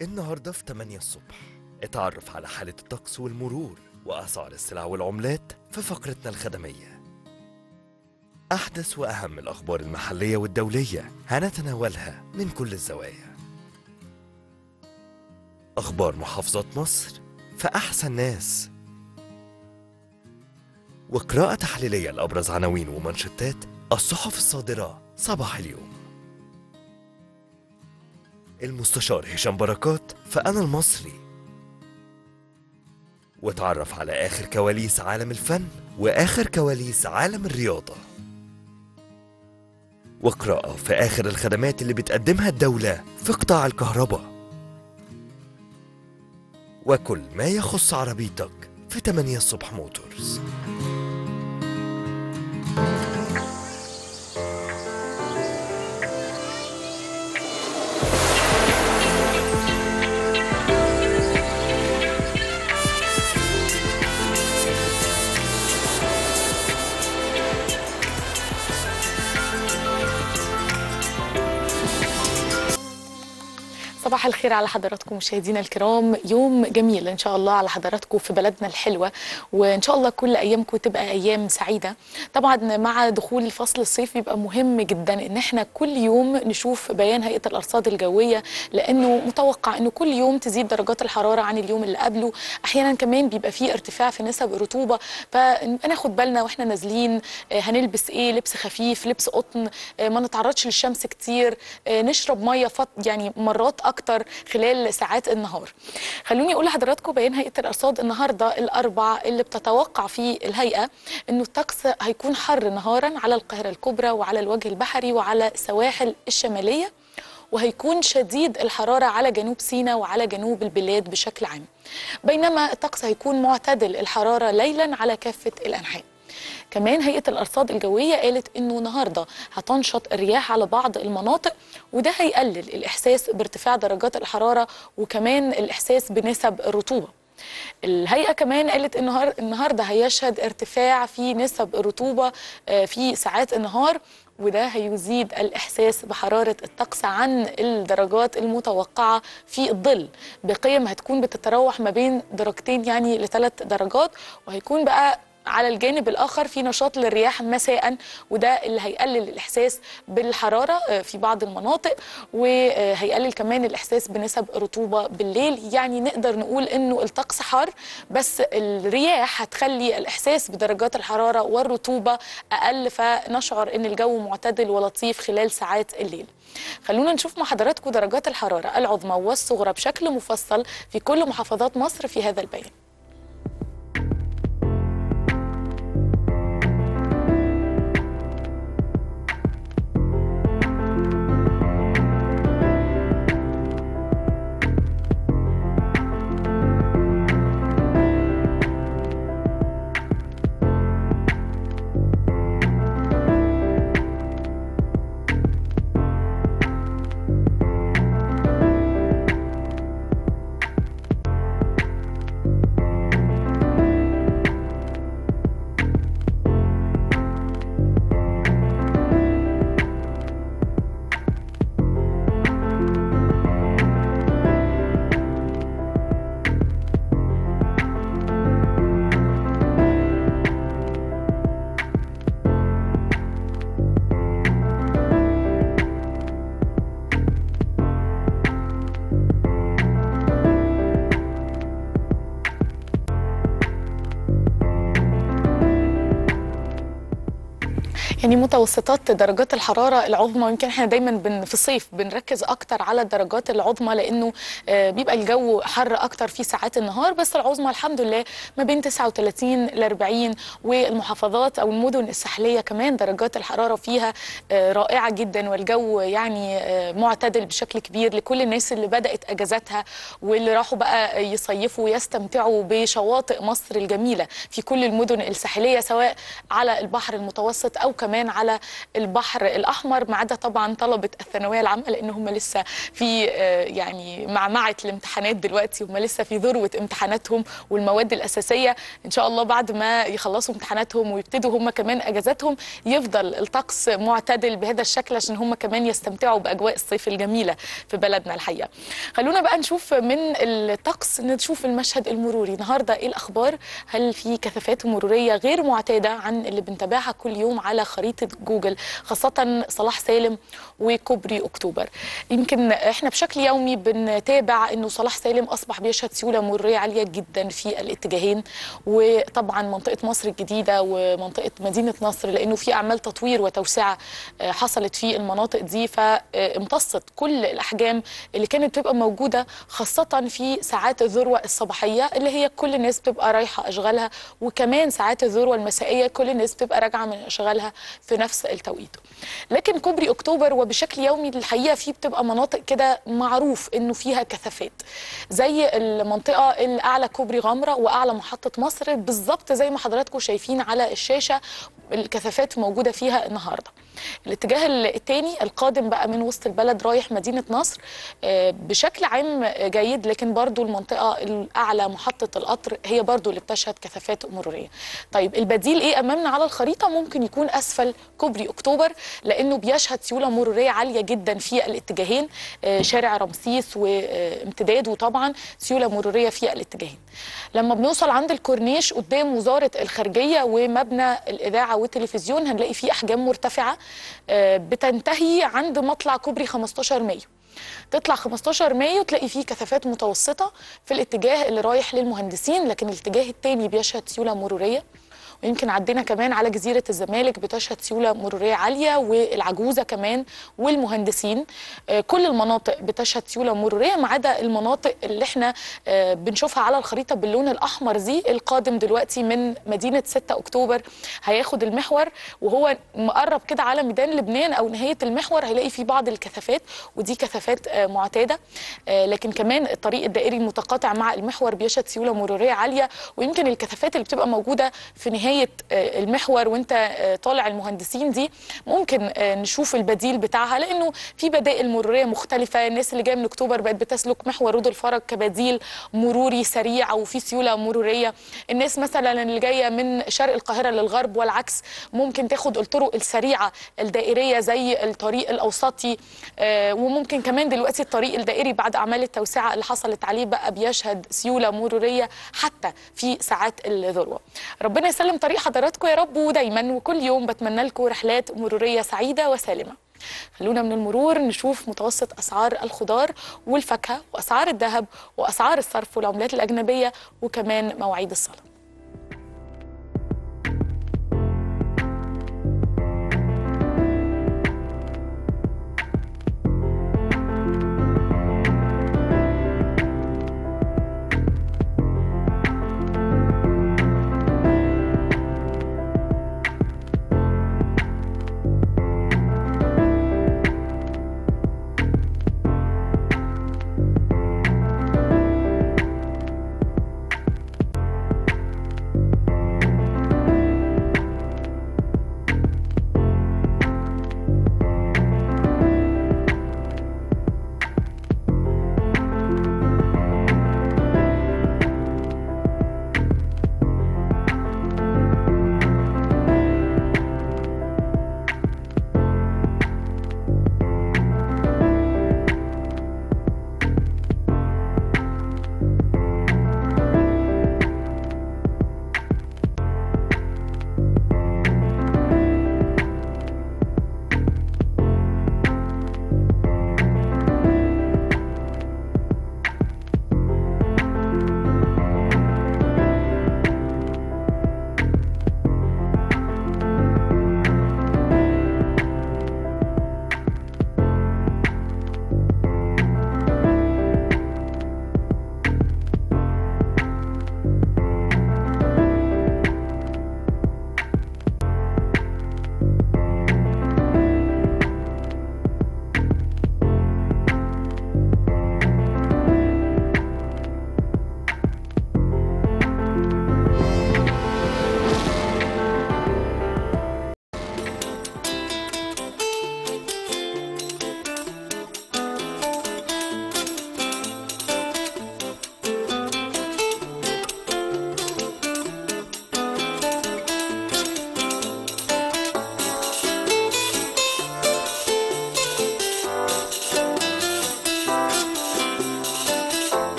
النهاردة في 8 الصبح اتعرف على حالة الطقس والمرور وأسعار السلع والعملات في فقرتنا الخدمية أحدث وأهم الأخبار المحلية والدولية هنتناولها من كل الزوايا أخبار محافظات مصر في أحسن ناس وقراءة تحليلية لأبرز عناوين ومنشطات الصحف الصادرة صباح اليوم المستشار هشام بركات فأنا المصري واتعرف على آخر كواليس عالم الفن وآخر كواليس عالم الرياضة وقراءة في آخر الخدمات اللي بتقدمها الدولة في قطاع الكهرباء وكل ما يخص عربيتك في 8 الصبح موتورز صباح الخير على حضراتكم مشاهدينا الكرام يوم جميل ان شاء الله على حضراتكم في بلدنا الحلوه وان شاء الله كل ايامكم تبقى ايام سعيده طبعا مع دخول فصل الصيف بيبقى مهم جدا ان احنا كل يوم نشوف بيان هيئه الارصاد الجويه لانه متوقع انه كل يوم تزيد درجات الحراره عن اليوم اللي قبله احيانا كمان بيبقى فيه ارتفاع في نسب الرطوبه فناخد بالنا واحنا نازلين آه، هنلبس ايه لبس خفيف لبس قطن آه، ما نتعرضش للشمس كتير آه، نشرب ميه فط يعني مرات اكتر خلال ساعات النهار خلوني اقول لحضراتكم بيان هيئه الارصاد النهارده الاربع اللي بتتوقع فيه الهيئه انه الطقس هيكون حر نهارا على القاهره الكبرى وعلى الوجه البحري وعلى السواحل الشماليه وهيكون شديد الحرارة على جنوب سيناء وعلى جنوب البلاد بشكل عام بينما الطقس هيكون معتدل الحرارة ليلا على كافة الأنحاء كمان هيئة الأرصاد الجوية قالت إنه النهاردة هتنشط الرياح على بعض المناطق وده هيقلل الإحساس بارتفاع درجات الحرارة وكمان الإحساس بنسب الرطوبة الهيئة كمان قالت النهار النهاردة هيشهد ارتفاع في نسب الرطوبة آه، في ساعات النهار وده هيزيد الإحساس بحرارة الطقس عن الدرجات المتوقعة في الظل بقيم هتكون بتتراوح ما بين درجتين يعني لثلاث درجات وهيكون بقى على الجانب الآخر في نشاط للرياح مساء وده اللي هيقلل الإحساس بالحرارة آه، في بعض المناطق وهيقلل كمان الإحساس بنسب رطوبة بالليل يعني نقدر نقول إنه الطقس حار بس الرياح هتخلي الإحساس بدرجات الحرارة والرطوبة أقل فنشعر إن الجو معتدل ولطيف خلال ساعات الليل خلونا نشوف مع حضراتكم درجات الحرارة العظمى والصغرى بشكل مفصل في كل محافظات مصر في هذا البيان يعني متوسطات درجات الحرارة العظمى يمكن احنا دايما بن في الصيف بنركز اكتر على الدرجات العظمى لانه آه، بيبقى الجو حر اكتر في ساعات النهار بس العظمى الحمد لله ما بين 39 ل 40 والمحافظات او المدن الساحلية كمان درجات الحرارة فيها آه، رائعة جدا والجو يعني آه، معتدل بشكل كبير لكل الناس اللي بدأت اجازاتها واللي راحوا بقى يصيفوا ويستمتعوا بشواطئ مصر الجميلة في كل المدن الساحلية سواء على البحر المتوسط او كمان كمان على البحر الاحمر ما عدا طبعا طلبه الثانويه العامه لان هم لسه في آه، يعني معمعه الامتحانات دلوقتي هم لسه في ذروه امتحاناتهم والمواد الاساسيه ان شاء الله بعد ما يخلصوا امتحاناتهم ويبتدوا هم كمان اجازاتهم يفضل الطقس معتدل بهذا الشكل عشان هم كمان يستمتعوا باجواء الصيف الجميله في بلدنا الحقيقه خلونا بقى نشوف من الطقس نشوف المشهد المروري النهارده ايه الاخبار هل في كثافات مروريه غير معتاده عن اللي بنتابعها كل يوم على خريطه جوجل خاصه صلاح سالم وكوبري اكتوبر يمكن احنا بشكل يومي بنتابع انه صلاح سالم اصبح بيشهد سيوله مروريه عاليه جدا في الاتجاهين وطبعا منطقه مصر الجديده ومنطقه مدينه نصر لانه في اعمال تطوير وتوسعه آه، حصلت في المناطق دي فامتصت كل الاحجام اللي كانت بتبقى موجوده خاصه في ساعات الذروه الصباحيه اللي هي كل الناس بتبقى رايحه اشغالها وكمان ساعات الذروه المسائيه كل الناس بتبقى راجعه من اشغالها في نفس التوقيت لكن كوبري اكتوبر وبشكل يومي الحقيقه فيه بتبقى مناطق كده معروف انه فيها كثافات زي المنطقه الاعلى كوبري غمره واعلى محطه مصر بالظبط زي ما حضراتكم شايفين على الشاشه الكثافات موجوده فيها النهارده الاتجاه الثاني القادم بقى من وسط البلد رايح مدينه نصر آه، بشكل عام جيد لكن برضو المنطقه الاعلى محطه القطر هي برضو اللي بتشهد كثافات مروريه طيب البديل ايه امامنا على الخريطه ممكن يكون اسفل كوبري اكتوبر لانه بيشهد سيوله مروريه عاليه جدا في الاتجاهين آه، شارع رمسيس وامتداده طبعا سيوله مروريه في الاتجاهين لما بنوصل عند الكورنيش قدام وزاره الخارجيه ومبنى الاذاعه والتلفزيون هنلاقي فيه احجام مرتفعه آه، بتنتهي عند مطلع كوبري 15 مايو تطلع 15 مايو تلاقي فيه كثافات متوسطه في الاتجاه اللي رايح للمهندسين لكن الاتجاه الثاني بيشهد سيوله مروريه ويمكن عدينا كمان على جزيرة الزمالك بتشهد سيولة مرورية عالية والعجوزة كمان والمهندسين آه، كل المناطق بتشهد سيولة مرورية ما عدا المناطق اللي احنا آه، بنشوفها على الخريطة باللون الأحمر دي القادم دلوقتي من مدينة 6 أكتوبر هياخد المحور وهو مقرب كده على ميدان لبنان أو نهاية المحور هيلاقي فيه بعض الكثافات ودي كثافات آه، معتادة آه، لكن كمان الطريق الدائري المتقاطع مع المحور بيشهد سيولة مرورية عالية ويمكن الكثافات اللي بتبقى موجودة في نهاية آه، المحور وانت آه، طالع المهندسين دي ممكن آه، نشوف البديل بتاعها لانه في بدائل مروريه مختلفه الناس اللي جايه من اكتوبر بقت بتسلك محور رود الفرج كبديل مروري سريع وفي سيوله مروريه الناس مثلا اللي جايه من شرق القاهره للغرب والعكس ممكن تاخد الطرق السريعه الدائريه زي الطريق الاوسطي آه، وممكن كمان دلوقتي الطريق الدائري بعد اعمال التوسعه اللي حصلت عليه بقى بيشهد سيوله مروريه حتى في ساعات الذروه ربنا يسلم طريق حضراتكم يا رب ودايما وكل يوم بتمنى لكم رحلات مروريه سعيده وسالمه خلونا من المرور نشوف متوسط اسعار الخضار والفاكهه واسعار الذهب واسعار الصرف والعملات الاجنبيه وكمان مواعيد الصلاه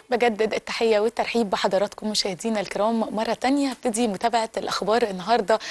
بجدد التحية والترحيب بحضراتكم مشاهدينا الكرام مرة تانية هبتدي متابعة الأخبار النهاردة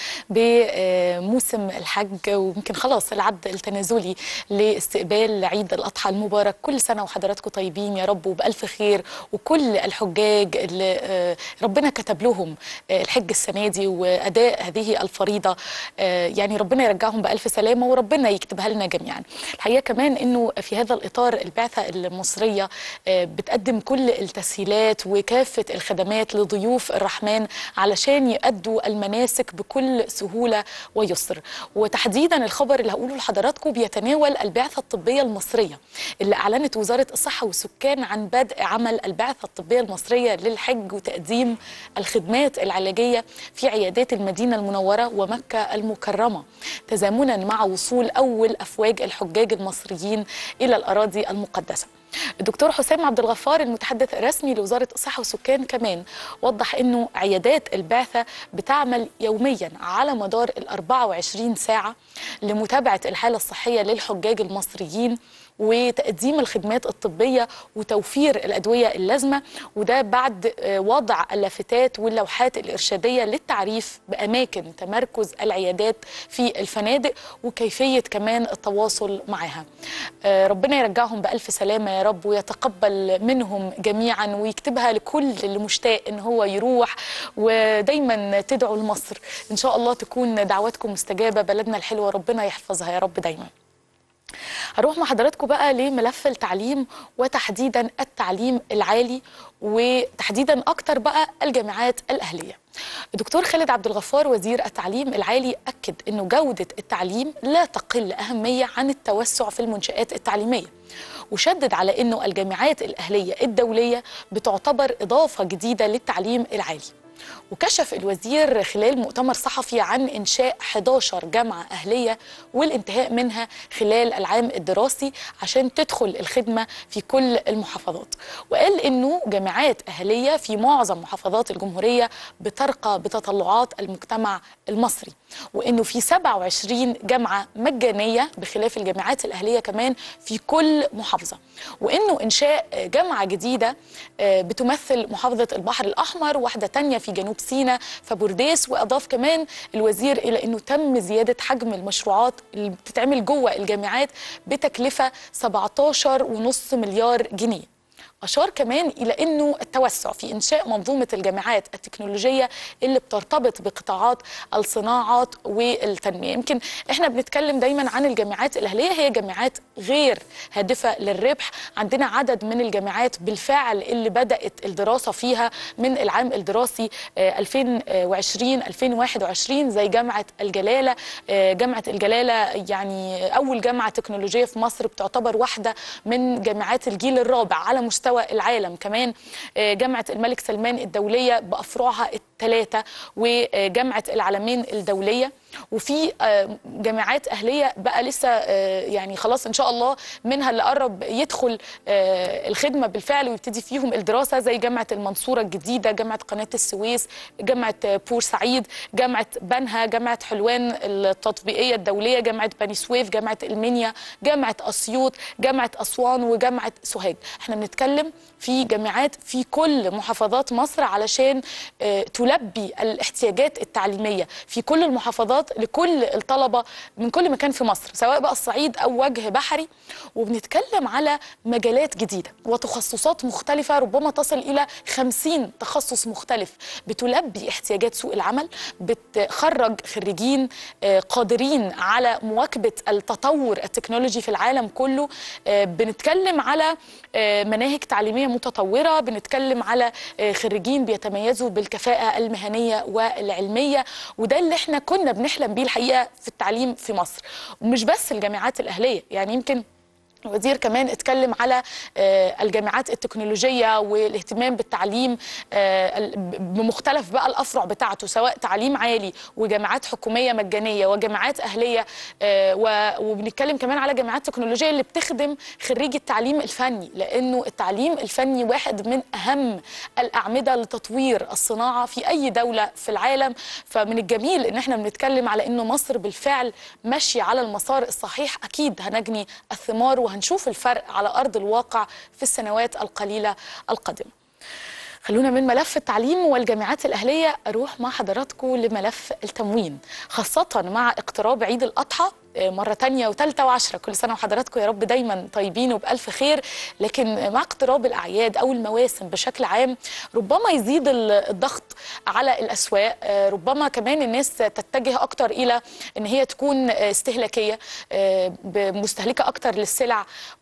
بموسم الحج ويمكن خلاص العد التنازلي لاستقبال عيد الأضحى المبارك كل سنة وحضراتكم طيبين يا رب وبألف خير وكل الحجاج اللي ربنا كتب لهم الحج السنة دي وأداء هذه الفريضة يعني ربنا يرجعهم بألف سلامة وربنا يكتبها لنا جميعا الحقيقة كمان أنه في هذا الإطار البعثة المصرية بتقدم كل التسهيلات وكافة الخدمات لضيوف الرحمن علشان يأدوا المناسك بكل سهولة ويسر وتحديدا الخبر اللي هقوله لحضراتكم بيتناول البعثة الطبية المصرية اللي أعلنت وزارة الصحة والسكان عن بدء عمل البعثة الطبية المصرية للحج وتقديم الخدمات العلاجية في عيادات المدينة المنورة ومكة المكرمة تزامنا مع وصول أول أفواج الحجاج المصريين إلى الأراضي المقدسة الدكتور حسام عبد الغفار المتحدث الرسمي لوزاره الصحه والسكان كمان وضح انه عيادات البعثه بتعمل يوميا على مدار ال 24 ساعه لمتابعه الحاله الصحيه للحجاج المصريين وتقديم الخدمات الطبية وتوفير الأدوية اللازمة وده بعد وضع اللافتات واللوحات الإرشادية للتعريف بأماكن تمركز العيادات في الفنادق وكيفية كمان التواصل معها ربنا يرجعهم بألف سلامة يا رب ويتقبل منهم جميعا ويكتبها لكل اللي مشتاق ان هو يروح ودايما تدعوا لمصر ان شاء الله تكون دعواتكم مستجابة بلدنا الحلوة ربنا يحفظها يا رب دايما هروح مع حضراتكم بقى لملف التعليم وتحديدا التعليم العالي وتحديدا اكتر بقى الجامعات الاهليه الدكتور خالد عبد الغفار وزير التعليم العالي اكد انه جوده التعليم لا تقل اهميه عن التوسع في المنشات التعليميه وشدد على انه الجامعات الاهليه الدوليه بتعتبر اضافه جديده للتعليم العالي وكشف الوزير خلال مؤتمر صحفي عن إنشاء 11 جامعة أهلية والانتهاء منها خلال العام الدراسي عشان تدخل الخدمة في كل المحافظات وقال إنه جامعات أهلية في معظم محافظات الجمهورية بترقى بتطلعات المجتمع المصري وإنه في 27 جامعة مجانية بخلاف الجامعات الأهلية كمان في كل محافظة وإنه إنشاء جامعة جديدة بتمثل محافظة البحر الأحمر واحدة تانية في جنوب سيناء فبورديس واضاف كمان الوزير الى انه تم زياده حجم المشروعات اللي بتتعمل جوه الجامعات بتكلفه 17.5 مليار جنيه أشار كمان إلى أنه التوسع في إنشاء منظومة الجامعات التكنولوجية اللي بترتبط بقطاعات الصناعات والتنمية يمكن إحنا بنتكلم دايما عن الجامعات الأهلية هي جامعات غير هادفة للربح عندنا عدد من الجامعات بالفعل اللي بدأت الدراسة فيها من العام الدراسي 2020-2021 زي جامعة الجلالة جامعة الجلالة يعني أول جامعة تكنولوجية في مصر بتعتبر واحدة من جامعات الجيل الرابع على مستوى مستوى العالم كمان جامعة الملك سلمان الدولية بأفرعها الثلاثة وجامعة العالمين الدولية وفي جامعات أهلية بقى لسه يعني خلاص إن شاء الله منها اللي قرب يدخل الخدمة بالفعل ويبتدي فيهم الدراسة زي جامعة المنصورة الجديدة جامعة قناة السويس جامعة بورسعيد جامعة بنها جامعة حلوان التطبيقية الدولية جامعة بني سويف جامعة المنيا جامعة أسيوط جامعة أسوان وجامعة سوهاج احنا بنتكلم في جامعات في كل محافظات مصر علشان تلبي الاحتياجات التعليمية في كل المحافظات لكل الطلبة من كل مكان في مصر سواء بقى الصعيد أو وجه بحري وبنتكلم على مجالات جديدة وتخصصات مختلفة ربما تصل إلى 50 تخصص مختلف بتلبي احتياجات سوق العمل بتخرج خريجين قادرين على مواكبة التطور التكنولوجي في العالم كله بنتكلم على مناهج تعليمية متطورة بنتكلم على خريجين بيتميزوا بالكفاءة المهنية والعلمية وده اللي احنا كنا بنحلم بيه الحقيقة في التعليم في مصر ومش بس الجامعات الأهلية يعني يمكن الوزير كمان اتكلم على الجامعات التكنولوجية والاهتمام بالتعليم بمختلف بقى الأفرع بتاعته سواء تعليم عالي وجامعات حكومية مجانية وجامعات أهلية وبنتكلم كمان على جامعات تكنولوجية اللي بتخدم خريج التعليم الفني لأنه التعليم الفني واحد من أهم الأعمدة لتطوير الصناعة في أي دولة في العالم فمن الجميل إن احنا بنتكلم على أنه مصر بالفعل ماشية على المسار الصحيح أكيد هنجني الثمار وهنشوف الفرق على أرض الواقع في السنوات القليلة القادمة خلونا من ملف التعليم والجامعات الأهلية أروح مع حضراتكم لملف التموين خاصة مع اقتراب عيد الأضحى آه، مرة تانية وتالتة وعشرة كل سنة وحضراتكم يا رب دايما طيبين وبألف خير لكن مع اقتراب الأعياد أو المواسم بشكل عام ربما يزيد ال- الضغط على الأسواق آه، ربما كمان الناس تتجه أكتر إلى أن هي تكون آه، استهلاكية آه، مستهلكة أكتر للسلع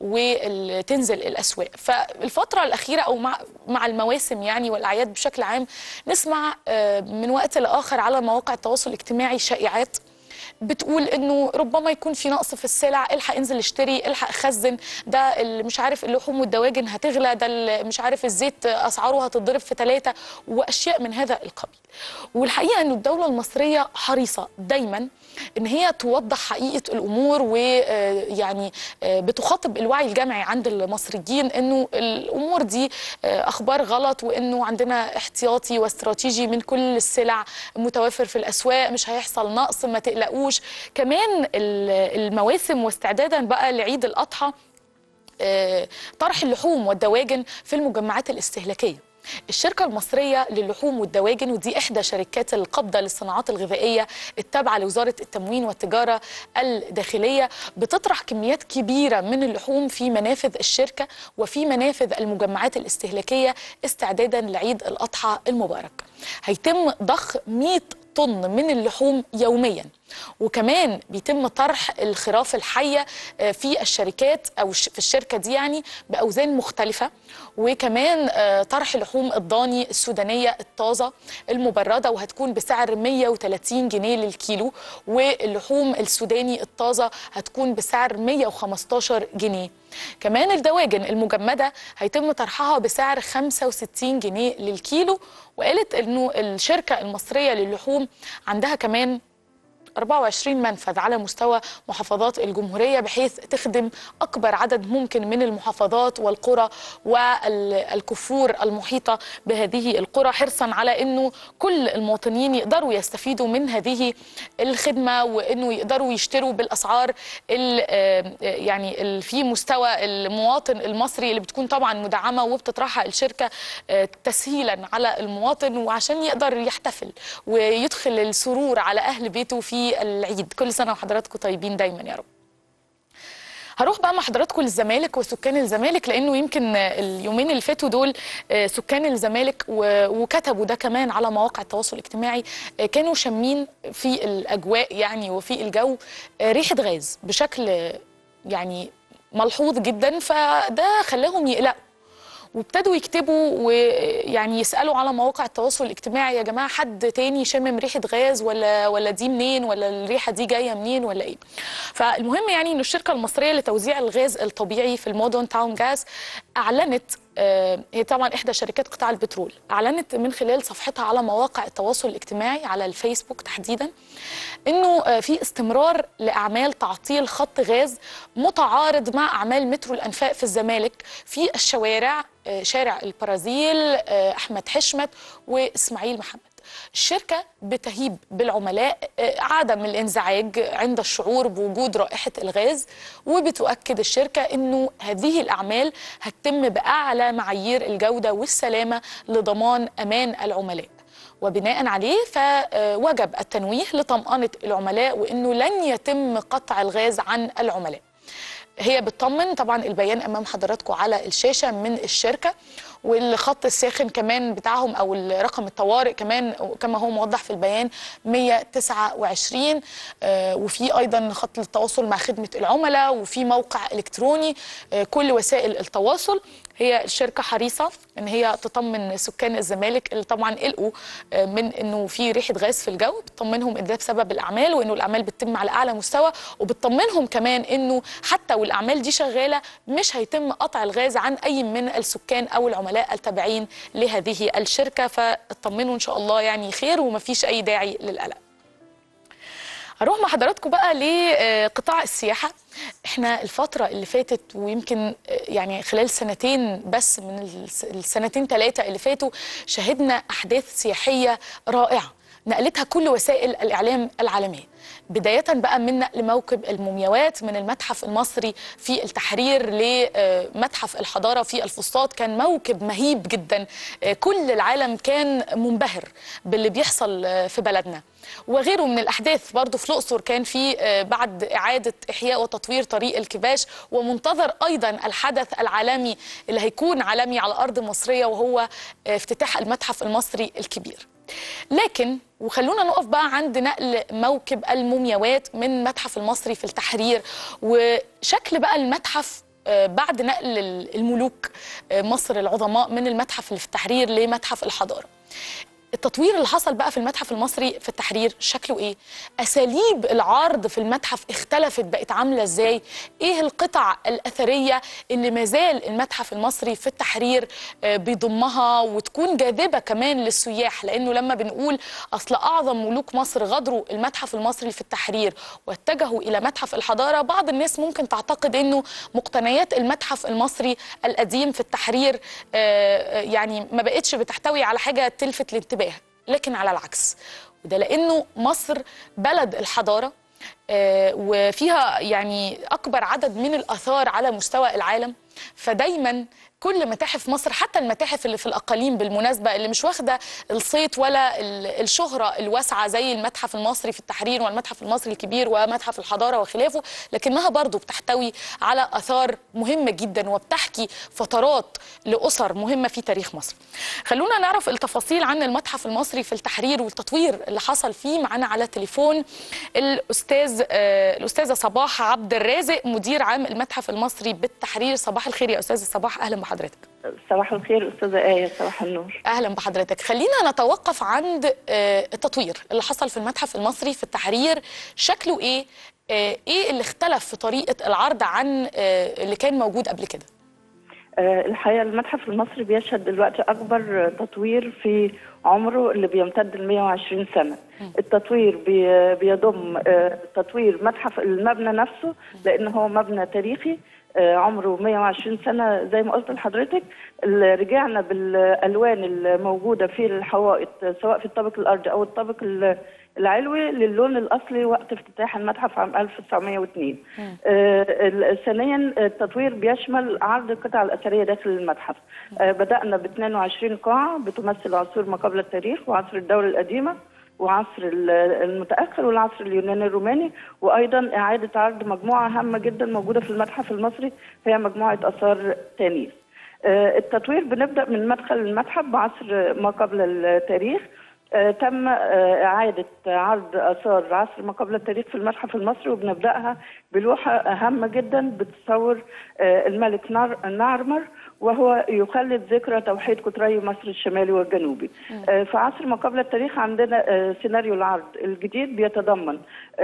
وتنزل الأسواق فالفترة الأخيرة أو مع مع المواسم يعني والأعياد بشكل عام نسمع آه، من وقت لآخر على مواقع التواصل الاجتماعي شائعات بتقول انه ربما يكون في نقص في السلع الحق انزل اشتري الحق خزن ده اللي مش عارف اللحوم والدواجن هتغلى ده اللي مش عارف الزيت اسعاره هتضرب في ثلاثه واشياء من هذا القبيل والحقيقه ان الدوله المصريه حريصه دايما ان هي توضح حقيقه الامور ويعني بتخاطب الوعي الجمعي عند المصريين انه الامور دي آه، اخبار غلط وانه عندنا احتياطي واستراتيجي من كل السلع متوافر في الاسواق مش هيحصل نقص ما تقلقوش كمان ال- المواسم واستعدادا بقى لعيد الاضحى آه، طرح اللحوم والدواجن في المجمعات الاستهلاكيه الشركة المصرية للحوم والدواجن ودي إحدى شركات القبضة للصناعات الغذائية التابعة لوزارة التموين والتجارة الداخلية بتطرح كميات كبيرة من اللحوم في منافذ الشركة وفي منافذ المجمعات الاستهلاكية استعدادا لعيد الأضحى المبارك هيتم ضخ 100 طن من اللحوم يوميا وكمان بيتم طرح الخراف الحيه آه، في الشركات او الش- في الشركه دي يعني باوزان مختلفه وكمان آه، طرح لحوم الضاني السودانيه الطازه المبرده وهتكون بسعر 130 جنيه للكيلو واللحوم السوداني الطازه هتكون بسعر 115 جنيه كمان الدواجن المجمده هيتم طرحها بسعر 65 جنيه للكيلو وقالت انه الشركه المصريه للحوم عندها كمان 24 منفذ على مستوى محافظات الجمهورية بحيث تخدم أكبر عدد ممكن من المحافظات والقرى والكفور المحيطة بهذه القرى حرصا على أنه كل المواطنين يقدروا يستفيدوا من هذه الخدمة وأنه يقدروا يشتروا بالأسعار ال- آه، يعني ال- في مستوى المواطن المصري اللي بتكون طبعا مدعمة وبتطرحها الشركة آه، تسهيلا على المواطن وعشان يقدر يحتفل ويدخل السرور على أهل بيته في العيد كل سنة وحضراتكم طيبين دايما يا رب هروح بقى مع حضراتكم للزمالك وسكان الزمالك لانه يمكن اليومين اللي فاتوا دول آه، سكان الزمالك و- وكتبوا ده كمان على مواقع التواصل الاجتماعي آه، كانوا شامين في الاجواء يعني وفي الجو آه، ريحه غاز بشكل آه، يعني ملحوظ جدا فده خلاهم يقلقوا وابتدوا يكتبوا ويعني يسالوا على مواقع التواصل الاجتماعي يا جماعه حد تاني شامم ريحه غاز ولا ولا دي منين ولا الريحه دي جايه منين ولا ايه فالمهم يعني ان الشركه المصريه لتوزيع الغاز الطبيعي في المودرن تاون جاز اعلنت آه، هي طبعا احدى شركات قطاع البترول اعلنت من خلال صفحتها على مواقع التواصل الاجتماعي على الفيسبوك تحديدا انه آه، في استمرار لاعمال تعطيل خط غاز متعارض مع اعمال مترو الانفاق في الزمالك في الشوارع آه، شارع البرازيل آه، احمد حشمت واسماعيل محمد الشركة بتهيب بالعملاء آه، عدم الانزعاج عند الشعور بوجود رائحة الغاز وبتؤكد الشركة أنه هذه الأعمال هتتم بأعلى معايير الجودة والسلامة لضمان أمان العملاء وبناء عليه فوجب التنويه لطمأنة العملاء وأنه لن يتم قطع الغاز عن العملاء هي بتطمن طبعا البيان امام حضراتكم على الشاشه من الشركه والخط الساخن كمان بتاعهم او رقم الطوارئ كمان كما هو موضح في البيان 129 آه، وفي ايضا خط التواصل مع خدمه العملاء وفي موقع الكتروني آه، كل وسائل التواصل هي الشركه حريصه ان هي تطمن سكان الزمالك اللي طبعا قلقوا آه، من انه في ريحه غاز في الجو بتطمنهم ان ده بسبب الاعمال وانه الاعمال بتتم على اعلى مستوى وبتطمنهم كمان انه حتى والاعمال دي شغاله مش هيتم قطع الغاز عن اي من السكان او العملاء التابعين لهذه الشركه فاطمنوا ان شاء الله يعني خير ومفيش اي داعي للقلق هروح مع حضراتكم بقى لقطاع السياحة احنا الفترة اللي فاتت ويمكن يعني خلال سنتين بس من الس- السنتين ثلاثة اللي فاتوا شهدنا أحداث سياحية رائعة نقلتها كل وسائل الاعلام العالميه بدايه بقى من نقل موكب المومياوات من المتحف المصري في التحرير لمتحف الحضاره في الفسطاط كان موكب مهيب جدا آه، كل العالم كان منبهر باللي بيحصل آه، في بلدنا وغيره من الاحداث برضه في الاقصر كان في آه، بعد اعاده احياء وتطوير طريق الكباش ومنتظر ايضا الحدث العالمي اللي هيكون عالمي على الارض المصريه وهو آه، افتتاح المتحف المصري الكبير لكن وخلونا نقف بقى عند نقل موكب المومياوات من المتحف المصري في التحرير وشكل بقى المتحف آه، بعد نقل الملوك آه، مصر العظماء من المتحف اللي في التحرير لمتحف الحضاره التطوير اللي حصل بقى في المتحف المصري في التحرير شكله ايه اساليب العرض في المتحف اختلفت بقت عامله ازاي ايه القطع الاثريه اللي مازال المتحف المصري في التحرير آه، بيضمها وتكون جاذبه كمان للسياح لانه لما بنقول اصل اعظم ملوك مصر غادروا المتحف المصري في التحرير واتجهوا الى متحف الحضاره بعض الناس ممكن تعتقد انه مقتنيات المتحف المصري القديم في التحرير آه، آه، يعني ما بقتش بتحتوي على حاجه تلفت الانتباه لكن على العكس وده لانه مصر بلد الحضاره آه، وفيها يعني اكبر عدد من الاثار على مستوى العالم فدايما كل متاحف مصر حتى المتاحف اللي في الاقاليم بالمناسبه اللي مش واخده الصيت ولا ال- الشهره الواسعه زي المتحف المصري في التحرير والمتحف المصري الكبير ومتحف الحضاره وخلافه لكنها برضو بتحتوي على اثار مهمه جدا وبتحكي فترات لاسر مهمه في تاريخ مصر. خلونا نعرف التفاصيل عن المتحف المصري في التحرير والتطوير اللي حصل فيه معانا على تليفون الاستاذ آه، الاستاذه صباح عبد الرازق مدير عام المتحف المصري بالتحرير صباح الخير يا استاذه صباح اهلا بحضرتك. صباح الخير استاذه ايه صباح النور اهلا بحضرتك خلينا نتوقف عند آه، التطوير اللي حصل في المتحف المصري في التحرير شكله ايه آه، ايه اللي اختلف في طريقه العرض عن آه، اللي كان موجود قبل كده آه، الحقيقه المتحف المصري بيشهد دلوقتي اكبر تطوير في عمره اللي بيمتد ل 120 سنه التطوير بي- بيضم آه، تطوير متحف المبنى نفسه لان هو مبنى تاريخي آه، عمره 120 سنه زي ما قلت لحضرتك ال- رجعنا بالالوان الموجوده في الحوائط آه، سواء في الطابق الارضي او الطابق ال- العلوي للون الاصلي وقت افتتاح المتحف عام 1902 آه، ال- ثانيا التطوير بيشمل عرض القطع الاثريه داخل المتحف آه، بدانا ب 22 قاعه بتمثل عصور ما قبل التاريخ وعصر الدوله القديمه وعصر ال- المتاخر والعصر اليوناني الروماني وايضا اعاده عرض مجموعه هامه جدا موجوده في المتحف المصري هي مجموعه اثار تانيث آه، التطوير بنبدا من مدخل المتحف بعصر ما قبل التاريخ آه، تم آه، إعادة عرض آثار عصر ما قبل التاريخ في المتحف المصري وبنبدأها بلوحة هامة جدا بتصور آه، الملك نار- نعرمر وهو يخلد ذكرى توحيد قطري مصر الشمالي والجنوبي. آه، في عصر ما قبل التاريخ عندنا آه، سيناريو العرض الجديد بيتضمن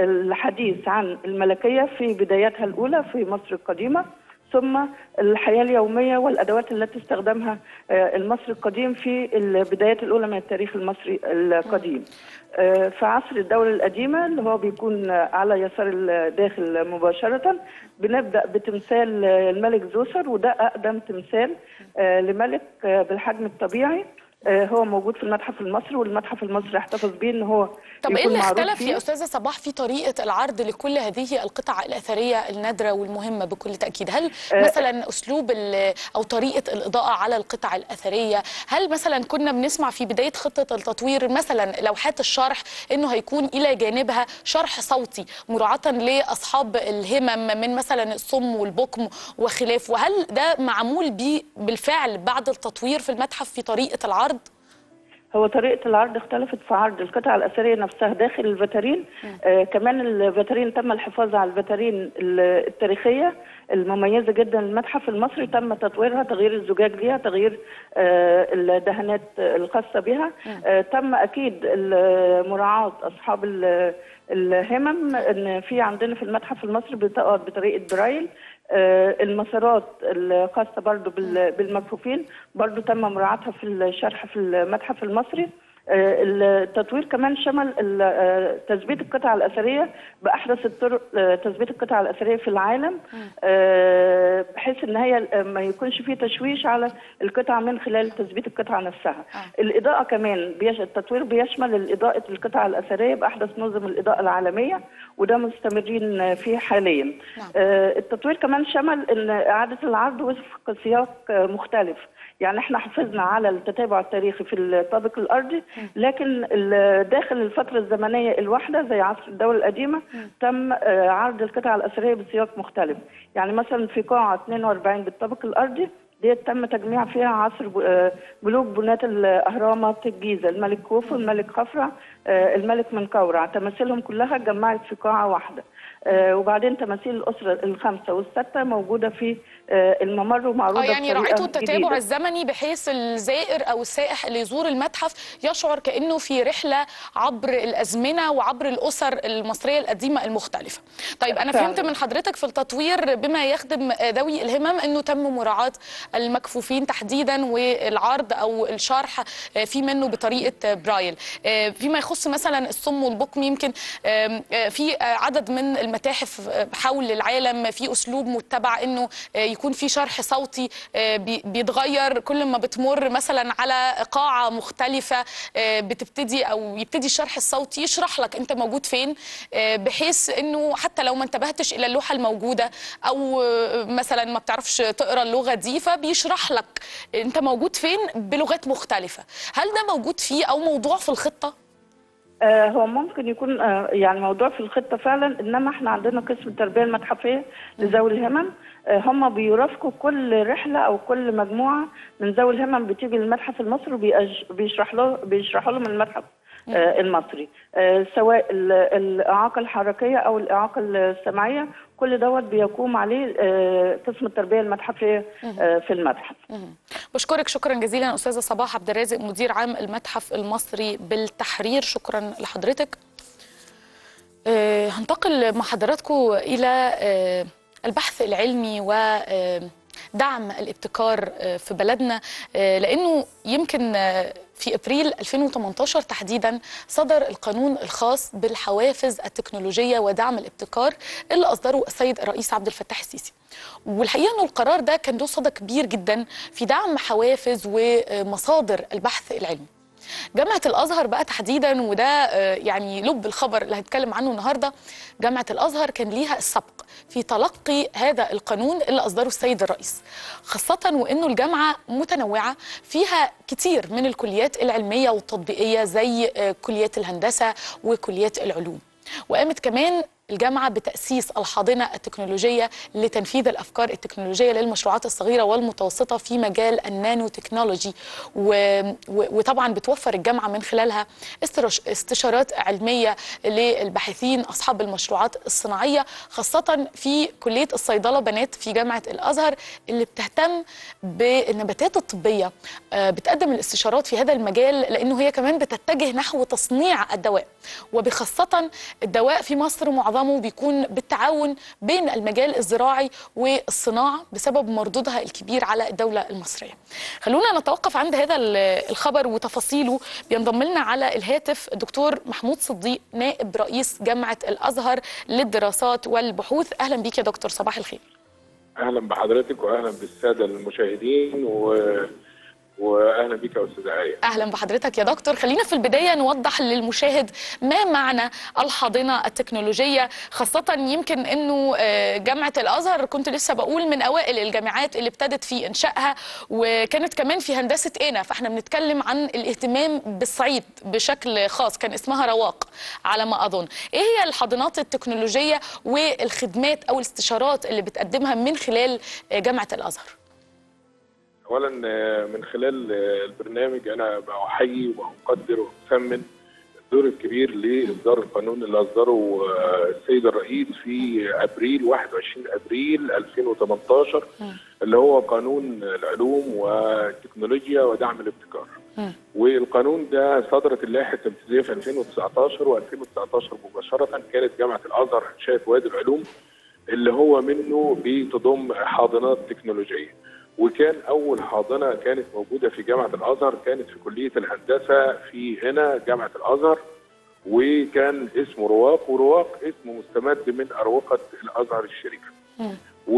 الحديث عن الملكية في بداياتها الأولى في مصر القديمة ثم الحياة اليومية والأدوات التي استخدمها آه، المصري القديم في البدايات الأولى من التاريخ المصري القديم آه، في عصر الدولة القديمة اللي هو بيكون آه، على يسار الداخل مباشرة بنبدأ بتمثال آه، الملك زوسر وده أقدم تمثال آه، لملك آه، بالحجم الطبيعي آه، هو موجود في المتحف المصري والمتحف المصري احتفظ بيه ان هو طب ايه يكون اللي معروض اختلف فيه. يا استاذه صباح في طريقه العرض لكل هذه القطع الاثريه النادره والمهمه بكل تاكيد هل مثلا اسلوب ال- او طريقه الاضاءه على القطع الاثريه هل مثلا كنا بنسمع في بدايه خطه التطوير مثلا لوحات الشرح انه هيكون الى جانبها شرح صوتي مراعاه لاصحاب الهمم من مثلا الصم والبكم وخلافه وهل ده معمول بيه بالفعل بعد التطوير في المتحف في طريقه العرض هو طريقة العرض اختلفت في عرض القطع الأثرية نفسها داخل الفاترين آه كمان الفاترين تم الحفاظ على الفاترين ال- التاريخية المميزة جدا للمتحف المصري تم تطويرها تغيير الزجاج ليها تغيير آه الدهانات الخاصة بها آه تم أكيد ال- مراعاة أصحاب ال- الهمم ان في عندنا في المتحف المصري بتقعد بطريقه برايل آه، المسارات الخاصه برضو بال- بالمكفوفين برضو تم مراعاتها في الشرح في المتحف المصري آه، التطوير كمان شمل ال- آه، تثبيت القطع الأثرية بأحدث الطرق آه، تثبيت القطع الأثرية في العالم آه، بحيث إن هي آه، ما يكونش فيه تشويش على القطع من خلال تثبيت القطعة نفسها آه. الإضاءة كمان بيش التطوير بيشمل الإضاءة القطع الأثرية بأحدث نظم الإضاءة العالمية وده مستمرين فيه حاليا نعم. آه، التطوير كمان شمل ان اعاده العرض وفق سياق آه، مختلف يعني احنا حافظنا على التتابع التاريخي في الطابق الارضي لكن ال- داخل الفتره الزمنيه الواحده زي عصر الدوله القديمه تم آه، عرض القطع الاثريه بسياق مختلف يعني مثلا في قاعه 42 بالطابق الارضي ديت تم تجميع فيها عصر ب- آه، ملوك بناة الأهرامات الجيزة الملك خوفو الملك خفرع آه، الملك منقورع تماثيلهم كلها اتجمعت في قاعة واحدة آه، وبعدين تماثيل الأسرة الخمسة والستة موجودة في آه، الممر ومعروضة اه يعني بطريقة راعيتوا التتابع جديدة. الزمني بحيث الزائر او السائح اللي يزور المتحف يشعر كانه في رحله عبر الازمنه وعبر الاسر المصريه القديمه المختلفه. طيب انا فعلا. فهمت من حضرتك في التطوير بما يخدم ذوي الهمم انه تم مراعاه المكفوفين تحديدا والعرض او الشرح في منه بطريقه برايل. فيما يخص مثلا الصم والبكم يمكن في عدد من المتاحف حول العالم في اسلوب متبع انه يكون في شرح صوتي بي- بيتغير كل ما بتمر مثلا على قاعة مختلفة بتبتدي أو يبتدي الشرح الصوتي يشرح لك أنت موجود فين بحيث أنه حتى لو ما انتبهتش إلى اللوحة الموجودة أو مثلا ما بتعرفش تقرأ اللغة دي فبيشرح لك أنت موجود فين بلغات مختلفة هل ده موجود فيه أو موضوع في الخطة؟ آه، هو ممكن يكون آه، يعني موضوع في الخطة فعلا إنما إحنا عندنا قسم التربية المتحفية لذوي الهمم آه، هم بيرافقوا كل رحلة أو كل مجموعة من ذوي الهمم بتيجي للمتحف المصري وبيشرح له بيشرحوا لهم المتحف آه، المصري آه، سواء ال- الإعاقة الحركية أو الإعاقة السمعية كل دوت بيقوم عليه آه، قسم التربية المتحفية آه، في المتحف بشكرك شكرا جزيلا أستاذة صباح عبد الرازق مدير عام المتحف المصري بالتحرير شكرا لحضرتك آه، هنتقل مع حضراتكم إلى آه، البحث العلمي ودعم الابتكار آه، في بلدنا آه، لأنه يمكن آه، في ابريل 2018 تحديدا صدر القانون الخاص بالحوافز التكنولوجيه ودعم الابتكار اللي اصدره السيد الرئيس عبد الفتاح السيسي. والحقيقه انه القرار ده كان له صدى كبير جدا في دعم حوافز ومصادر البحث العلمي. جامعة الأزهر بقى تحديدا وده آه، يعني لب الخبر اللي هنتكلم عنه النهارده جامعة الأزهر كان ليها السبق في تلقي هذا القانون اللي أصدره السيد الرئيس خاصة وإنه الجامعة متنوعة فيها كتير من الكليات العلمية والتطبيقية زي آه، كليات الهندسة وكليات العلوم وقامت كمان الجامعة بتأسيس الحاضنة التكنولوجية لتنفيذ الأفكار التكنولوجية للمشروعات الصغيرة والمتوسطة في مجال النانو تكنولوجي و... و... وطبعا بتوفر الجامعة من خلالها استرش... استشارات علمية للباحثين أصحاب المشروعات الصناعية خاصة في كلية الصيدلة بنات في جامعة الأزهر اللي بتهتم بالنباتات الطبية آه، بتقدم الاستشارات في هذا المجال لأنه هي كمان بتتجه نحو تصنيع الدواء وبخاصة الدواء في مصر معظمه بيكون بالتعاون بين المجال الزراعي والصناعة بسبب مردودها الكبير على الدولة المصرية خلونا نتوقف عند هذا ال- الخبر وتفاصيله بينضم لنا على الهاتف الدكتور محمود صديق نائب رئيس جامعة الأزهر للدراسات والبحوث أهلا بيك يا دكتور صباح الخير اهلا بحضرتك واهلا بالساده المشاهدين و... واهلا بك يا استاذ آية اهلا بحضرتك يا دكتور خلينا في البدايه نوضح للمشاهد ما معنى الحاضنه التكنولوجيه خاصه يمكن انه آه، جامعه الازهر كنت لسه بقول من اوائل الجامعات اللي ابتدت في انشائها وكانت كمان في هندسه انا فاحنا بنتكلم عن الاهتمام بالصعيد بشكل خاص كان اسمها رواق على ما اظن ايه هي الحاضنات التكنولوجيه والخدمات او الاستشارات اللي بتقدمها من خلال آه، جامعه الازهر اولا آه، من خلال آه، البرنامج انا بحيي واقدر واثمن الدور الكبير لاصدار القانون اللي اصدره آه، السيد الرئيس في ابريل 21 ابريل 2018 اللي هو قانون العلوم والتكنولوجيا ودعم الابتكار. والقانون ده صدرت اللائحه التنفيذيه في 2019 و2019 مباشره كانت جامعه الازهر انشات وادي العلوم اللي هو منه بتضم حاضنات تكنولوجيه وكان اول حاضنه كانت موجوده في جامعه الازهر كانت في كليه الهندسه في هنا جامعه الازهر وكان اسمه رواق ورواق اسمه مستمد من اروقه الازهر الشريف مم. و...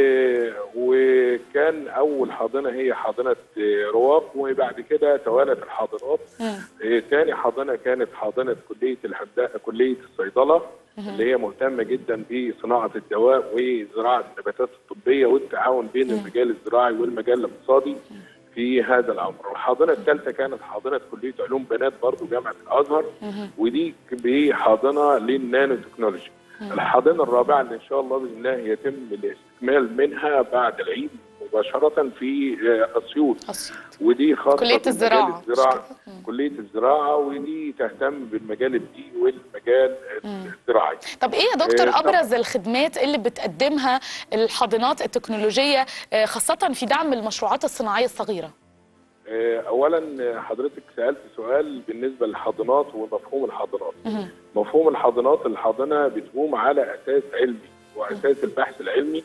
وكان اول حاضنه هي حاضنه آه، رواق وبعد كده توالت الحاضنات مم. آه، تاني حاضنه كانت حاضنه كليه الهندسه كليه الصيدله اللي هي مهتمه جدا بصناعه الدواء وزراعه النباتات الطبيه والتعاون بين المجال الزراعي والمجال الاقتصادي في هذا الامر. الحاضنه الثالثه كانت حاضنه كليه علوم بنات برضو جامعه الازهر ودي ب- حاضنه للنانو تكنولوجي. الحاضنه الرابعه اللي ان شاء الله باذن الله يتم الاستكمال منها بعد العيد مباشره في آه، اسيوط أسيوط. ودي خاصه كلية بمجال الزراعة، مش الزراعه كده؟ مم. كليه الزراعه ودي تهتم بالمجال البيئي والمجال الزراعي طب ايه يا دكتور إيه، طب- ابرز الخدمات اللي بتقدمها الحاضنات التكنولوجيه آه، خاصه في دعم المشروعات الصناعيه الصغيره آه، اولا آه، حضرتك سالت سؤال بالنسبه للحاضنات ومفهوم الحاضنات مهم. مفهوم الحاضنات الحاضنه بتقوم على اساس علمي واساس البحث العلمي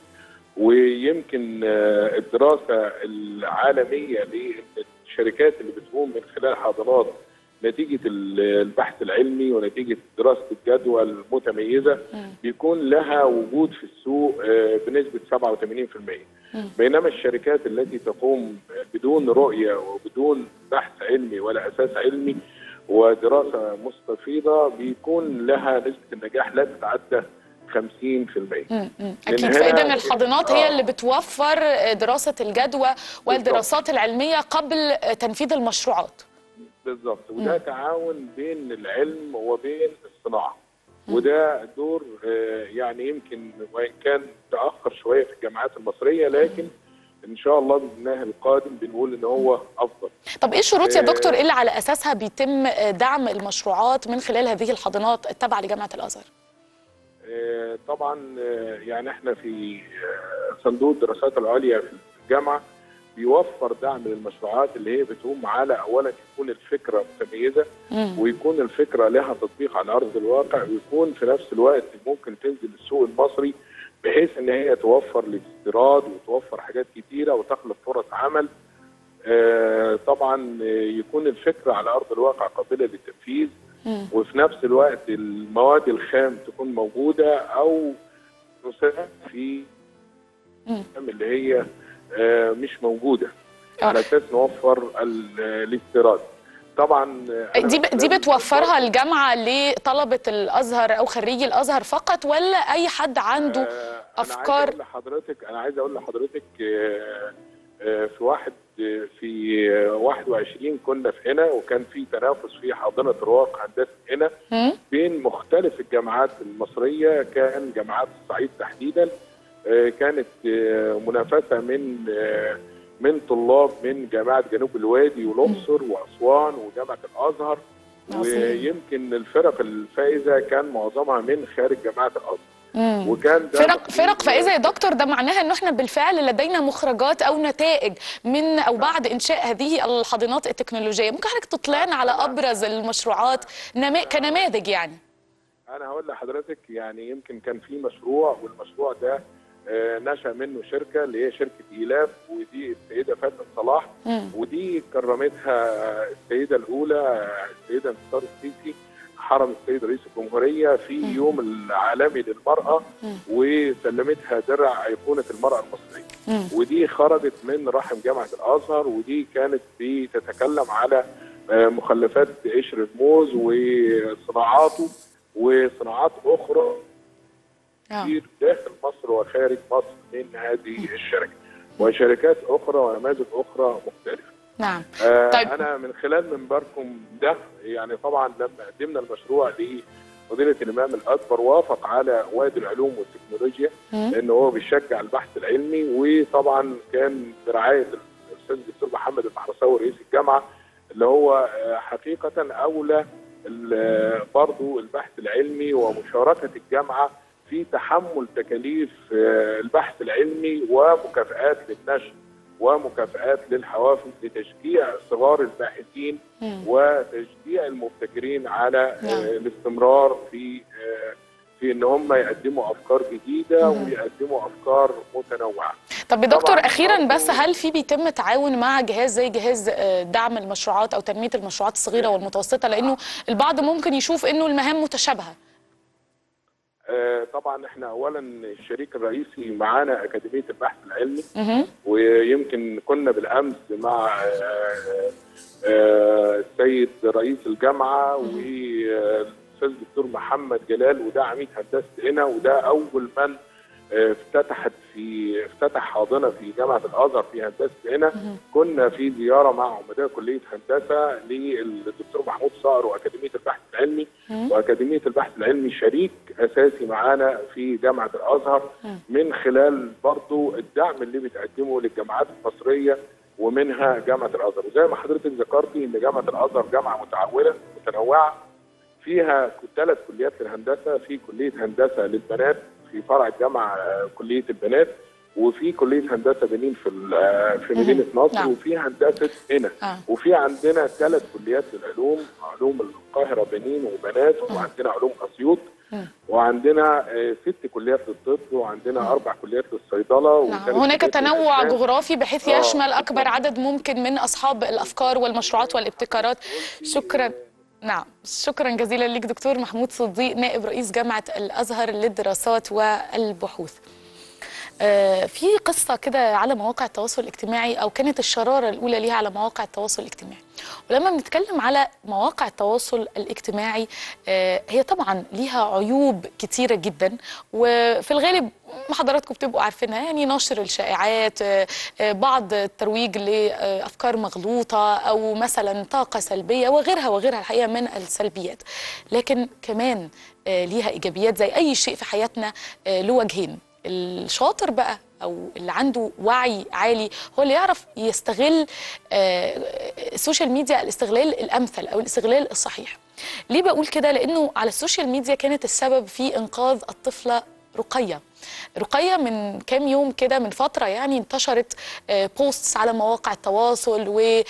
ويمكن آه، الدراسه العالميه للشركات اللي بتقوم من خلال حاضنات نتيجه ال- البحث العلمي ونتيجه دراسه الجدوى المتميزه بيكون لها وجود في السوق آه، بنسبه 87% بينما الشركات التي تقوم بدون رؤيه وبدون بحث علمي ولا اساس علمي ودراسه مستفيضه بيكون لها نسبه النجاح لا تتعدى 50%. مم، مم. لأن اكيد هنا- فاذا الحاضنات هي آه. اللي بتوفر آه، دراسه الجدوى والدراسات العلميه قبل آه، تنفيذ المشروعات بالظبط وده تعاون بين العلم وبين الصناعه وده دور آه، يعني يمكن وان كان تاخر شويه في الجامعات المصريه لكن ان شاء الله باذن الله القادم بنقول ان هو افضل طب ايه الشروط يا آه. دكتور اللي على اساسها بيتم آه، دعم المشروعات من خلال هذه الحاضنات التابعه لجامعه الازهر آه، طبعا آه، يعني احنا في آه، صندوق الدراسات العليا في الجامعه بيوفر دعم للمشروعات اللي هي بتقوم على اولا يكون الفكره متميزه مم. ويكون الفكره لها تطبيق على ارض الواقع ويكون في نفس الوقت ممكن تنزل السوق المصري بحيث ان هي توفر الاستيراد وتوفر حاجات كتيره وتخلق فرص عمل آه، طبعا آه، يكون الفكره على ارض الواقع قابله للتنفيذ مم. وفي نفس الوقت المواد الخام تكون موجوده او نساهم في مم. اللي هي آه، مش موجوده آه. على اساس نوفر ال- الاستيراد طبعا آه، أنا دي ب- دي مثلاً بتوفرها الجامعه لطلبه الازهر او خريجي الازهر فقط ولا اي حد عنده آه، أفكار. انا عايز اقول لحضرتك انا عايز اقول لحضرتك آه، آه، في واحد آه، في آه، 21 كنا في هنا وكان في تنافس في حاضنه رواق هندسه هنا مم؟ بين مختلف الجامعات المصريه كان جامعات الصعيد تحديدا آه، كانت آه، منافسه من آه، من طلاب من جامعه جنوب الوادي والاقصر واسوان وجامعه الازهر عظيم. ويمكن الفرق الفائزه كان معظمها من خارج جامعه الازهر مم. وكان ده فرق مطلوب- فرق فائزه يا دكتور ده معناها انه احنا بالفعل لدينا مخرجات او نتائج من او بعد انشاء هذه الحاضنات التكنولوجيه ممكن حضرتك تطلعنا على ابرز المشروعات نما... كنماذج يعني انا هقول لحضرتك يعني يمكن كان في مشروع والمشروع ده آه، نشا منه شركه اللي هي شركه ايلاف ودي السيده فاتن صلاح مم. ودي كرمتها السيده الاولى السيده انتصار السيسي حرم السيد رئيس الجمهوريه في يوم العالمي للمراه مم. وسلمتها درع ايقونه المراه المصريه مم. ودي خرجت من رحم جامعه الازهر ودي كانت بتتكلم على آه، مخلفات قشر الموز وصناعاته وصناعات اخرى آه. كتير داخل مصر وخارج مصر من هذه الشركه وشركات اخرى ونماذج اخرى مختلفه. نعم آه طيب. انا من خلال منبركم ده يعني طبعا لما قدمنا المشروع لفضيله الامام الاكبر وافق على وادي العلوم والتكنولوجيا مم. لان هو بيشجع البحث العلمي وطبعا كان برعايه الاستاذ الدكتور محمد المحرساوي رئيس الجامعه اللي هو آه، حقيقه اولى ال- برضو البحث العلمي ومشاركه الجامعه في تحمل تكاليف آه، البحث العلمي ومكافآت للنشر ومكافآت للحوافز لتشجيع صغار الباحثين مم. وتشجيع المبتكرين على نعم. آه، الاستمرار في آه، في ان هم يقدموا افكار جديده مم. ويقدموا افكار متنوعه. طب طب يا دكتور طبعاً اخيرا برضو- بس هل في بيتم تعاون مع جهاز زي جهاز آه، دعم المشروعات او تنميه المشروعات الصغيره والمتوسطه لانه البعض ممكن يشوف انه المهام متشابهه آه، طبعا احنا اولا الشريك الرئيسي معانا اكاديميه البحث العلمي مهم. ويمكن كنا بالامس مع آه، آه، السيد رئيس الجامعه والاستاذ الدكتور محمد جلال وده عميد هندسه هنا وده اول من آه، افتتحت في افتتح حاضنه في جامعه الازهر في هندسه هنا كنا في زياره مع عمداء كليه هندسه للدكتور محمود صقر واكاديميه البحث العلمي واكاديميه البحث العلمي شريك اساسي معانا في جامعه الازهر من خلال برضو الدعم اللي بتقدمه للجامعات المصريه ومنها جامعه الازهر وزي ما حضرتك ذكرتي ان جامعه الازهر جامعه متعاونه متنوعه فيها ثلاث كليات للهندسه في كليه هندسه للبنات في فرع الجامعه آه، كليه البنات وفي كليه هندسه بنين في ال- آه، في مدينه نصر نعم. وفي هندسه هنا آه. وفي عندنا ثلاث كليات للعلوم علوم القاهره بنين وبنات وعندنا علوم اسيوط وعندنا آه، ست كليات للطب وعندنا اربع كليات للصيدله نعم وثلاث هناك كليات تنوع للأسنان. جغرافي بحيث آه. يشمل اكبر عدد ممكن من اصحاب الافكار والمشروعات والابتكارات شكرا نعم شكرا جزيلا لك دكتور محمود صديق نائب رئيس جامعه الازهر للدراسات والبحوث آه، في قصة كده على مواقع التواصل الاجتماعي أو كانت الشرارة الأولى ليها على مواقع التواصل الاجتماعي ولما بنتكلم على مواقع التواصل الاجتماعي آه، هي طبعا ليها عيوب كتيرة جدا وفي الغالب حضراتكم بتبقوا عارفينها يعني نشر الشائعات آه، آه، بعض الترويج لأفكار مغلوطة أو مثلا طاقة سلبية وغيرها وغيرها الحقيقة من السلبيات لكن كمان آه، ليها إيجابيات زي أي شيء في حياتنا آه، له وجهين الشاطر بقى او اللي عنده وعي عالي هو اللي يعرف يستغل آه، السوشيال ميديا الاستغلال الامثل او الاستغلال الصحيح ليه بقول كده لانه على السوشيال ميديا كانت السبب في انقاذ الطفله رقيه رقية من كام يوم كده من فترة يعني انتشرت آه، بوستس على مواقع التواصل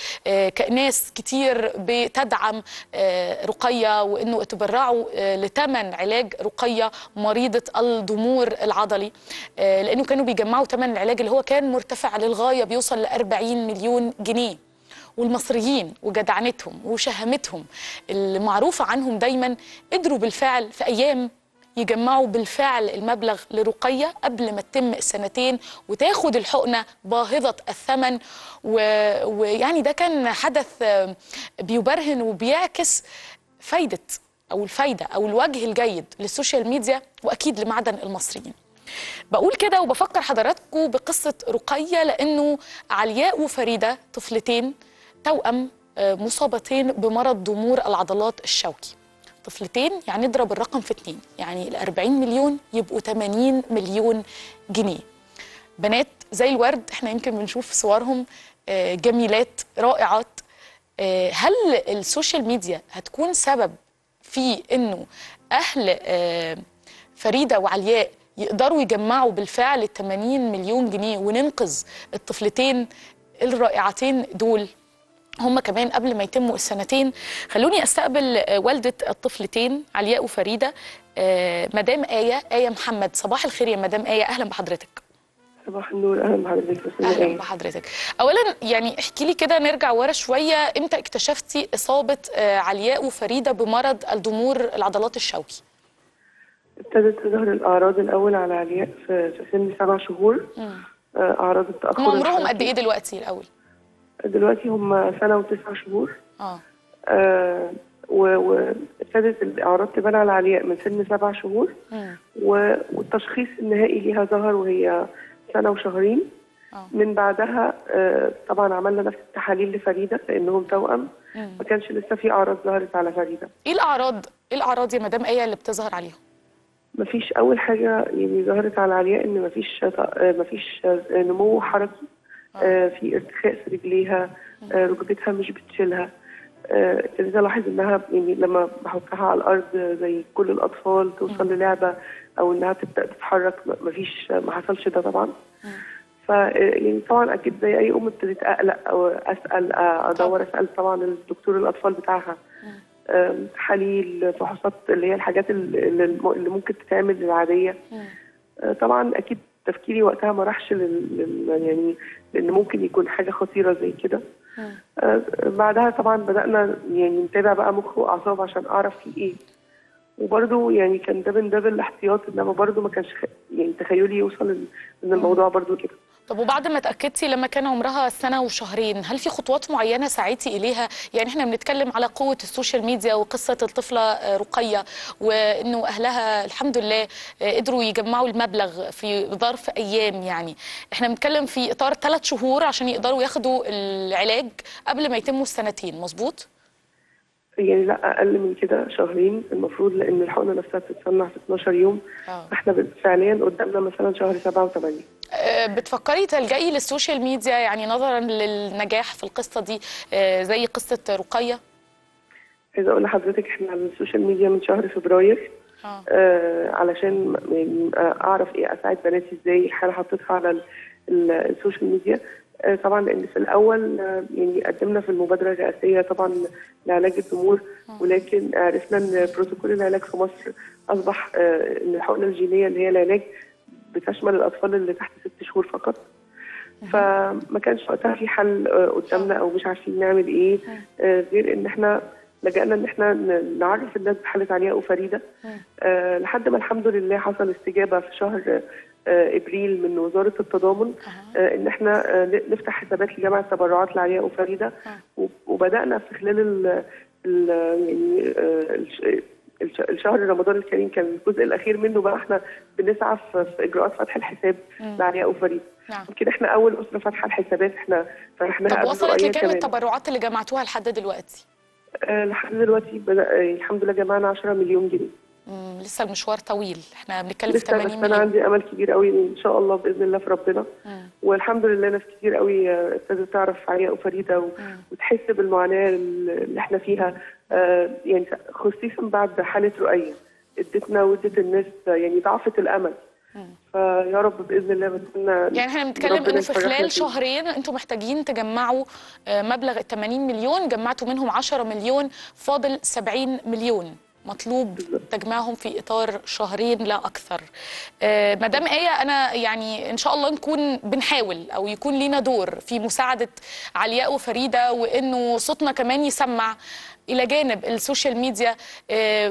وناس كتير بتدعم آه، رقية وانه اتبرعوا آه، لتمن علاج رقية مريضة الضمور العضلي آه، لانه كانوا بيجمعوا تمن العلاج اللي هو كان مرتفع للغاية بيوصل ل 40 مليون جنيه والمصريين وجدعنتهم وشهامتهم اللي معروفة عنهم دايما قدروا بالفعل في أيام يجمعوا بالفعل المبلغ لرقية قبل ما تتم السنتين وتاخد الحقنة باهظة الثمن و- ويعني ده كان حدث آه، بيبرهن وبيعكس فايدة أو الفايدة أو الوجه الجيد للسوشيال ميديا وأكيد لمعدن المصريين بقول كده وبفكر حضراتكم بقصة رقية لأنه علياء وفريدة طفلتين توأم آه، مصابتين بمرض ضمور العضلات الشوكي طفلتين يعني اضرب الرقم في اتنين يعني ال 40 مليون يبقوا 80 مليون جنيه بنات زي الورد احنا يمكن بنشوف صورهم آه، جميلات رائعات آه، هل السوشيال ميديا هتكون سبب في انه اهل آه، فريده وعلياء يقدروا يجمعوا بالفعل ال 80 مليون جنيه وننقذ الطفلتين الرائعتين دول هم كمان قبل ما يتموا السنتين خلوني استقبل آه، والده الطفلتين علياء وفريده آه، مدام ايه ايه محمد صباح الخير يا مدام ايه اهلا بحضرتك صباح النور اهلا بحضرتك بس اهلا بحضرتك اولا يعني احكي لي كده نرجع ورا شويه امتى اكتشفتي اصابه آه، علياء وفريده بمرض الضمور العضلات الشوكي ابتدت تظهر الاعراض الاول على علياء في في سن سبع شهور آه، اعراض التاخر هم عمرهم الحركي. قد ايه دلوقتي الاول دلوقتي هم سنه وتسع شهور اه آه، و- وابتدت الاعراض تبان على علياء من سن سبع شهور مم. و- والتشخيص النهائي ليها ظهر وهي سنه وشهرين آه. من بعدها آه، طبعا عملنا نفس التحاليل لفريده لانهم توأم مم. ما كانش لسه في اعراض ظهرت على فريده ايه الاعراض ايه الاعراض يا مدام ايه اللي بتظهر عليهم مفيش اول حاجه يعني ظهرت على علياء ان مفيش آه، مفيش آه، نمو حركي آه، في ارتخاء في رجليها آه، ركبتها مش بتشيلها آه، ابتديت الاحظ انها يعني لما بحطها على الارض آه، زي كل الاطفال توصل للعبه او انها تبدا تتحرك م- مفيش ما حصلش ده طبعا ف يعني طبعا اكيد زي اي ام ابتديت اقلق او اسال آه، ادور اسال طبعا الدكتور الاطفال بتاعها آم، تحاليل فحوصات اللي هي الحاجات اللي اللي الم- اللي ممكن تتعمل العاديه آه، طبعا اكيد تفكيري وقتها ما راحش لل... لل... يعني لان ممكن يكون حاجه خطيره زي كده آه، بعدها طبعا بدانا يعني نتابع بقى مخ واعصاب عشان اعرف في ايه وبرده يعني كان ده من باب الاحتياط انما برده ما كانش خ... يعني تخيلي يوصل ان إن الموضوع برده كده طب وبعد ما اتاكدتي لما كان عمرها سنه وشهرين هل في خطوات معينه سعيتي اليها يعني احنا بنتكلم على قوه السوشيال ميديا وقصه الطفله آه، رقيه وانه اهلها الحمد لله آه، قدروا يجمعوا المبلغ في ظرف ايام يعني احنا بنتكلم في اطار ثلاث شهور عشان يقدروا ياخدوا العلاج قبل ما يتموا السنتين مظبوط يعني لا اقل من كده شهرين المفروض لان الحقنه نفسها بتتصنع في 12 يوم اه احنا بن- فعليا قدامنا مثلا شهر سبعة وثمانية آه، بتفكري تلجئي للسوشيال ميديا يعني نظرا للنجاح في القصه دي آه، زي قصه رقيه عايزه اقول لحضرتك احنا على السوشيال ميديا من شهر فبراير اه آه علشان م- يعني آه، اعرف ايه اساعد بناتي ازاي حاله حطيتها على ال- ال- السوشيال ميديا آه طبعا لان في الاول آه يعني قدمنا في المبادره الرئاسيه طبعا لعلاج الضمور ولكن عرفنا ان بروتوكول العلاج في مصر اصبح آه ان الحقنه الجينيه اللي هي العلاج بتشمل الاطفال اللي تحت ست شهور فقط فما كانش وقتها في حل آه، قدامنا او مش عارفين نعمل ايه آه، غير ان احنا لجأنا ان احنا ن- نعرف الناس بحاله علياء وفريده آه، لحد ما الحمد لله حصل استجابه في شهر آه، ابريل من وزاره التضامن آه، ان احنا آه، ن- نفتح حسابات لجمع التبرعات لعلياء وفريده و- وبدانا في خلال ال ال يعني آه، الش- الش- الشهر رمضان الكريم كان الجزء الاخير منه بقى احنا بنسعى في في اجراءات فتح الحساب لعلياء وفريده نعم يمكن احنا اول اسره فاتحه الحسابات احنا فتحناها طب قبل وصلت رؤية لكام كمان. التبرعات اللي جمعتوها لحد دلوقتي آه، لحد دلوقتي بدأ آه، الحمد لله جمعنا 10 مليون جنيه مم، لسه المشوار طويل احنا بنتكلم في لسه بس 80 انا مليون عندي امل كبير قوي ان شاء الله باذن الله في ربنا مم. والحمد لله ناس كتير قوي آه، ابتدت تعرف علياء وفريده و- وتحس بالمعاناه اللي احنا فيها آه، يعني خصيصا بعد حاله رؤيه ادتنا وادت الناس آه، يعني ضعفت الامل فيا رب باذن الله بتكون يعني احنا بنتكلم ربنا انه في يفرحنا خلال فيه. شهرين انتم محتاجين تجمعوا آه، مبلغ ال 80 مليون جمعتوا منهم 10 مليون فاضل 70 مليون مطلوب تجميعهم في اطار شهرين لا اكثر آه، مدام ايه انا يعني ان شاء الله نكون بنحاول او يكون لينا دور في مساعده علياء وفريده وانه صوتنا كمان يسمع الى جانب السوشيال ميديا آه،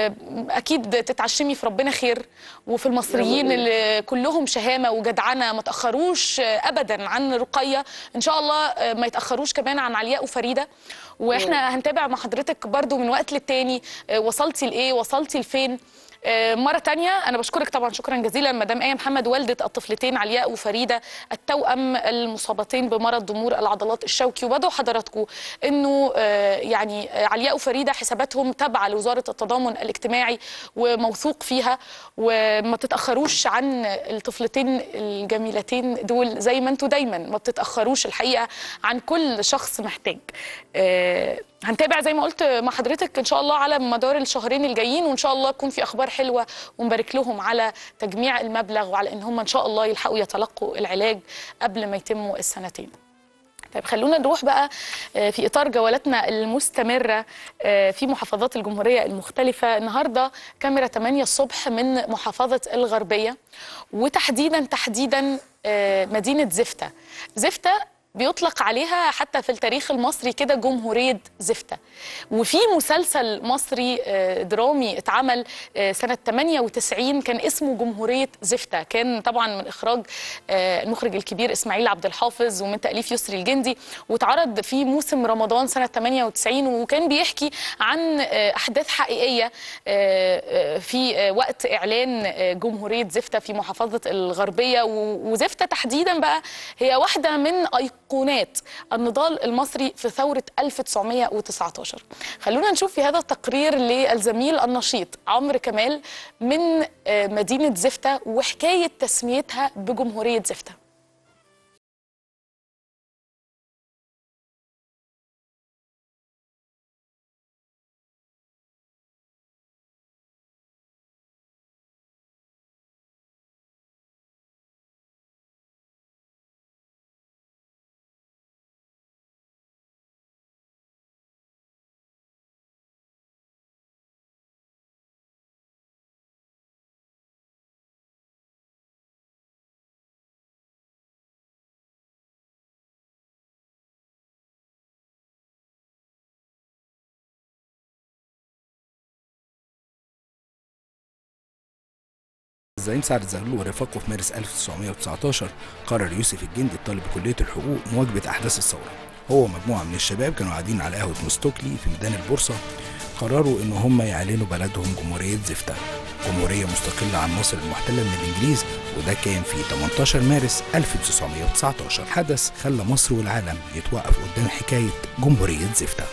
واكيد تتعشمي في ربنا خير وفي المصريين اللي كلهم شهامه وجدعنه ما تاخروش آه، ابدا عن رقيه ان شاء الله آه، ما يتاخروش كمان عن علياء وفريده واحنا هنتابع مع حضرتك برضو من وقت للتاني آه، وصلتي لايه وصلتي لفين آه، مرة تانية أنا بشكرك طبعا شكرا جزيلا مدام آية محمد والدة الطفلتين علياء وفريدة التوأم المصابتين بمرض ضمور العضلات الشوكي وبدعو حضراتكم إنه آه، يعني آه، علياء وفريدة حساباتهم تابعة لوزارة التضامن الاجتماعي وموثوق فيها وما تتأخروش عن الطفلتين الجميلتين دول زي ما انتوا دايما ما بتتأخروش الحقيقة عن كل شخص محتاج آه، هنتابع زي ما قلت مع حضرتك ان شاء الله على مدار الشهرين الجايين وان شاء الله يكون في اخبار حلوه ونبارك لهم على تجميع المبلغ وعلى ان هم ان شاء الله يلحقوا يتلقوا العلاج قبل ما يتموا السنتين طيب خلونا نروح بقى آه، في اطار جولاتنا المستمره آه، في محافظات الجمهوريه المختلفه النهارده كاميرا 8 الصبح من محافظه الغربيه وتحديدا تحديدا آه، مدينه زفته زفته بيطلق عليها حتى في التاريخ المصري كده جمهورية زفتة وفي مسلسل مصري آه، درامي اتعمل آه، سنة 98 كان اسمه جمهورية زفتة كان طبعا من إخراج آه، المخرج الكبير إسماعيل عبد الحافظ ومن تأليف يسري الجندي واتعرض في موسم رمضان سنة 98 وكان بيحكي عن آه، أحداث حقيقية آه، آه، في آه، وقت إعلان آه، جمهورية زفتة في محافظة الغربية و- وزفتة تحديدا بقى هي واحدة من أيقونات النضال المصري في ثورة 1919 خلونا نشوف في هذا التقرير للزميل النشيط عمرو كمال من آه، مدينة زفتة وحكاية تسميتها بجمهورية زفتة الزعيم سعد زغلول ورفاقه في مارس 1919 قرر يوسف الجندي الطالب بكلية الحقوق مواجهة أحداث الثورة هو ومجموعة من الشباب كانوا قاعدين على قهوة مستوكلي في ميدان البورصة قرروا إن هم يعلنوا بلدهم جمهورية زفتة جمهورية مستقلة عن مصر المحتلة من الإنجليز وده كان في 18 مارس 1919 حدث خلى مصر والعالم يتوقف قدام حكاية جمهورية زفتة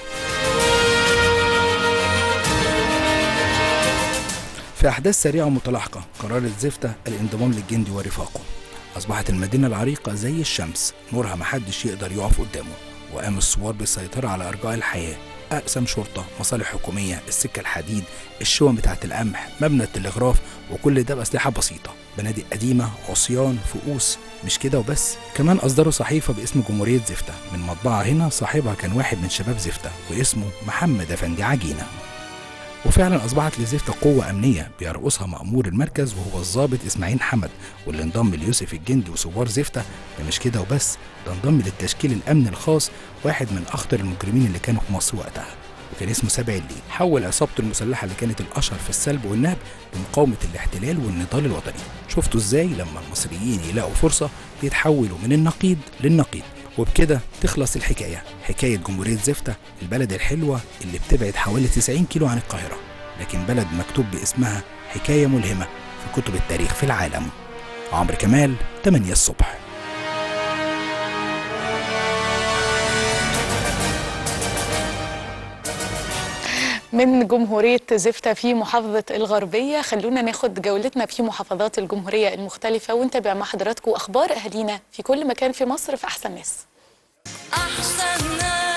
في أحداث سريعة ومتلاحقة قررت زفتة الانضمام للجندي ورفاقه أصبحت المدينة العريقة زي الشمس نورها محدش يقدر يقف قدامه وقام الثوار بالسيطرة على أرجاء الحياة أقسام شرطة مصالح حكومية السكة الحديد الشوم بتاعة القمح مبنى التلغراف وكل ده بأسلحة بسيطة بنادق قديمة عصيان فؤوس مش كده وبس كمان أصدروا صحيفة باسم جمهورية زفتة من مطبعة هنا صاحبها كان واحد من شباب زفتة واسمه محمد أفندي عجينة وفعلا أصبحت لزفتة قوة أمنية بيرقصها مأمور المركز وهو الضابط إسماعيل حمد واللي انضم ليوسف الجندي وثوار زفتة ده مش كده وبس ده انضم للتشكيل الأمني الخاص واحد من أخطر المجرمين اللي كانوا في مصر وقتها وكان اسمه سبع الليل حول عصابته المسلحة اللي كانت الأشهر في السلب والنهب لمقاومة الاحتلال والنضال الوطني شفتوا ازاي لما المصريين يلاقوا فرصة بيتحولوا من النقيض للنقيض وبكده تخلص الحكاية حكاية جمهورية زفتة البلد الحلوة اللي بتبعد حوالي 90 كيلو عن القاهرة لكن بلد مكتوب باسمها حكاية ملهمة في كتب التاريخ في العالم عمرو كمال 8 الصبح من جمهورية زفتة في محافظة الغربية خلونا ناخد جولتنا في محافظات الجمهورية المختلفة ونتابع مع حضراتكم أخبار أهالينا في كل مكان في مصر في أحسن ناس أحسن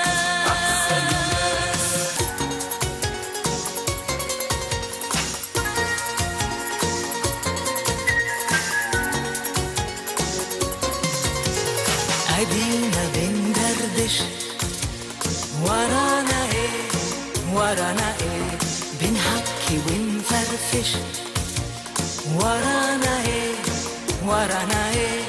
ناس أدينا بندردش ورانا إيه ورانا إيه بنحكي ونفرفش ورانا إيه ورانا إيه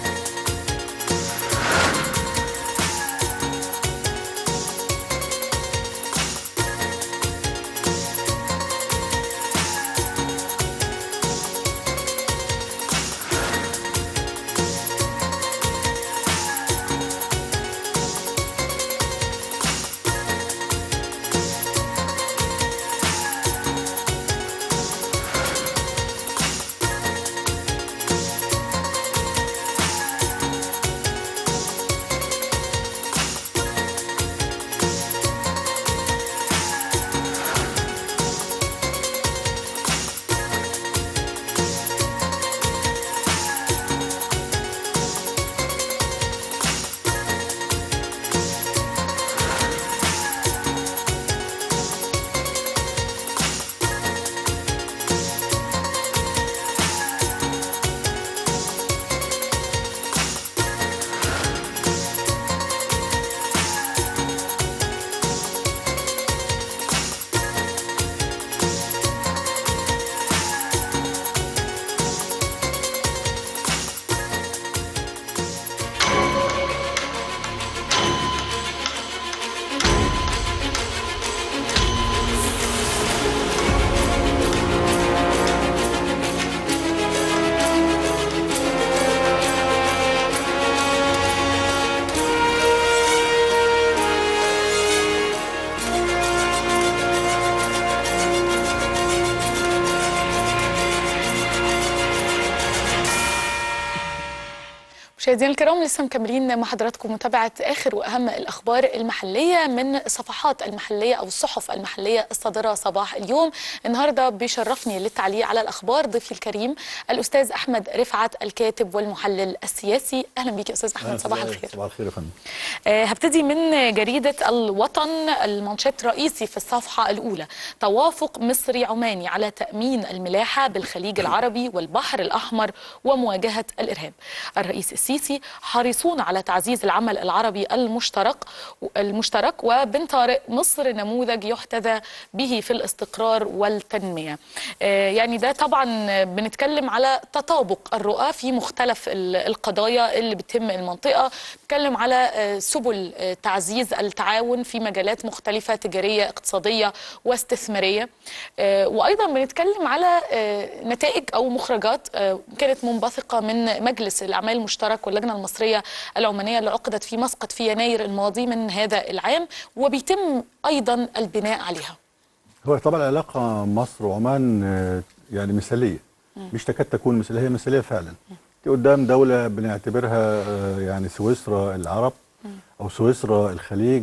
مشاهدينا الكرام لسه مكملين مع حضراتكم متابعة آخر وأهم الأخبار المحلية من الصفحات المحلية أو الصحف المحلية الصادرة صباح اليوم النهاردة بيشرفني للتعليق على الأخبار ضيفي الكريم الأستاذ أحمد رفعت الكاتب والمحلل السياسي أهلا بيك يا أستاذ أحمد صباح الخير صباح الخير يا فندم آه، هبتدي من جريدة الوطن المانشيت رئيسي في الصفحة الأولى توافق مصري عماني على تأمين الملاحة بالخليج العربي والبحر الأحمر ومواجهة الإرهاب الرئيس السيسي السيسي حريصون على تعزيز العمل العربي المشترك المشترك وبن طارق مصر نموذج يحتذى به في الاستقرار والتنميه. آه، يعني ده طبعا بنتكلم على تطابق الرؤى في مختلف ال- القضايا اللي بتهم المنطقه، بنتكلم على آه، سبل آه، تعزيز التعاون في مجالات مختلفه تجاريه اقتصاديه واستثماريه. آه، وايضا بنتكلم على آه، نتائج او مخرجات آه، كانت منبثقه من مجلس الاعمال المشترك واللجنه المصريه العمانيه اللي عقدت في مسقط في يناير الماضي من هذا العام وبيتم ايضا البناء عليها. هو طبعا العلاقة مصر وعمان آه، يعني مثالية مش تكاد تكون مثالية هي مثالية فعلا دي قدام دولة بنعتبرها آه، يعني سويسرا العرب أو سويسرا الخليج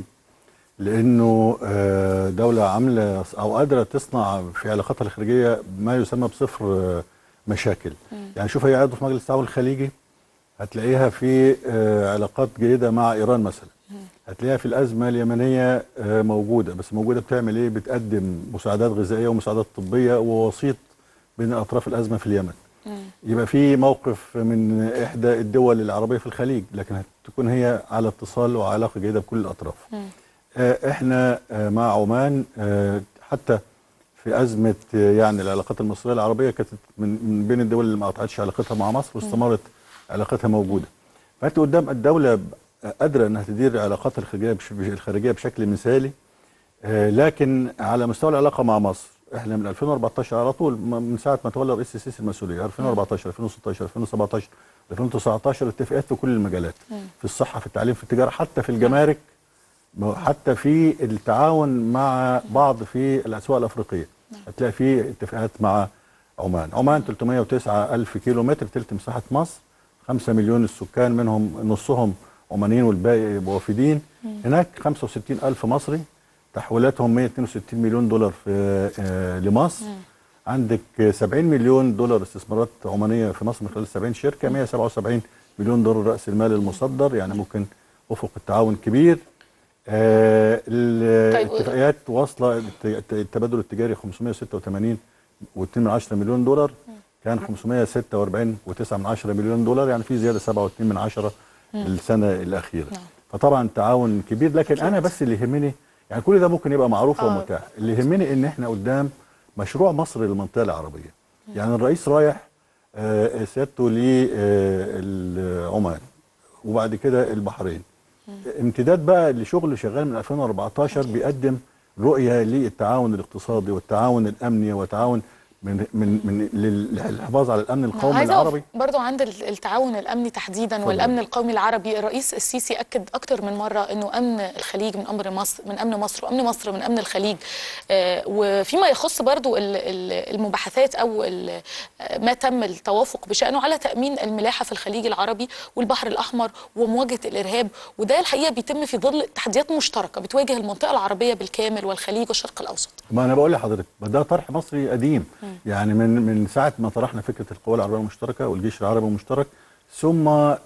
لأنه آه، دولة عاملة أو قادرة تصنع في علاقاتها الخارجية ما يسمى بصفر آه، مشاكل يعني شوف هي عضو في مجلس التعاون الخليجي هتلاقيها في آه، علاقات جيدة مع إيران مثلا هتلاقيها في الأزمة اليمنية آه، موجودة بس موجودة بتعمل إيه بتقدم مساعدات غذائية ومساعدات طبية ووسيط بين أطراف الأزمة في اليمن يبقى في موقف من إحدى الدول العربية في الخليج لكن تكون هي على اتصال وعلاقة جيدة بكل الأطراف آه، احنا آه، مع عمان آه، حتى في أزمة آه، يعني العلاقات المصرية العربية كانت من من بين الدول اللي ما قطعتش علاقتها مع مصر واستمرت علاقتها موجودة فأنت قدام الدولة قادرة أنها تدير علاقاتها الخارجية بش- الخارجية بشكل مثالي آه، لكن على مستوى العلاقة مع مصر احنا من 2014 على طول م- من ساعة ما تولى رئيس السيسي المسؤولية 2014 2016 2017 2019 اتفاقات في كل المجالات في الصحة في التعليم في التجارة حتى في الجمارك حتى في التعاون مع بعض في الاسواق الافريقيه هتلاقي في اتفاقات مع عمان عمان 309 الف كيلو متر تلت مساحه مصر 5 مليون السكان منهم نصهم عمانيين والباقي وافدين هناك 65 الف مصري تحويلاتهم 162 مليون دولار في آه، لمصر عندك 70 مليون دولار استثمارات عمانيه في مصر من خلال 70 شركه 177 مليون دولار راس المال المصدر يعني ممكن افق التعاون كبير آه طيب، الاتفاقيات واصله الت- التبادل التجاري 586 و2 من 10 مليون دولار كان 546 و9 من 10 مليون دولار يعني في زياده 7 و2 من 10 السنه الاخيره فطبعا تعاون كبير لكن انا بس اللي يهمني يعني كل ده ممكن يبقى معروف آه. ومتاح اللي يهمني ان احنا قدام مشروع مصر للمنطقه العربيه يعني الرئيس رايح آه، سيادته لعمان وبعد كده البحرين امتداد بقى لشغل شغال من 2014 بيقدم رؤيه للتعاون الاقتصادي والتعاون الامني وتعاون من من من للحفاظ على الامن القومي عايزة العربي أقف برضو عند ال- التعاون الأمني تحديدا اتفضل. والأمن القومي العربي الرئيس السيسي أكد أكتر من مرة أنه أمن الخليج من أمر مصر من أمن مصر وأمن مصر من أمن الخليج آه، وفيما يخص برضو ال- ال- المباحثات أو ال- آه، ما تم التوافق بشأنه على تأمين الملاحة في الخليج العربي والبحر الأحمر ومواجهة الإرهاب وده الحقيقة بيتم في ظل تحديات مشتركة بتواجه المنطقة العربية بالكامل والخليج والشرق الأوسط ما انا بقول لحضرتك ما ده طرح مصري قديم يعني من من ساعه ما طرحنا فكره القوى العربيه المشتركه والجيش العربي المشترك ثم آه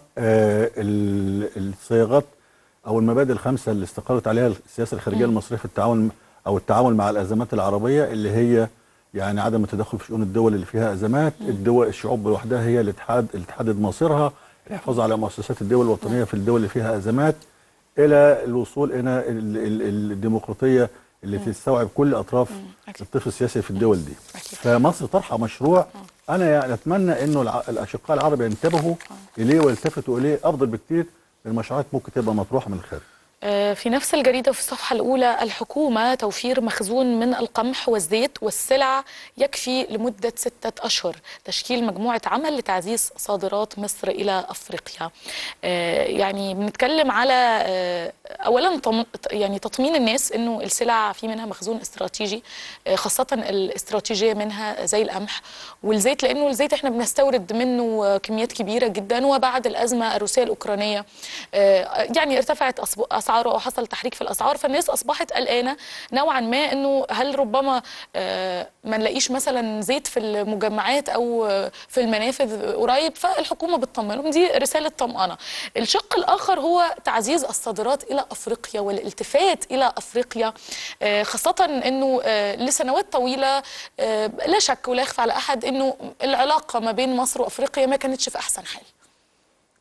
ال- الصياغات او المبادئ الخمسه اللي استقرت عليها السياسه الخارجيه المصريه في التعاون او التعامل مع الازمات العربيه اللي هي يعني عدم التدخل في شؤون الدول اللي فيها ازمات الدول الشعوب لوحدها هي اللي تحدد اللي تحدد مصيرها الحفاظ على مؤسسات الدول الوطنيه في الدول اللي فيها ازمات الى الوصول الى ال- ال- الديمقراطيه اللي تستوعب كل اطراف أكيد. الطيف السياسي في الدول دي أكيد. فمصر طرحه مشروع انا يعني اتمنى انه الع- الاشقاء العرب ينتبهوا اليه ويلتفتوا اليه افضل بكتير من مشروعات ممكن تبقى مطروحه من الخارج آه، في نفس الجريدة في الصفحة الأولى الحكومة توفير مخزون من القمح والزيت والسلع يكفي لمدة ستة أشهر تشكيل مجموعة عمل لتعزيز صادرات مصر إلى أفريقيا آه، يعني بنتكلم على آه، أولا طم- يعني تطمين الناس أنه السلع في منها مخزون استراتيجي آه، خاصة الاستراتيجية منها زي القمح والزيت لأنه الزيت احنا بنستورد منه آه، كميات كبيرة جدا وبعد الأزمة الروسية الأوكرانية آه، يعني ارتفعت أسب- اسعاره او حصل تحريك في الاسعار فالناس اصبحت قلقانه نوعا ما انه هل ربما آه، ما نلاقيش مثلا زيت في المجمعات او آه، في المنافذ قريب فالحكومه بتطمنهم دي رساله طمانه الشق الاخر هو تعزيز الصادرات الى افريقيا والالتفات الى افريقيا آه، خاصه انه آه، لسنوات طويله آه، لا شك ولا يخفى على احد انه العلاقه ما بين مصر وافريقيا ما كانتش في احسن حال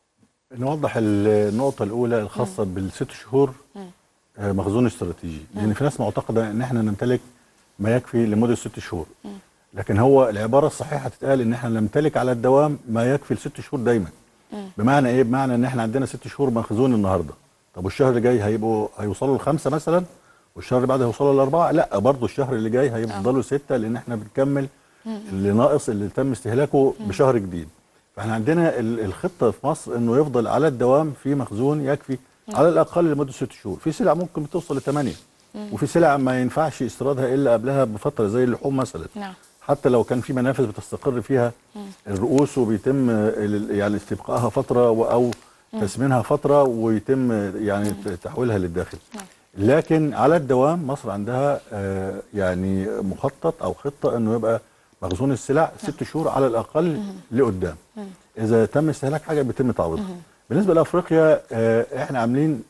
نوضح النقطة الأولى الخاصة بالست شهور آه، مخزون استراتيجي لأن في ناس معتقدة إن إحنا نمتلك ما يكفي لمدة ست شهور لكن هو العبارة الصحيحة تتقال إن إحنا نمتلك على الدوام ما يكفي لست شهور دايما بمعنى إيه؟ بمعنى إن إحنا عندنا ست شهور مخزون النهاردة طب والشهر اللي جاي هيبقوا هيوصلوا لخمسة مثلا والشهر اللي بعده هيوصلوا لأربعة لا برضه الشهر اللي جاي هيفضلوا ستة لأن إحنا بنكمل اللي ناقص اللي تم استهلاكه بشهر جديد فاحنا عندنا ال- الخطه في مصر انه يفضل على الدوام في مخزون يكفي على الاقل لمده ست شهور في سلع ممكن بتوصل لثمانيه وفي سلع ما ينفعش استيرادها الا قبلها بفتره زي اللحوم مثلا نعم حتى لو كان في منافذ بتستقر فيها الرؤوس وبيتم ال- يعني استبقائها فتره و- او تسمينها فتره ويتم يعني ت- تحويلها للداخل لكن على الدوام مصر عندها آه، يعني مخطط او خطه انه يبقى مخزون السلع ست شهور على الاقل لقدام اذا تم استهلاك حاجه بيتم تعويضها بالنسبه لافريقيا آه، احنا عاملين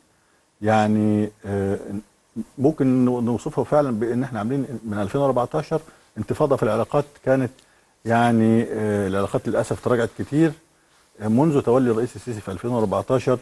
يعني آه، ممكن نوصفها فعلا بان احنا عاملين من 2014 انتفاضه في العلاقات كانت يعني آه، العلاقات للاسف تراجعت كتير آه، منذ تولي الرئيس السيسي في 2014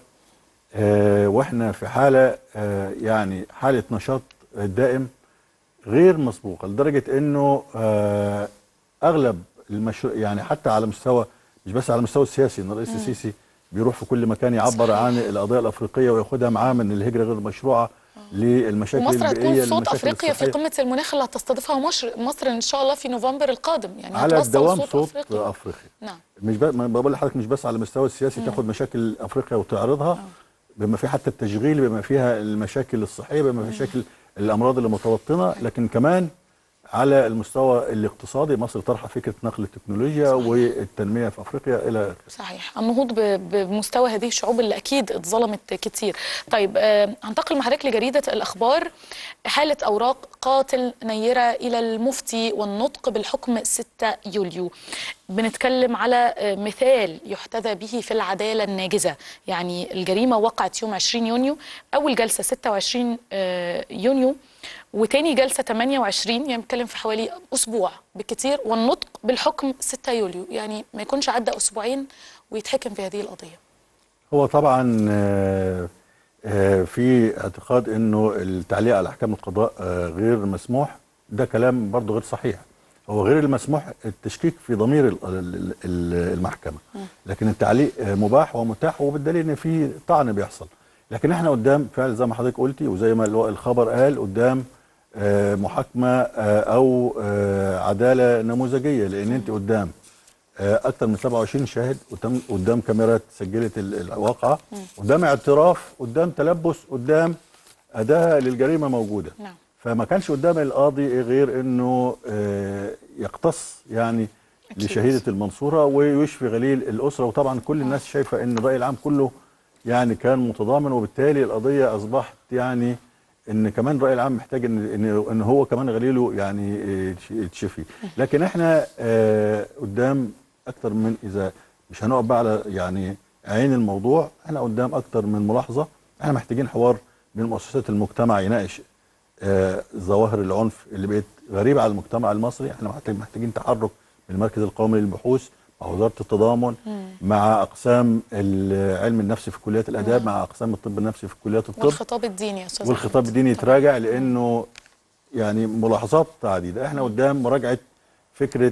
آه، واحنا في حاله آه، يعني حاله نشاط دائم غير مسبوقه لدرجه انه آه، اغلب المشروع يعني حتى على مستوى مش بس على المستوى السياسي ان الرئيس السيسي بيروح في كل مكان يعبر صحيح. عن القضيه الافريقيه وياخدها معاه من الهجره غير المشروعه للمشاكل ومصر البيئيه هتكون صوت للمشاكل افريقيا في الصحية. قمه المناخ اللي هتستضيفها مصر مصر ان شاء الله في نوفمبر القادم يعني على هتوصل الدوام صوت, صوت افريقيا افريقيا نعم مش ب... ما بقول لحضرتك مش بس على المستوى السياسي تاخد مشاكل افريقيا وتعرضها بما فيها حتى التشغيل بما فيها المشاكل الصحيه بما فيها مشاكل الامراض اللي متوطنه لكن كمان على المستوى الاقتصادي مصر طرحه فكره نقل التكنولوجيا والتنميه في افريقيا الى صحيح النهوض ب- بمستوى هذه الشعوب اللي اكيد اتظلمت كتير طيب آه، هنتقل مع حضرتك لجريده الاخبار حاله اوراق قاتل نيره الى المفتي والنطق بالحكم 6 يوليو بنتكلم على آه، مثال يحتذى به في العداله الناجزه يعني الجريمه وقعت يوم 20 يونيو اول جلسه 26 آه، يونيو وتاني جلسه 28 يعني بنتكلم في حوالي اسبوع بالكتير والنطق بالحكم 6 يوليو يعني ما يكونش عدى اسبوعين ويتحكم في هذه القضيه هو طبعا آه، آه، في اعتقاد انه التعليق على احكام القضاء آه، غير مسموح ده كلام برضه غير صحيح هو غير المسموح التشكيك في ضمير ال- ال- ال- المحكمه لكن التعليق آه، مباح ومتاح وبالدليل ان في طعن بيحصل لكن احنا قدام فعلا زي ما حضرتك قلتي وزي ما الو- الخبر قال قدام آه، محاكمه آه، او آه، عداله نموذجيه لان انت قدام آه، اكتر من 27 شاهد قدام قدام كاميرات سجلت ال- الواقعه قدام اعتراف قدام تلبس قدام اداه للجريمه موجوده نعم. فما كانش قدام القاضي غير انه آه، يقتص يعني أكيد. لشهيده المنصوره ويشفي غليل الاسره وطبعا كل الناس شايفه ان الراي العام كله يعني كان متضامن وبالتالي القضيه اصبحت يعني ان كمان الراي العام محتاج ان ان ان هو كمان غليله يعني آه، يتشفي لكن احنا آه، قدام اكتر من اذا مش هنقف بقى على يعني عين الموضوع احنا قدام اكتر من ملاحظه احنا محتاجين حوار بين مؤسسات المجتمع يناقش آه، ظواهر العنف اللي بقت غريبه على المجتمع المصري احنا محتاج- محتاجين تحرك من المركز القومي للبحوث مع وزاره التضامن مع اقسام ال- علم النفس في كليات الاداب مع اقسام الطب النفسي في كليات الطب والخطاب الديني يا استاذ والخطاب أحمد. الديني يتراجع لانه يعني ملاحظات عديده احنا قدام مراجعه فكره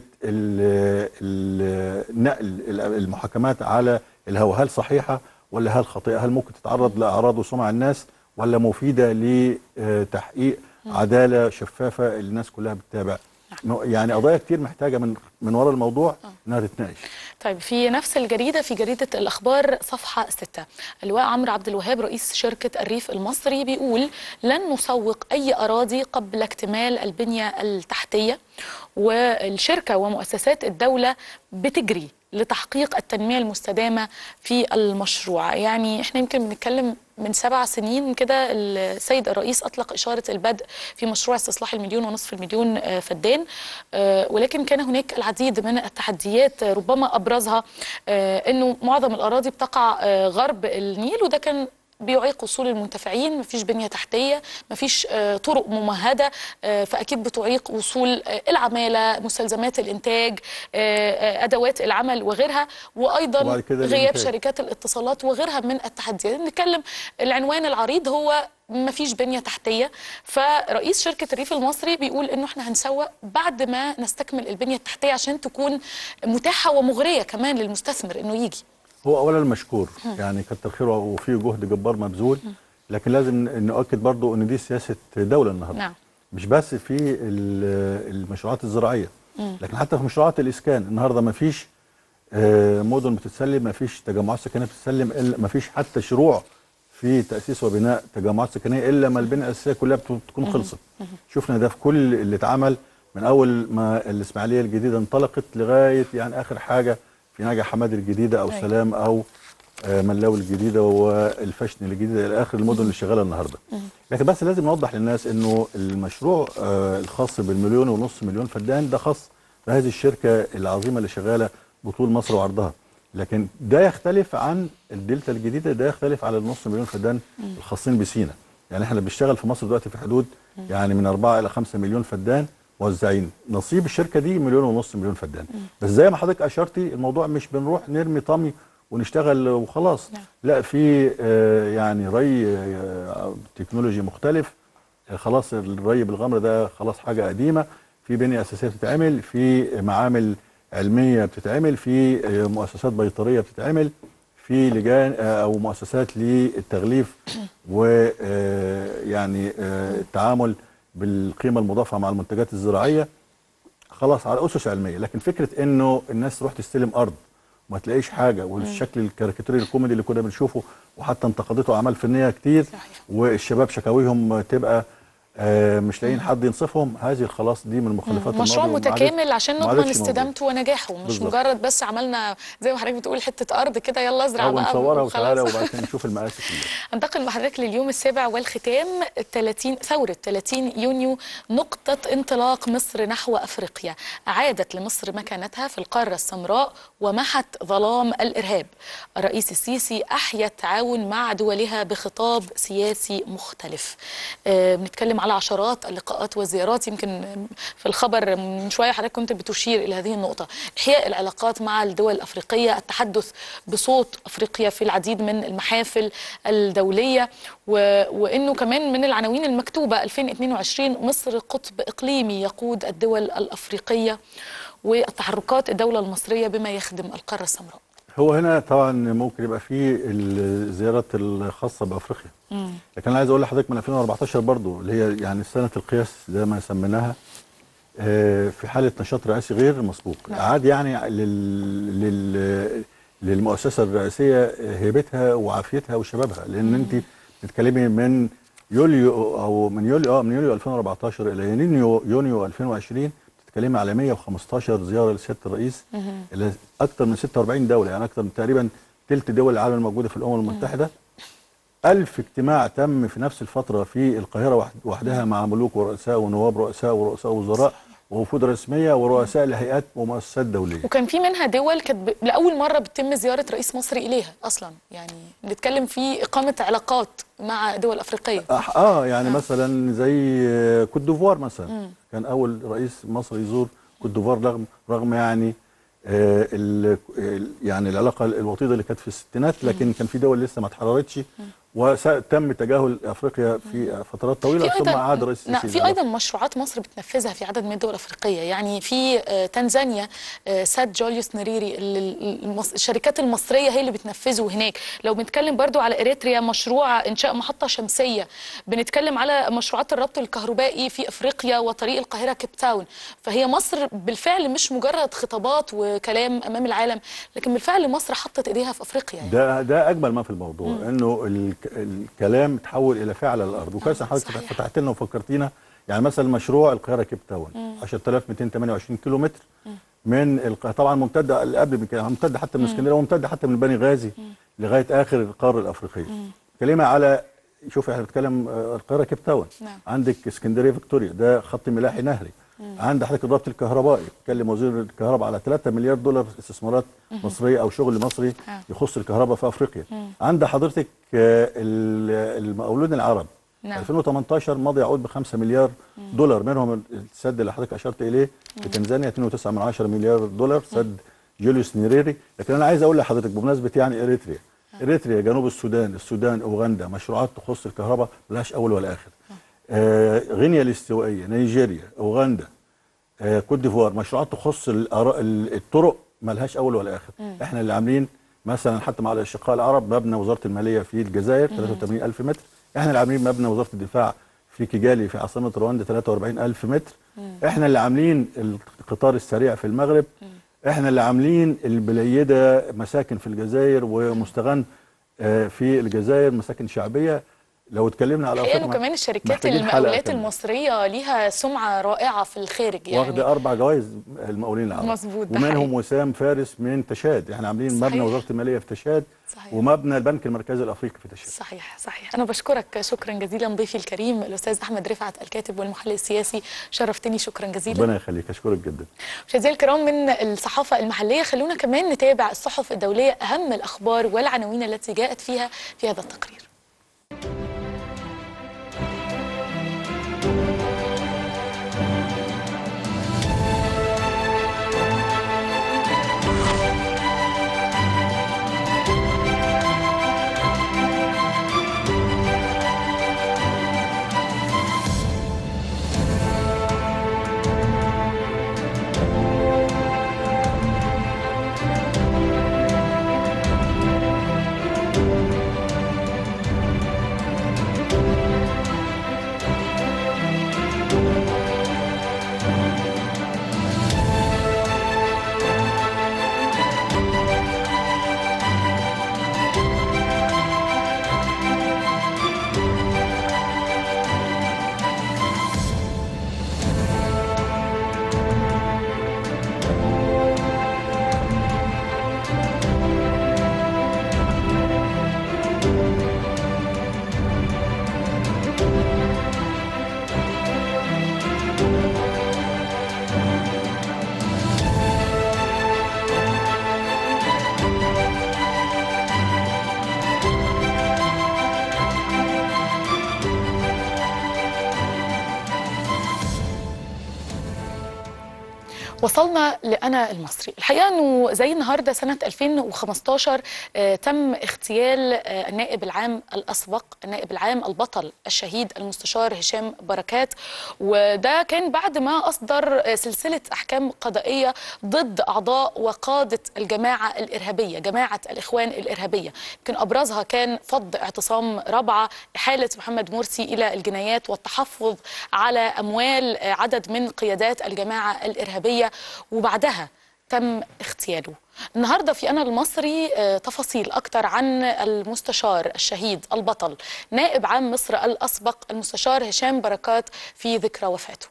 ال- ال- نقل ال- المحاكمات على الهوى هل صحيحه ولا هل خاطئه هل ممكن تتعرض لاعراض وسمع الناس ولا مفيده لتحقيق عداله شفافه الناس كلها بتتابع يعني قضايا كتير محتاجه من من وراء الموضوع انها تتناقش طيب في نفس الجريدة في جريدة الأخبار صفحة 6 اللواء عمرو عبد الوهاب رئيس شركة الريف المصري بيقول لن نسوق أي أراضي قبل اكتمال البنية التحتية والشركة ومؤسسات الدولة بتجري لتحقيق التنمية المستدامة في المشروع يعني احنا يمكن بنتكلم من سبع سنين كده السيد الرئيس أطلق إشارة البدء في مشروع استصلاح المليون ونصف المليون آه، فدان آه، ولكن كان هناك العديد من التحديات آه، ربما أبرزها آه، أنه معظم الأراضي بتقع آه، غرب النيل وده كان بيعيق وصول المنتفعين مفيش بنية تحتية مفيش آه، طرق ممهدة آه، فأكيد بتعيق وصول آه، العمالة مستلزمات الإنتاج آه، آه، أدوات العمل وغيرها وأيضا وبعد كده غياب الإنتاج. شركات الاتصالات وغيرها من التحديات نتكلم العنوان العريض هو مفيش بنية تحتية فرئيس شركة الريف المصري بيقول انه احنا هنسوق بعد ما نستكمل البنية التحتية عشان تكون متاحة ومغرية كمان للمستثمر انه يجي هو اولا مشكور يعني كتر خيره وفي جهد جبار مبذول لكن لازم نؤكد برضو ان دي سياسه دوله النهارده نعم. مش بس في ال- المشروعات الزراعيه لكن حتى في مشروعات الاسكان النهارده ما فيش آه، مدن بتتسلم ما فيش تجمعات سكنيه بتتسلم الا ما فيش حتى شروع في تاسيس وبناء تجمعات سكنيه الا ما البنيه الاساسيه كلها بت- بتكون خلصت شفنا ده في كل اللي اتعمل من اول ما الاسماعيليه الجديده انطلقت لغايه يعني اخر حاجه في نجع حمادي الجديده او أيوة. سلام او آه، ملاوي الجديده والفشن الجديده الى اخر المدن اللي شغاله النهارده لكن بس لازم نوضح للناس انه المشروع آه، الخاص بالمليون ونص مليون فدان ده خاص بهذه الشركه العظيمه اللي شغاله بطول مصر وعرضها لكن ده يختلف عن الدلتا الجديده ده يختلف على النص مليون فدان الخاصين بسينا يعني احنا بنشتغل في مصر دلوقتي في حدود يعني من 4 الى 5 مليون فدان موزعين نصيب الشركه دي مليون ونص مليون فدان بس زي ما حضرتك اشرتي الموضوع مش بنروح نرمي طمي ونشتغل وخلاص نعم. لا في آه، يعني ري آه، تكنولوجي مختلف آه، خلاص الري بالغمر ده خلاص حاجه قديمه في بنيه اساسيه بتتعمل في معامل علميه بتتعمل في آه، مؤسسات بيطريه بتتعمل في لجان آه، او مؤسسات للتغليف ويعني التعامل بالقيمه المضافه مع المنتجات الزراعيه خلاص على اسس علميه لكن فكره انه الناس تروح تستلم ارض وما تلاقيش حاجه والشكل الكاريكاتوري الكوميدي اللي كنا بنشوفه وحتى انتقدته اعمال فنيه كتير صحيح. والشباب شكاويهم تبقى آه، مش لاقيين حد ينصفهم هذه خلاص دي من مخالفات مشروع الماضي وما متكامل عادتش- عشان ما نضمن عادتش موجودة. استدامته ونجاحه مش بالظبط. مجرد بس عملنا زي ما حضرتك بتقول حته ارض كده يلا ازرع او بقى نصورها وخلاص. وتعالى وبعد كده نشوف المقاس كلها انتقل مع حضرتك لليوم السابع والختام 30 ثورة 30 يونيو نقطة انطلاق مصر نحو أفريقيا عادت لمصر مكانتها في القارة السمراء ومحت ظلام الإرهاب الرئيس السيسي أحيا التعاون مع دولها بخطاب سياسي مختلف آه، بنتكلم على عشرات اللقاءات والزيارات يمكن في الخبر من شوية حضرتك كنت بتشير إلى هذه النقطة إحياء العلاقات مع الدول الأفريقية التحدث بصوت أفريقيا في العديد من المحافل الدولية و... وإنه كمان من العناوين المكتوبة 2022 مصر قطب إقليمي يقود الدول الأفريقية والتحركات الدولة المصرية بما يخدم القارة السمراء هو هنا طبعا ممكن يبقى فيه الزيارات الخاصه بافريقيا لكن انا عايز اقول لحضرتك من 2014 برضو اللي هي يعني سنه القياس زي ما سميناها آه، في حاله نشاط رئاسي غير مسبوق نعم. عاد يعني لل... لل... للمؤسسه الرئاسيه هيبتها وعافيتها وشبابها لان انت بتتكلمي من يوليو او من يوليو اه من يوليو 2014 الى يونيو يونيو 2020 بتتكلمي على 115 زياره لسياده الرئيس الى اكثر من 46 دوله يعني اكثر من تقريبا ثلث دول العالم الموجوده في الامم المتحده ألف اجتماع تم في نفس الفترة في القاهرة وحد- وحدها مع ملوك ورؤساء ونواب رؤساء ورؤساء وزراء ووفود رسمية ورؤساء لهيئات ومؤسسات دولية وكان في منها دول كانت ب- لأول مرة بتتم زيارة رئيس مصر إليها أصلا يعني بنتكلم في إقامة علاقات مع دول أفريقية آه, اه يعني مثلا زي آه، كوت ديفوار مثلا كان اول رئيس مصر يزور كوت ديفوار رغم رغم يعني آه ال ال- يعني العلاقه الوطيده اللي كانت في الستينات لكن كان في دول لسه ما اتحررتش وتم تجاهل افريقيا في فترات طويله ثم عاد رئيس نعم السيسي في ايضا مشروعات مصر بتنفذها في عدد من الدول الافريقيه يعني في آه، تنزانيا آه، ساد جوليوس نريري ال- ال- المص- الشركات المصريه هي اللي بتنفذه هناك لو بنتكلم برضو على اريتريا مشروع انشاء محطه شمسيه بنتكلم على مشروعات الربط الكهربائي في افريقيا وطريق القاهره كيب تاون فهي مصر بالفعل مش مجرد خطابات وكلام امام العالم لكن بالفعل مصر حطت ايديها في افريقيا يعني. ده ده اجمل ما في الموضوع انه الك- الكلام تحول الى فعل على الارض وكويس إن حضرتك صحيح. فتحت لنا وفكرتينا يعني مثلا مشروع القاهره كيب تاون 10228 كيلو متر من الق... طبعا ممتده اللي قبل من كده ممتده حتى من اسكندريه وممتده حتى من بني غازي لغايه اخر القاره الافريقيه كلمه على شوف احنا بنتكلم آه، القاهره كيب تاون نعم. عندك اسكندريه فيكتوريا ده خط ملاحي نهري عند حضرتك الربط الكهربائي اتكلم وزير الكهرباء على 3 مليار دولار استثمارات مصريه او شغل مصري آه. يخص الكهرباء في افريقيا عند حضرتك آه، ال- المقاولون العرب نعم. 2018 ماضي يعود ب 5 مليار دولار منهم السد اللي حضرتك اشرت اليه في تنزانيا 2.9 من 10 مليار دولار سد جوليوس نيريري لكن انا عايز اقول لحضرتك بمناسبه يعني اريتريا اريتريا جنوب السودان السودان اوغندا مشروعات تخص الكهرباء ملهاش اول ولا اخر آه غينيا الاستوائيه نيجيريا اوغندا آه كوت ديفوار مشروعات تخص الآراء- ال- الطرق ملهاش اول ولا اخر احنا اللي عاملين مثلا حتى مع الاشقاء العرب مبنى وزاره الماليه في الجزائر 83000 متر احنا اللي عاملين مبنى وزاره الدفاع في كيجالي في عاصمه رواندا 43000 متر احنا اللي عاملين القطار السريع في المغرب احنا اللي عاملين البليده مساكن في الجزائر ومستغن آه، في الجزائر مساكن شعبيه لو اتكلمنا على الحقيقه أفريقيا انه كمان الشركات محتاجين حلقة المقاولات كاملة. المصريه ليها سمعه رائعه في الخارج يعني واخده اربع جوائز المقاولين العرب مظبوط، ده ومنهم حقيقي. وسام فارس من تشاد احنا عاملين صحيح. مبنى وزاره الماليه في تشاد صحيح. ومبنى البنك المركزي الافريقي في تشاد صحيح صحيح انا بشكرك شكرا جزيلا ضيفي الكريم الاستاذ احمد رفعت الكاتب والمحلل السياسي شرفتني شكرا جزيلا ربنا يخليك اشكرك جدا مشاهدينا الكرام من الصحافة المحلية خلونا كمان نتابع الصحف الدولية أهم الأخبار والعناوين التي جاءت فيها في هذا التقرير وصلنا لأنا المصري الحقيقة أنه زي النهاردة سنة 2015 آه، تم اغتيال آه، النائب العام الأسبق النائب العام البطل الشهيد المستشار هشام بركات وده كان بعد ما أصدر آه، سلسلة أحكام قضائية ضد أعضاء وقادة الجماعة الإرهابية جماعة الإخوان الإرهابية يمكن أبرزها كان فض اعتصام رابعة إحالة محمد مرسي إلى الجنايات والتحفظ على أموال آه، عدد من قيادات الجماعة الإرهابية وبعدها تم اغتياله النهارده في انا المصري آه، تفاصيل اكتر عن المستشار الشهيد البطل نائب عام مصر الاسبق المستشار هشام بركات في ذكرى وفاته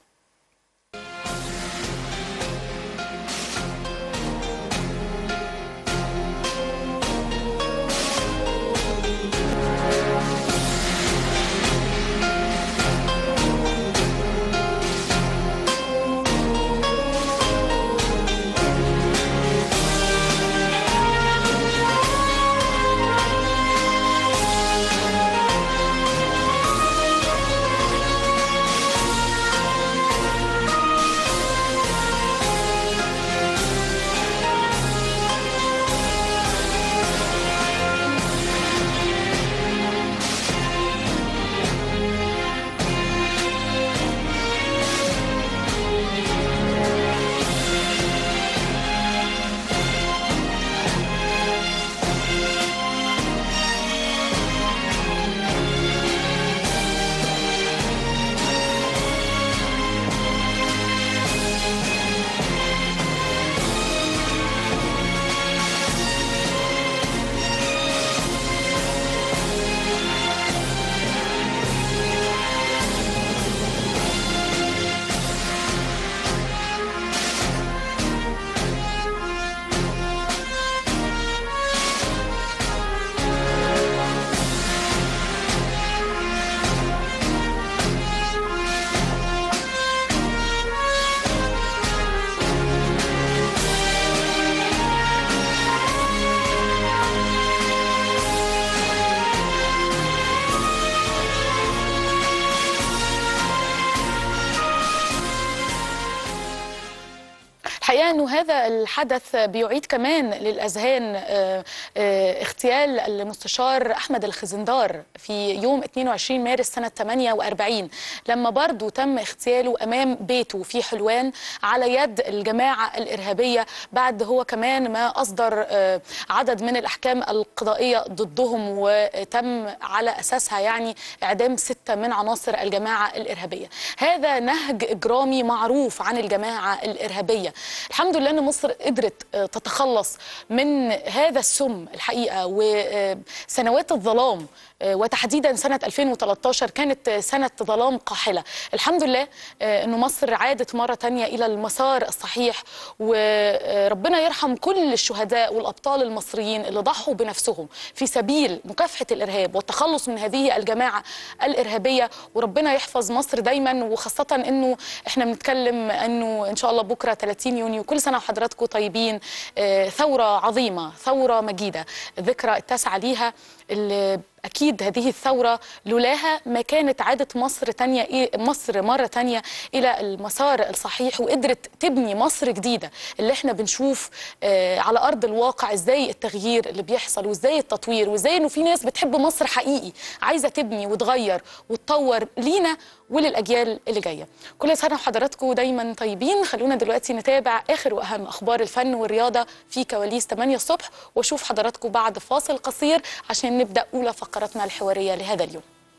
الحقيقه انه هذا الحدث بيعيد كمان للاذهان آه، آه، اغتيال المستشار احمد الخزندار في يوم 22 مارس سنه 48 لما برضه تم اغتياله امام بيته في حلوان على يد الجماعه الارهابيه بعد هو كمان ما اصدر آه، عدد من الاحكام القضائيه ضدهم وتم على اساسها يعني اعدام سته من عناصر الجماعه الارهابيه هذا نهج اجرامي معروف عن الجماعه الارهابيه الحمد لله ان مصر قدرت آه، تتخلص من هذا السم الحقيقه وسنوات الظلام آه، وتحديدا سنه 2013 كانت آه، سنه ظلام قاحله الحمد لله آه، انه مصر عادت مره تانية الى المسار الصحيح وربنا يرحم كل الشهداء والابطال المصريين اللي ضحوا بنفسهم في سبيل مكافحه الارهاب والتخلص من هذه الجماعه الارهابيه وربنا يحفظ مصر دايما وخاصه انه احنا بنتكلم انه ان شاء الله بكره 30 يونيو كل سنه وحضراتكم طيبين آه، ثوره عظيمه ثوره مجيده الذكرى التاسعه ليها اللي أكيد هذه الثورة لولاها ما كانت عادت مصر تانية إيه- مصر مرة تانية إلى المسار الصحيح وقدرت تبني مصر جديدة اللي احنا بنشوف آه، على أرض الواقع إزاي التغيير اللي بيحصل وإزاي التطوير وإزاي إنه في ناس بتحب مصر حقيقي عايزة تبني وتغير وتطور لينا وللأجيال اللي جاية كل سنة وحضراتكم دايما طيبين خلونا دلوقتي نتابع آخر وأهم أخبار الفن والرياضة في كواليس 8 الصبح وأشوف حضراتكم بعد فاصل قصير عشان نبدأ أولى فقراتنا الحوارية لهذا اليوم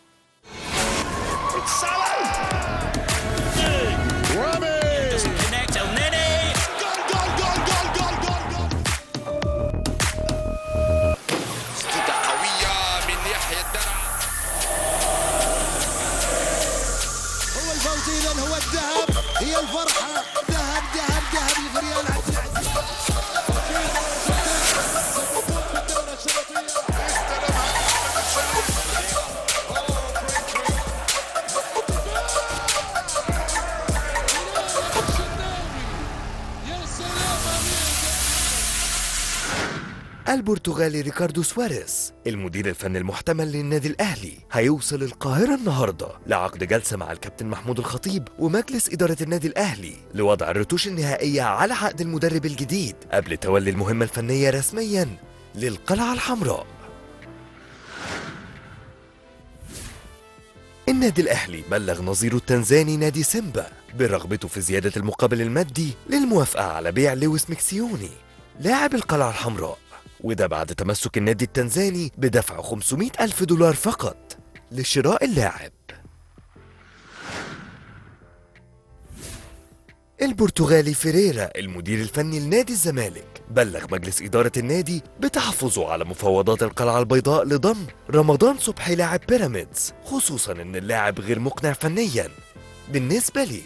قوية من يحيى الدرع هو الفوز اذا هو الذهب هي الفرحه ذهب ذهب ذهب لفريال عبد العزيز البرتغالي ريكاردو سواريز المدير الفني المحتمل للنادي الأهلي هيوصل القاهرة النهاردة لعقد جلسة مع الكابتن محمود الخطيب ومجلس إدارة النادي الأهلي لوضع الرتوش النهائية على عقد المدرب الجديد قبل تولي المهمة الفنية رسميا للقلعة الحمراء النادي الأهلي بلغ نظيره التنزاني نادي سيمبا برغبته في زيادة المقابل المادي للموافقة على بيع لويس ميكسيوني لاعب القلعة الحمراء وده بعد تمسك النادي التنزاني بدفع 500 ألف دولار فقط لشراء اللاعب البرتغالي فيريرا المدير الفني لنادي الزمالك بلغ مجلس إدارة النادي بتحفظه على مفاوضات القلعة البيضاء لضم رمضان صبحي لاعب بيراميدز خصوصا ان اللاعب غير مقنع فنيا بالنسبة لي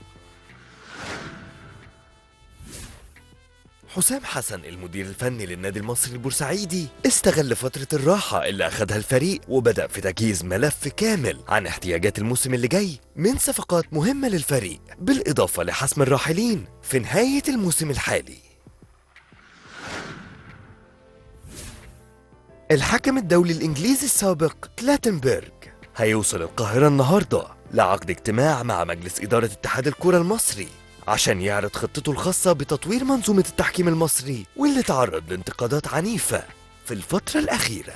حسام حسن المدير الفني للنادي المصري البورسعيدي استغل فترة الراحة اللي أخدها الفريق وبدأ في تجهيز ملف كامل عن احتياجات الموسم اللي جاي من صفقات مهمة للفريق بالإضافة لحسم الراحلين في نهاية الموسم الحالي الحكم الدولي الإنجليزي السابق كلاتنبرج هيوصل القاهرة النهاردة لعقد اجتماع مع مجلس إدارة اتحاد الكرة المصري عشان يعرض خطته الخاصة بتطوير منظومة التحكيم المصري واللي تعرض لانتقادات عنيفة في الفترة الأخيرة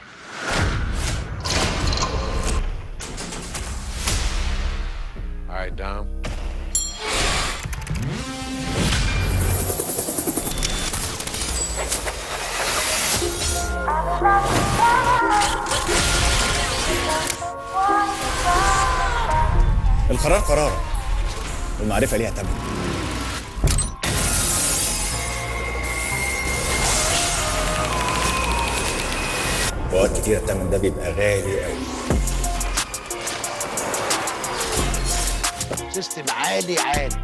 All right, Dom. القرار قرارك والمعرفة ليها تمن وقت كتير التمن ده بيبقى غالي قوي سيستم عالي عالي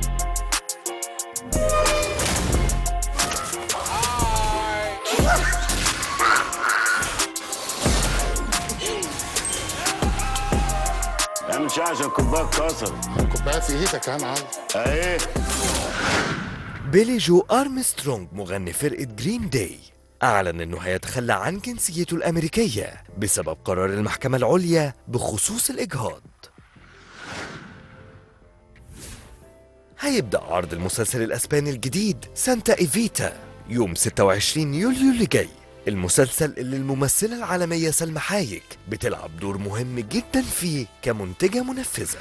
انا مش عشان كوبايه اتكسرت كوبايه في ايدك يا معلم اهي بيلي جو أرمسترونج مغني فرقة جرين داي أعلن أنه هيتخلى عن جنسيته الأمريكية بسبب قرار المحكمة العليا بخصوص الإجهاض هيبدأ عرض المسلسل الأسباني الجديد سانتا إيفيتا يوم 26 يوليو اللي جاي المسلسل اللي الممثلة العالمية سلمى حايك بتلعب دور مهم جدا فيه كمنتجة منفذة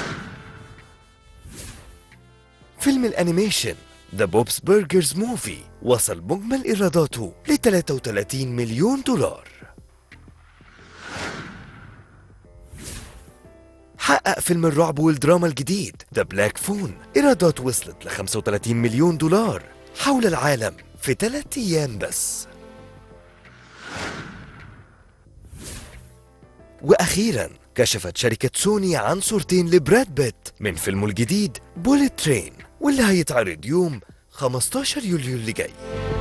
فيلم الأنيميشن ذا بوبس برجرز موفي وصل مجمل إيراداته ل 33 مليون دولار حقق فيلم الرعب والدراما الجديد ذا بلاك فون إيرادات وصلت ل 35 مليون دولار حول العالم في ثلاثة أيام بس وأخيرا كشفت شركة سوني عن صورتين لبراد بيت من فيلمه الجديد بوليت ترين واللي هيتعرض يوم 15 يوليو اللي جاي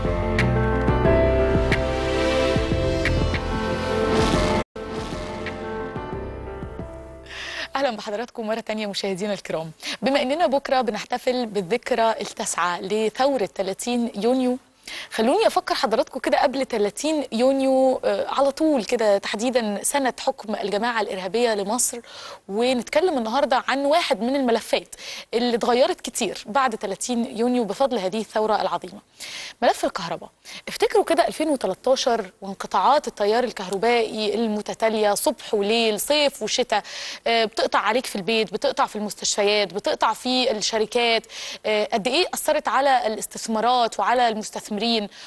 اهلا بحضراتكم مره تانية مشاهدينا الكرام بما اننا بكره بنحتفل بالذكرى التاسعه لثوره 30 يونيو خلوني افكر حضراتكم كده قبل 30 يونيو آه، على طول كده تحديدا سنه حكم الجماعه الارهابيه لمصر ونتكلم النهارده عن واحد من الملفات اللي اتغيرت كتير بعد 30 يونيو بفضل هذه الثوره العظيمه ملف الكهرباء افتكروا كده 2013 وانقطاعات التيار الكهربائي المتتاليه صبح وليل صيف وشتاء آه، بتقطع عليك في البيت بتقطع في المستشفيات بتقطع في الشركات آه، قد ايه اثرت على الاستثمارات وعلى المستثمرين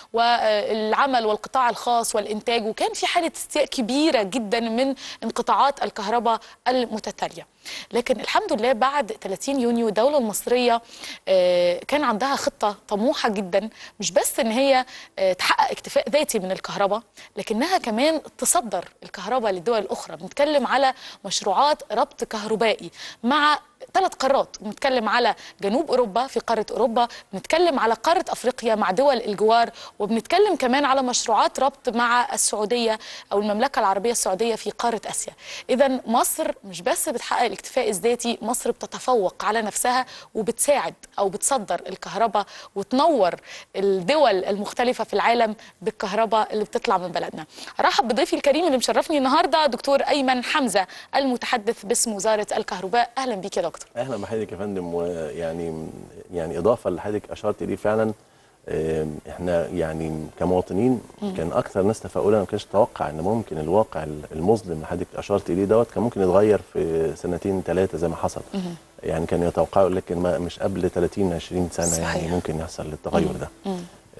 والعمل والقطاع الخاص والانتاج وكان في حاله استياء كبيره جدا من انقطاعات الكهرباء المتتاليه لكن الحمد لله بعد 30 يونيو الدولة المصرية آه، كان عندها خطة طموحة جدا مش بس ان هي آه، تحقق اكتفاء ذاتي من الكهرباء لكنها كمان تصدر الكهرباء للدول الأخرى بنتكلم على مشروعات ربط كهربائي مع ثلاث قارات بنتكلم على جنوب اوروبا في قاره اوروبا بنتكلم على قاره افريقيا مع دول الجوار وبنتكلم كمان على مشروعات ربط مع السعوديه او المملكه العربيه السعوديه في قاره اسيا اذا مصر مش بس بتحقق الاكتفاء الذاتي مصر بتتفوق على نفسها وبتساعد او بتصدر الكهرباء وتنور الدول المختلفه في العالم بالكهرباء اللي بتطلع من بلدنا رحب بضيفي الكريم اللي مشرفني النهارده دكتور ايمن حمزه المتحدث باسم وزاره الكهرباء اهلا بيك يا دكتور اهلا بحضرتك يا فندم ويعني يعني اضافه اللي حضرتك اشرت ليه فعلا آم، احنا يعني كمواطنين مم. كان اكثر ناس تفاؤلا ما كانش اتوقع ان ممكن الواقع المظلم اللي حضرتك اشرت ليه دوت كان ممكن يتغير في سنتين ثلاثه زي ما حصل مهم. يعني كان يتوقعوا لكن ما مش قبل 30 20 سنه صحيح. يعني ممكن يحصل التغير ده مم.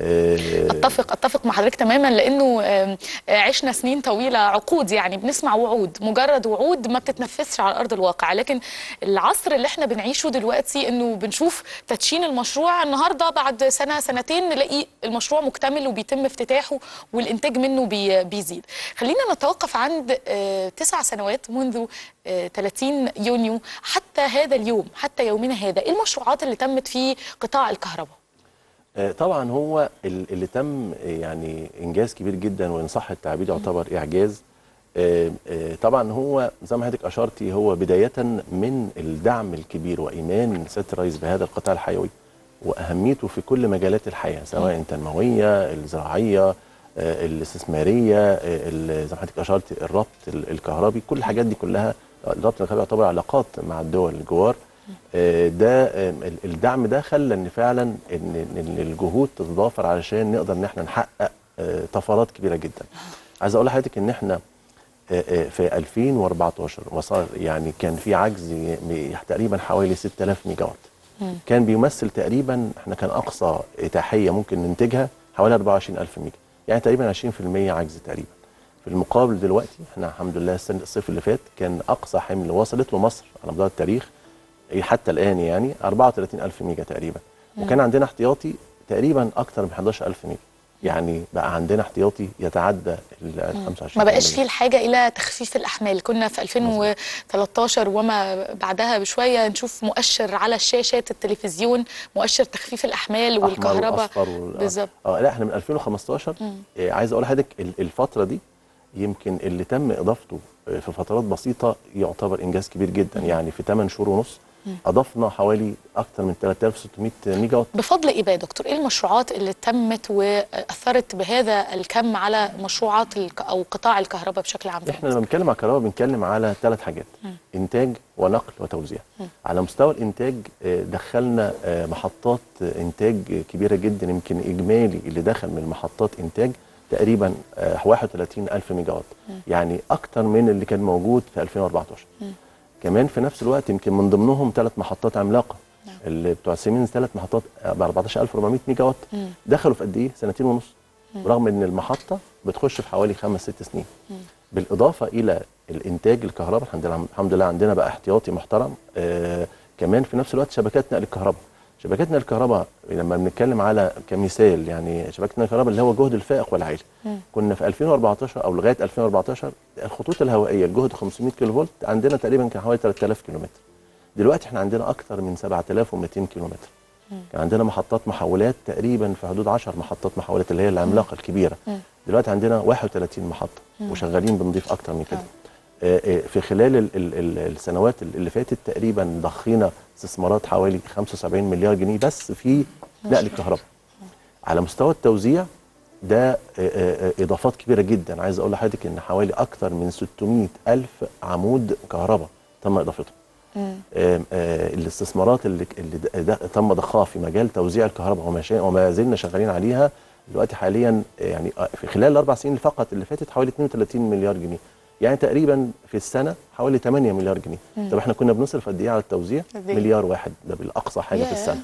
آه، اتفق اتفق مع حضرتك تماما لانه آم، آه، عشنا سنين طويله عقود يعني بنسمع وعود مجرد وعود ما بتتنفذش على ارض الواقع لكن العصر اللي احنا بنعيشه دلوقتي انه بنشوف تدشين المشروع النهارده بعد سنه سنتين نلاقي المشروع مكتمل وبيتم افتتاحه والانتاج منه بي بيزيد خلينا نتوقف عند آه، تسع سنوات منذ آه، 30 يونيو حتى هذا اليوم حتى يومنا هذا ايه المشروعات اللي تمت في قطاع الكهرباء آه، طبعا هو ال- اللي تم آه، يعني انجاز كبير جدا وان صح التعبير يعتبر اعجاز آه، آه، طبعا هو زي ما حضرتك اشرتي هو بدايه من الدعم الكبير وايمان سياده الرئيس بهذا القطاع الحيوي واهميته في كل مجالات الحياه سواء التنمويه الزراعيه آه، الاستثماريه آه، ال- زي ما حضرتك اشرت الربط ال- الكهربي كل الحاجات دي كلها الربط الكهربي يعتبر علاقات مع الدول الجوار آه، ده آه، ال- الدعم ده خلى ان فعلا ان إن الجهود تتضافر علشان نقدر ان احنا نحقق آه، طفرات كبيره جدا عايز اقول لحضرتك ان احنا آه، آه، في 2014 وصار يعني كان في عجز م- تقريبا حوالي 6000 ميجا وات كان بيمثل تقريبا احنا كان اقصى اتاحيه ممكن ننتجها حوالي 24000 ميجا يعني تقريبا 20% عجز تقريبا في المقابل دلوقتي احنا الحمد لله السنه الصيف اللي فات كان اقصى حمل وصلت له مصر على مدار التاريخ حتى الان يعني 34000 ميجا تقريبا مم. وكان عندنا احتياطي تقريبا اكثر من 111000 ميجا يعني بقى عندنا احتياطي يتعدى ال 25 ما بقاش فيه الحاجة إلى تخفيف الأحمال كنا في 2013 وما بعدها بشوية نشوف مؤشر على شاشات التلفزيون مؤشر تخفيف الأحمال أحمر والكهرباء وأصفر وال- بالظبط اه لا احنا من 2015 مم. آه عايز اقول لحضرتك ال- الفتره دي يمكن اللي تم اضافته آه، في فترات بسيطه يعتبر انجاز كبير جدا يعني في 8 شهور ونص اضفنا حوالي اكثر من 3600 ميجا وات بفضل ايه بقى يا دكتور ايه المشروعات اللي تمت واثرت بهذا الكم على مشروعات الك... او قطاع الكهرباء بشكل عام في احنا لما بنتكلم على الكهرباء بنتكلم على ثلاث حاجات انتاج ونقل وتوزيع على مستوى الانتاج آه، دخلنا آه، محطات آه، انتاج كبيره جدا يمكن اجمالي اللي دخل من محطات انتاج تقريبا آه، 31 الف ميجا وات يعني اكتر من اللي كان موجود في 2014 كمان في نفس الوقت يمكن من ضمنهم ثلاث محطات عملاقه اللي بتوع سيمنز ثلاث محطات ب 14400 ميجا وات دخلوا في قد ايه سنتين ونص رغم ان المحطه بتخش في حوالي خمس ست سنين بالاضافه الى الانتاج الكهرباء الحمد لله الحمد لله عندنا بقى احتياطي محترم آه كمان في نفس الوقت شبكات نقل الكهرباء شبكات نقل الكهرباء لما بنتكلم على كمثال يعني شبكات نقل الكهرباء اللي هو جهد الفائق والعالي كنا في 2014 او لغايه 2014 الخطوط الهوائيه الجهد 500 كيلو فولت عندنا تقريبا كان حوالي 3000 كيلو متر دلوقتي احنا عندنا اكثر من 7200 كيلو متر كان عندنا محطات محولات تقريبا في حدود 10 محطات محولات اللي هي العملاقه الكبيره دلوقتي عندنا 31 محطه وشغالين بنضيف اكتر من كده آه، آه، في خلال ال ال ال السنوات اللي فاتت تقريبا ضخينا استثمارات حوالي 75 مليار جنيه بس في نقل الكهرباء على مستوى التوزيع ده آه، آه، آه، اضافات كبيره جدا عايز اقول لحضرتك ان حوالي اكتر من 600 الف عمود كهرباء تم اضافتهم آم، آه، الاستثمارات اللي اللي د- د- تم ضخها في مجال توزيع الكهرباء وما شا- وما زلنا شغالين عليها دلوقتي حاليا آه، يعني آه، في خلال الاربع سنين فقط اللي فاتت حوالي 32 مليار جنيه يعني تقريبا في السنه حوالي 8 مليار جنيه طب احنا كنا بنصرف قد ايه على التوزيع قد إيه؟ مليار واحد ده بالاقصى حاجه ياه. في السنه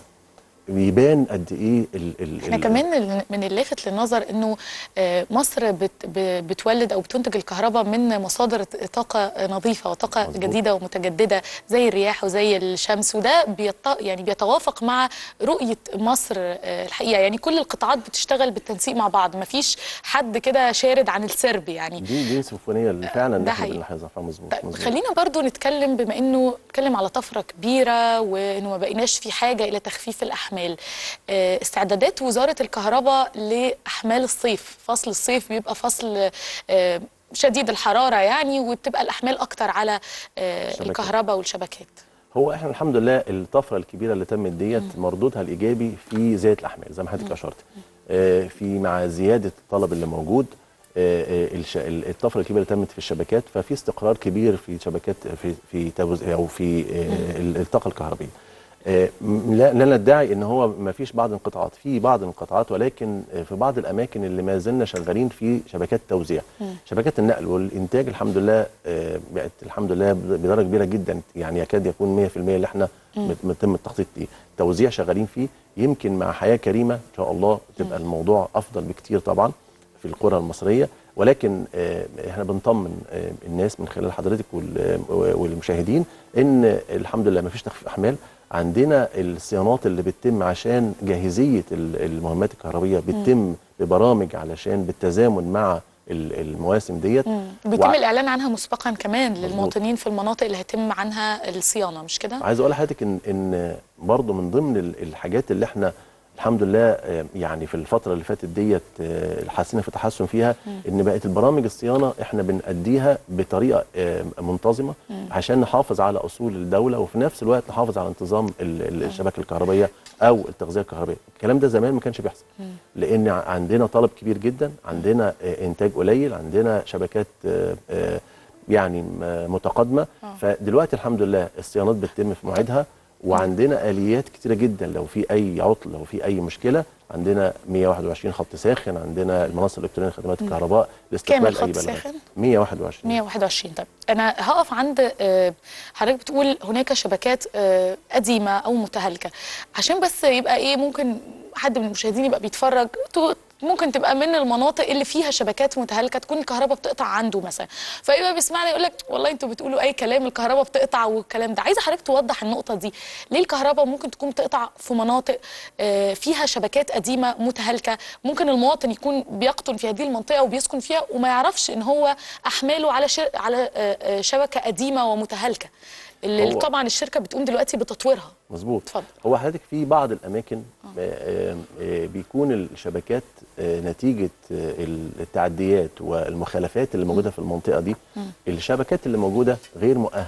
بيبان قد ايه ال ال احنا ال- كمان ال- من اللافت للنظر انه آه، مصر بت ب- بتولد او بتنتج الكهرباء من مصادر طاقه نظيفه وطاقه مظبوط. جديده ومتجدده زي الرياح وزي الشمس وده بيط... يعني بيتوافق مع رؤيه مصر آه، الحقيقه يعني كل القطاعات بتشتغل بالتنسيق مع بعض مفيش حد كده شارد عن السرب يعني دي دي سيمفونيه اللي فعلا ده احنا حقيقي. بنلاحظها فمظبوط طيب مظبوط. خلينا برضو نتكلم بما انه نتكلم على طفره كبيره وانه ما بقيناش في حاجه الى تخفيف الاحمال آه، استعدادات وزاره الكهرباء لاحمال الصيف فصل الصيف بيبقى فصل آه، شديد الحراره يعني وبتبقى الاحمال اكتر على آه، الشبكات. الكهرباء والشبكات هو احنا الحمد لله الطفره الكبيره اللي تمت ديت مردودها الايجابي في زياده الاحمال زي ما حضرتك اشرت آه، في مع زياده الطلب اللي موجود آه، آه، الش- ال- الطفره الكبيره اللي تمت في الشبكات ففي استقرار كبير في شبكات في في توز- او في آه، ال- الطاقه الكهربائيه آه، م- لا لا ندعي ان هو ما فيش بعض القطاعات في بعض القطاعات ولكن آه، في بعض الاماكن اللي ما زلنا شغالين في شبكات توزيع شبكات النقل والانتاج الحمد لله آه، بقت الحمد لله بدرجه كبيره جدا يعني يكاد يكون 100% اللي احنا مت- متم التخطيط ليه توزيع شغالين فيه يمكن مع حياه كريمه ان شاء الله تبقى الموضوع افضل بكتير طبعا في القرى المصريه ولكن آه، احنا بنطمن آه، الناس من خلال حضرتك وال- والمشاهدين ان الحمد لله ما فيش تخفيف احمال عندنا الصيانات اللي بتتم عشان جاهزيه ال- المهمات الكهربيه بتتم ببرامج علشان بالتزامن مع ال- المواسم ديت بيتم وع- الاعلان عنها مسبقا كمان للمواطنين في المناطق اللي هيتم عنها الصيانه مش كده عايز اقول لحضرتك ان ان برضه من ضمن ال- الحاجات اللي احنا الحمد لله آه، يعني في الفتره اللي فاتت ديت آه، حسينا في تحسن فيها ان بقت البرامج الصيانه احنا بنأديها بطريقه آه، منتظمه عشان نحافظ على اصول الدوله وفي نفس الوقت نحافظ على انتظام ال- ال- الشبكه الكهربائيه او التغذيه الكهربائيه الكلام ده زمان ما كانش بيحصل لان ع- عندنا طلب كبير جدا عندنا آه، انتاج قليل عندنا شبكات آه، آه، يعني م- متقدمه فدلوقتي الحمد لله الصيانات بتتم في مواعيدها وعندنا اليات كتيره جدا لو في اي عطل لو في اي مشكله عندنا 121 خط ساخن عندنا المنصه الالكترونيه لخدمات الكهرباء كام لاستقبال الخط اي بلاغات ساخن؟ 121 121 طيب انا هقف عند آه، حضرتك بتقول هناك شبكات آه، قديمه او متهالكه عشان بس يبقى ايه ممكن حد من المشاهدين يبقى بيتفرج تو- ممكن تبقى من المناطق اللي فيها شبكات متهالكه تكون الكهرباء بتقطع عنده مثلا فيبقى بيسمعنا يقول لك والله انتوا بتقولوا اي كلام الكهرباء بتقطع والكلام ده عايزه حضرتك توضح النقطه دي ليه الكهرباء ممكن تكون بتقطع في مناطق آه، فيها شبكات قديمه متهالكه ممكن المواطن يكون بيقطن في هذه المنطقه وبيسكن فيها وما يعرفش ان هو احماله على شر... على آه، آه، شبكه قديمه ومتهالكه اللي هو- طبعا الشركه بتقوم دلوقتي بتطويرها مظبوط اتفضل. هو حضرتك في بعض الاماكن آه، آه، بيكون الشبكات آه، نتيجه آه، التعديات والمخالفات اللي موجوده في المنطقه دي الشبكات اللي موجوده غير مؤهله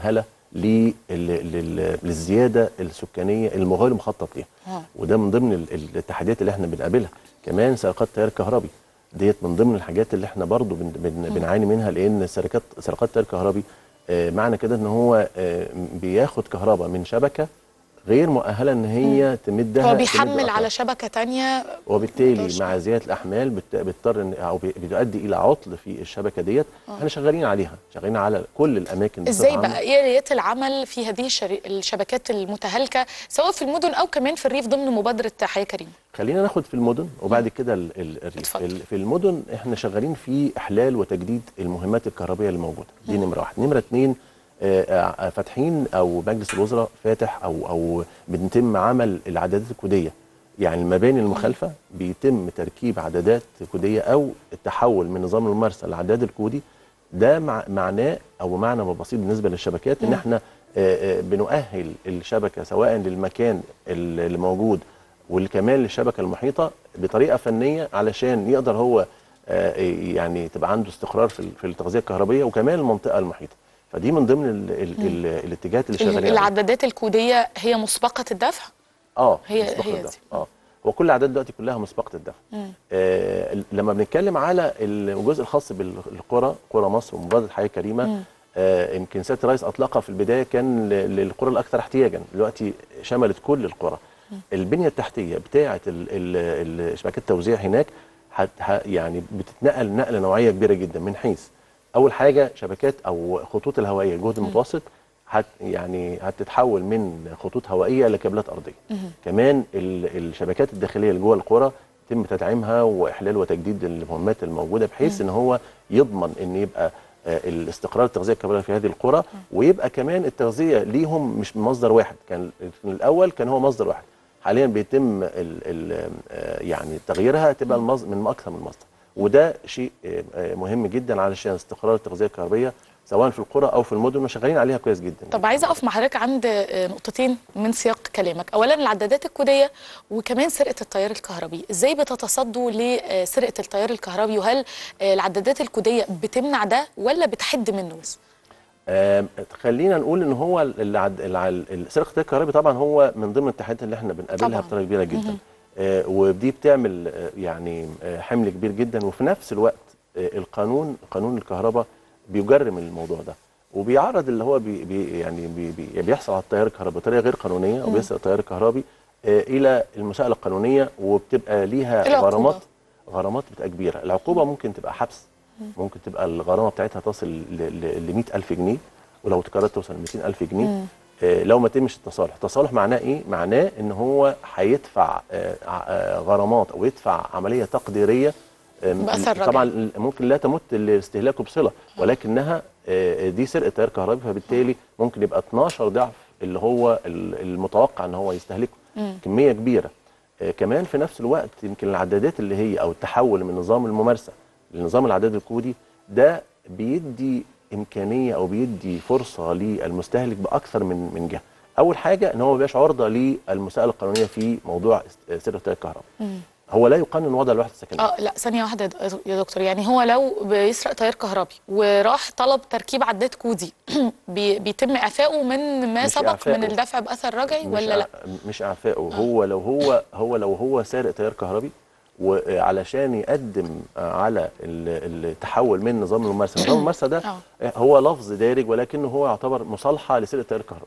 لل- لل- للزياده السكانيه المغير مخطط ليها آه. وده من ضمن ال- ال- التحديات اللي احنا بنقابلها كمان سرقات تيار كهربي ديت من ضمن الحاجات اللي احنا برضو بن بن بنعاني منها لان سرقات سرقات تيار كهربي آه، معنى كده ان هو آه، بياخد كهرباء من شبكه غير مؤهله ان هي تمدها هو تمد بيحمل أكتر. على شبكه تانية وبالتالي مع زياده الاحمال بت- بتضطر إن- او بي- بتؤدي الى عطل في الشبكه ديت آه. احنا شغالين عليها شغالين على كل الاماكن بصفة ازاي عامة. بقى ايه اليات العمل في هذه الشري... الشبكات المتهالكه سواء في المدن او كمان في الريف ضمن مبادره حياه كريمه خلينا ناخد في المدن وبعد كده ال- ال- الريف ال- في المدن احنا شغالين في احلال وتجديد المهمات الكهربائيه اللي موجوده دي نمره واحد نمره اتنين آه، آه، فاتحين او مجلس الوزراء فاتح او او بنتم عمل العدادات الكوديه يعني المباني المخالفه بيتم تركيب عدادات كوديه او التحول من نظام الممارسه للعداد الكودي ده مع معناه او معنى بسيط بالنسبه للشبكات ان مم. احنا آه، آه، بنؤهل الشبكه سواء للمكان اللي موجود والكمان للشبكه المحيطه بطريقه فنيه علشان يقدر هو آه، يعني تبقى عنده استقرار في ال- في التغذيه الكهربائيه وكمان المنطقه المحيطه فدي من ضمن ال ال ال الاتجاهات اللي شغالين عليها. العدادات الكوديه هي مسبقه الدفع اه هي- مسبقة هي الدفع. اه هو كل الاعداد دلوقتي كلها مسبقه الدفع مم. آه لما بنتكلم على الجزء الخاص بالقرى قرى مصر ومبادره حياه كريمه مم. آه يمكن سياده الرئيس اطلقها في البدايه كان ل- للقرى الاكثر احتياجا دلوقتي شملت كل القرى البنيه التحتيه بتاعه ال- ال- ال- شبكات التوزيع هناك هت ه- يعني بتتنقل نقله نوعيه كبيره جدا من حيث اول حاجه شبكات او خطوط الهوائيه الجهد المتوسط هت يعني هتتحول من خطوط هوائيه لكابلات ارضيه كمان ال- الشبكات الداخليه اللي جوه القرى يتم تدعيمها واحلال وتجديد المهمات الموجوده بحيث ان هو يضمن ان يبقى آه، الاستقرار التغذيه الكهربائيه في هذه القرى ويبقى كمان التغذيه ليهم مش من مصدر واحد كان من الاول كان هو مصدر واحد حاليا بيتم ال ال آه، يعني تغييرها تبقى المص- من اكثر من مصدر وده شيء آه، آه، مهم جدا علشان استقرار التغذيه الكهربائيه سواء في القرى او في المدن وشغالين عليها كويس جدا طب عايزه اقف مع حضرتك عند آه، نقطتين من سياق كلامك اولا العدادات الكوديه وكمان سرقه التيار الكهربي ازاي بتتصدوا لسرقه التيار الكهربي وهل آه، العدادات الكوديه بتمنع ده ولا بتحد منه بس آم، خلينا نقول ان هو العد... الع- ال- سرقه التيار الكهربي طبعا هو من ضمن التحديات اللي احنا بنقابلها طبعاً. بطريقه كبيره جدا مهم. آه ودي بتعمل آه يعني آه حمل كبير جدا وفي نفس الوقت آه القانون قانون الكهرباء بيجرم الموضوع ده وبيعرض اللي هو بي بي يعني بي بي بيحصل على التيار الكهربي بطريقه غير قانونيه او مم. بيسرق التيار الكهربي آه الى المساءله القانونيه وبتبقى ليها العقوبة. غرامات غرامات بتبقى كبيره العقوبه ممكن تبقى حبس ممكن تبقى الغرامه بتاعتها تصل ل 100000 جنيه ولو تكررت توصل ل 200000 جنيه مم. آه، لو ما تمش التصالح التصالح معناه ايه معناه ان هو هيدفع آه، ع- آه، غرامات او يدفع عمليه تقديريه آه، م- بأثر رجعي. طبعا ممكن لا تمت لاستهلاكه بصله ولكنها آه، دي سرقه تيار كهربي فبالتالي ممكن يبقى 12 ضعف اللي هو ال- المتوقع ان هو يستهلكه مم. كميه كبيره آه، كمان في نفس الوقت يمكن العدادات اللي هي او التحول من نظام الممارسه لنظام العداد الكودي ده بيدي امكانيه او بيدي فرصه للمستهلك باكثر من من جهه اول حاجه ان هو ما بيبقاش عرضه للمساءله القانونيه في موضوع است- سرقه تيار الكهرباء مم. هو لا يقنن وضع الوحده السكنيه اه لا ثانيه واحده يا د- يا دكتور يعني هو لو بيسرق تيار كهربي وراح طلب تركيب عداد كودي بي بيتم اعفائه من ما مش سبق إعفائه. من الدفع باثر رجعي مش ولا لا إع- مش اعفائه هو لو هو هو لو هو سارق تيار كهربي وعلشان يقدم على ال- التحول من نظام الممارسه نظام الممارسه ده هو لفظ دارج ولكنه هو يعتبر مصالحه لسرقه تيار الكهرباء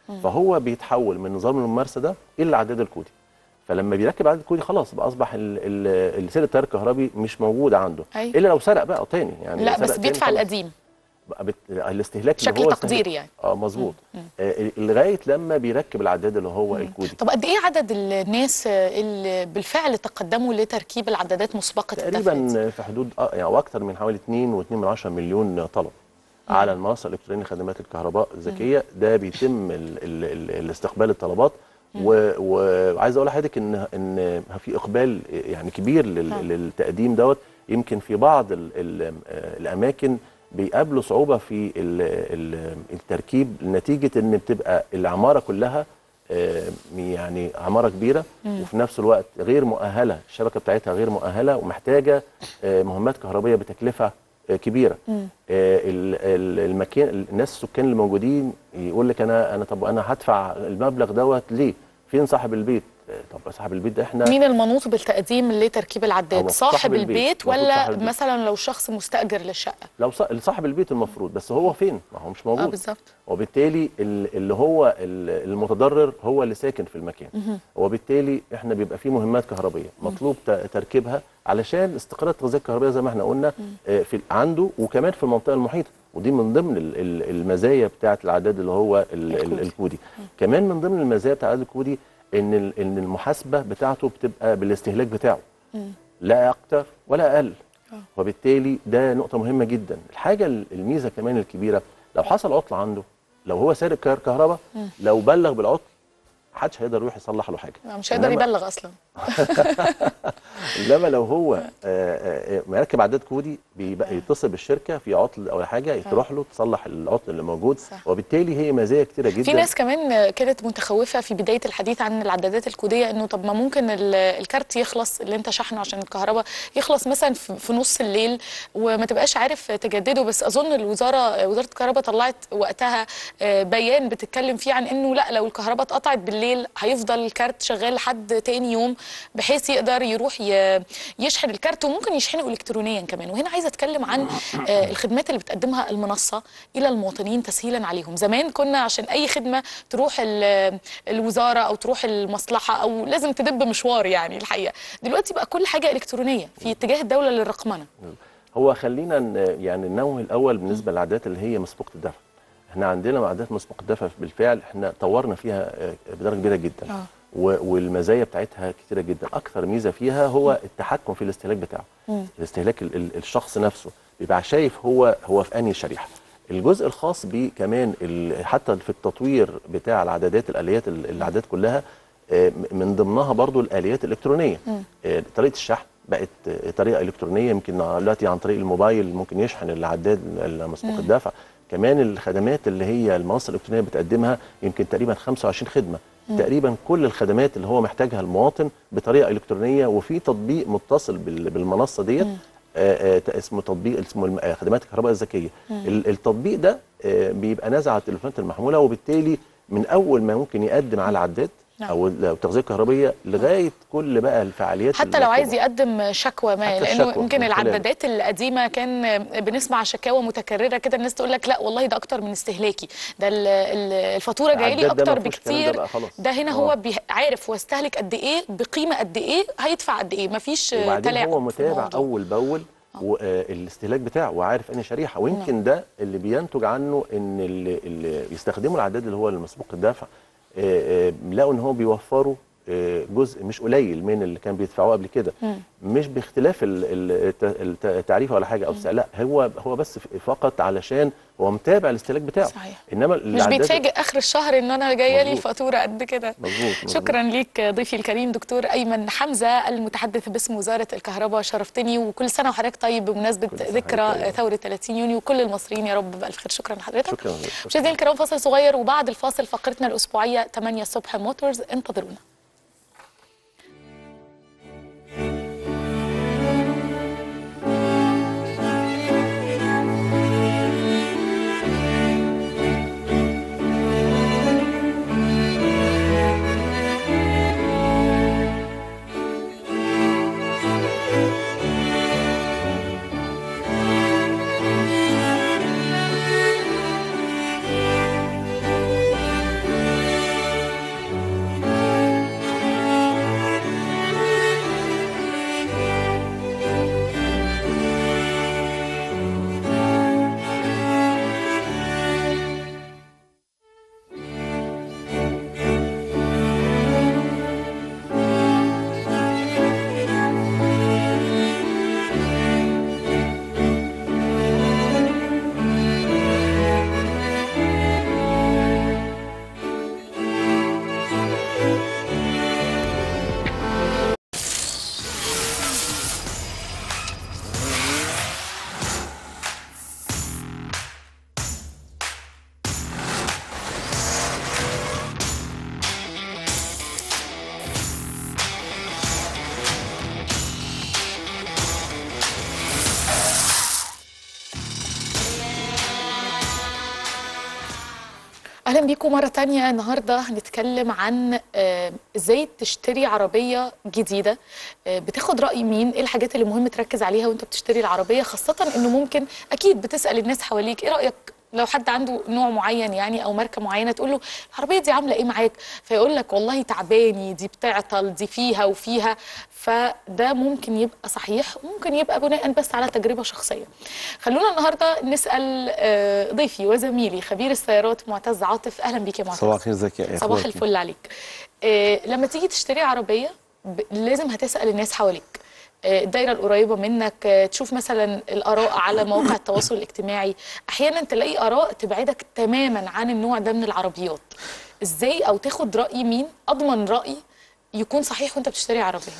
فهو بيتحول من نظام الممارسه ده الى العداد الكودي فلما بيركب عداد كودي خلاص بقى اصبح ال- ال- ال- سرقه التيار الكهربي مش موجود عنده أيوة. الا لو سرق بقى تاني يعني لا لو بس سرق تاني بيدفع خلاص. القديم بقى بت... الاستهلاك اللي بشكل هو تقديري استهلاك- يعني. اه مظبوط مم. آه لغايه لما بيركب العداد اللي هو الكودي طب قد ايه عدد الناس اللي بالفعل تقدموا لتركيب العدادات مسبقه الدفع دي؟ تقريبا في حدود آه، يعني اكثر من حوالي 2.2 مليون طلب على المنصه الالكترونيه لخدمات الكهرباء الذكيه ده بيتم ال ال ال الاستقبال الطلبات و- وعايز اقول لحضرتك ان ان في اقبال يعني كبير لل- للتقديم دوت يمكن في بعض ال ال الاماكن بيقابلوا صعوبه في ال ال التركيب نتيجه ان بتبقى العماره كلها آه، يعني عماره كبيره مم. وفي نفس الوقت غير مؤهله الشبكه بتاعتها غير مؤهله ومحتاجه آه، مهمات كهربيه بتكلفه آه، كبيره مم. آه، ال- ال- المكان الناس السكان اللي موجودين يقول لك انا انا طب انا هدفع المبلغ دوت ليه؟ فين صاحب البيت؟ آه، طب صاحب البيت ده احنا مين المنوط بالتقديم لتركيب العداد هو صاحب, صاحب البيت. البيت المفروض ولا صاحب البيت. مثلا لو شخص مستاجر للشقه لو ص- صاحب البيت المفروض بس هو فين؟ ما هو مش اه موجود بالظبط وبالتالي ال- اللي هو ال- المتضرر هو اللي ساكن في المكان مهم. وبالتالي احنا بيبقى في مهمات كهربيه مطلوب ت- تركيبها علشان استقرار التغذيه الكهربائيه زي ما احنا قلنا آه، في عنده وكمان في المنطقه المحيطه ودي من ضمن ال- ال- المزايا بتاعه العداد اللي هو ال- ال- الكودي. الكودي كمان من ضمن المزايا بتاع العداد الكودي ان ال- ان المحاسبه بتاعته بتبقى بالاستهلاك بتاعه مم. لا اكتر ولا اقل آه. وبالتالي ده نقطه مهمه جدا الحاجه ال- الميزه كمان الكبيره لو حصل عطل عنده لو هو سارق كار- كهرباء مم. لو بلغ بالعطل محدش هيقدر يروح يصلح له حاجه مش هيقدر إنما- يبلغ اصلا انما لو هو آه، آه، مركب عداد كودي بيبقى يتصل بالشركه في عطل او حاجه تروح له تصلح العطل اللي موجود صح. وبالتالي هي مزايا كتيره جدا في ناس كمان كانت متخوفه في بدايه الحديث عن العدادات الكوديه انه طب ما ممكن ال- الكارت يخلص اللي انت شحنه عشان الكهرباء يخلص مثلا في في نص الليل وما تبقاش عارف تجدده بس اظن الوزاره وزاره الكهرباء طلعت وقتها آه، بيان بتتكلم فيه عن انه لا لو الكهرباء اتقطعت بالليل هيفضل الكارت شغال لحد تاني يوم بحيث يقدر يروح ي- يشحن الكارت وممكن يشحنه الكترونيا كمان وهنا عايزه اتكلم عن آه، الخدمات اللي بتقدمها المنصه الى المواطنين تسهيلا عليهم زمان كنا عشان اي خدمه تروح ال- الوزاره او تروح المصلحه او لازم تدب مشوار يعني الحقيقه دلوقتي بقى كل حاجه الكترونيه في اتجاه الدوله للرقمنه هو خلينا ن- يعني ننوه الاول بالنسبه للعادات اللي هي مسبوقه الدفع احنا عندنا عادات مسبوقه الدفع بالفعل احنا طورنا فيها آه، بدرجه كبيره جدا آه. و- والمزايا بتاعتها كتيره جدا اكثر ميزه فيها هو التحكم في الاستهلاك بتاعه مم. الاستهلاك ال- ال- الشخص نفسه بيبقى شايف هو هو في انهي شريحه الجزء الخاص بيه كمان ال- حتى في التطوير بتاع العدادات الاليات ال- العداد كلها آه، م- من ضمنها برضو الاليات الالكترونيه مم. آه، طريقه الشحن بقت آه، طريقه الكترونيه يمكن دلوقتي عن طريق الموبايل ممكن يشحن العداد المسبوق مم. الدفع كمان الخدمات اللي هي المنصه الالكترونيه بتقدمها يمكن تقريبا 25 خدمه مم. تقريبا كل الخدمات اللي هو محتاجها المواطن بطريقه الكترونيه وفي تطبيق متصل بال- بالمنصه ديت مم. آه، آه، اسمه تطبيق اسمه الم- آه، خدمات الكهرباء الذكيه مم. ال- التطبيق ده آه، بيبقى نازل على التليفونات المحموله وبالتالي من اول ما ممكن يقدم على العداد نعم. او ال- أو التغذيه الكهربائيه لغايه كل بقى الفعاليات حتى لو المطلوبة. عايز يقدم شكوى ما حتى لانه الشكوى يمكن من خلال- العدادات القديمه كان بنسمع شكاوى متكرره كده الناس تقول لك لا والله ده اكتر من استهلاكي ده ال- ال- الفاتوره جايه لي العداد ده اكتر ما فيهوش الكلام ده بكتير بقى خلاص. ده هنا آه. هو بي- عارف هو استهلك قد ايه بقيمه قد ايه هيدفع قد ايه مفيش وبعدين تلاعب هو في متابع الموضوع. اول باول والاستهلاك بتاعه وعارف انهي شريحه ويمكن ده اللي بينتج عنه ان اللي, اللي بيستخدموا العداد اللي هو المسبوق الدفع آه، آه، لقوا ان هو بيوفروا آه، جزء مش قليل من اللي كان بيدفعوه قبل كده مم. مش باختلاف ال- ال- الت- الت- التعريفه ولا حاجه او السعر لا هو هو بس ف- فقط علشان هو متابع الاستهلاك بتاعه صحيح. انما مش العداد- بيتفاجئ اخر الشهر ان انا جايه لي مظبوط. الفاتوره قد كده مظبوط مظبوط. شكرا ليك ضيفي الكريم دكتور ايمن حمزه المتحدث باسم وزاره الكهرباء شرفتني وكل سنه وحضرتك طيب بمناسبه كل سنة ذكرى وحضرتك طيب. ثوره 30 يونيو وكل المصريين يا رب بالف خير شكرا لحضرتك شكرا مشاهدينا الكرام فاصل صغير وبعد الفاصل فقرتنا الاسبوعيه 8 الصبح موتورز انتظرونا اهلا بيكم مره تانية النهارده هنتكلم عن آه، ازاي تشتري عربيه جديده آه، بتاخد راي مين ايه الحاجات اللي مهم تركز عليها وانت بتشتري العربيه خاصه انه ممكن اكيد بتسال الناس حواليك ايه رايك لو حد عنده نوع معين يعني او ماركه معينه تقول له العربيه دي عامله ايه معاك فيقول لك والله تعباني دي بتعطل دي فيها وفيها فده ممكن يبقى صحيح وممكن يبقى بناء بس على تجربه شخصيه خلونا النهارده نسال آه، ضيفي وزميلي خبير السيارات معتز عاطف اهلا بيك يا معتز صباح الخير ازيك يا إيه؟ صباح أخبارك إيه؟ الفل عليك آه، لما تيجي تشتري عربيه ب- لازم هتسال الناس حواليك آه، الدايره القريبه منك آه، تشوف مثلا الاراء على مواقع التواصل الاجتماعي احيانا تلاقي اراء تبعدك تماما عن النوع ده من العربيات ازاي او تاخد راي مين اضمن راي يكون صحيح وانت بتشتري عربيه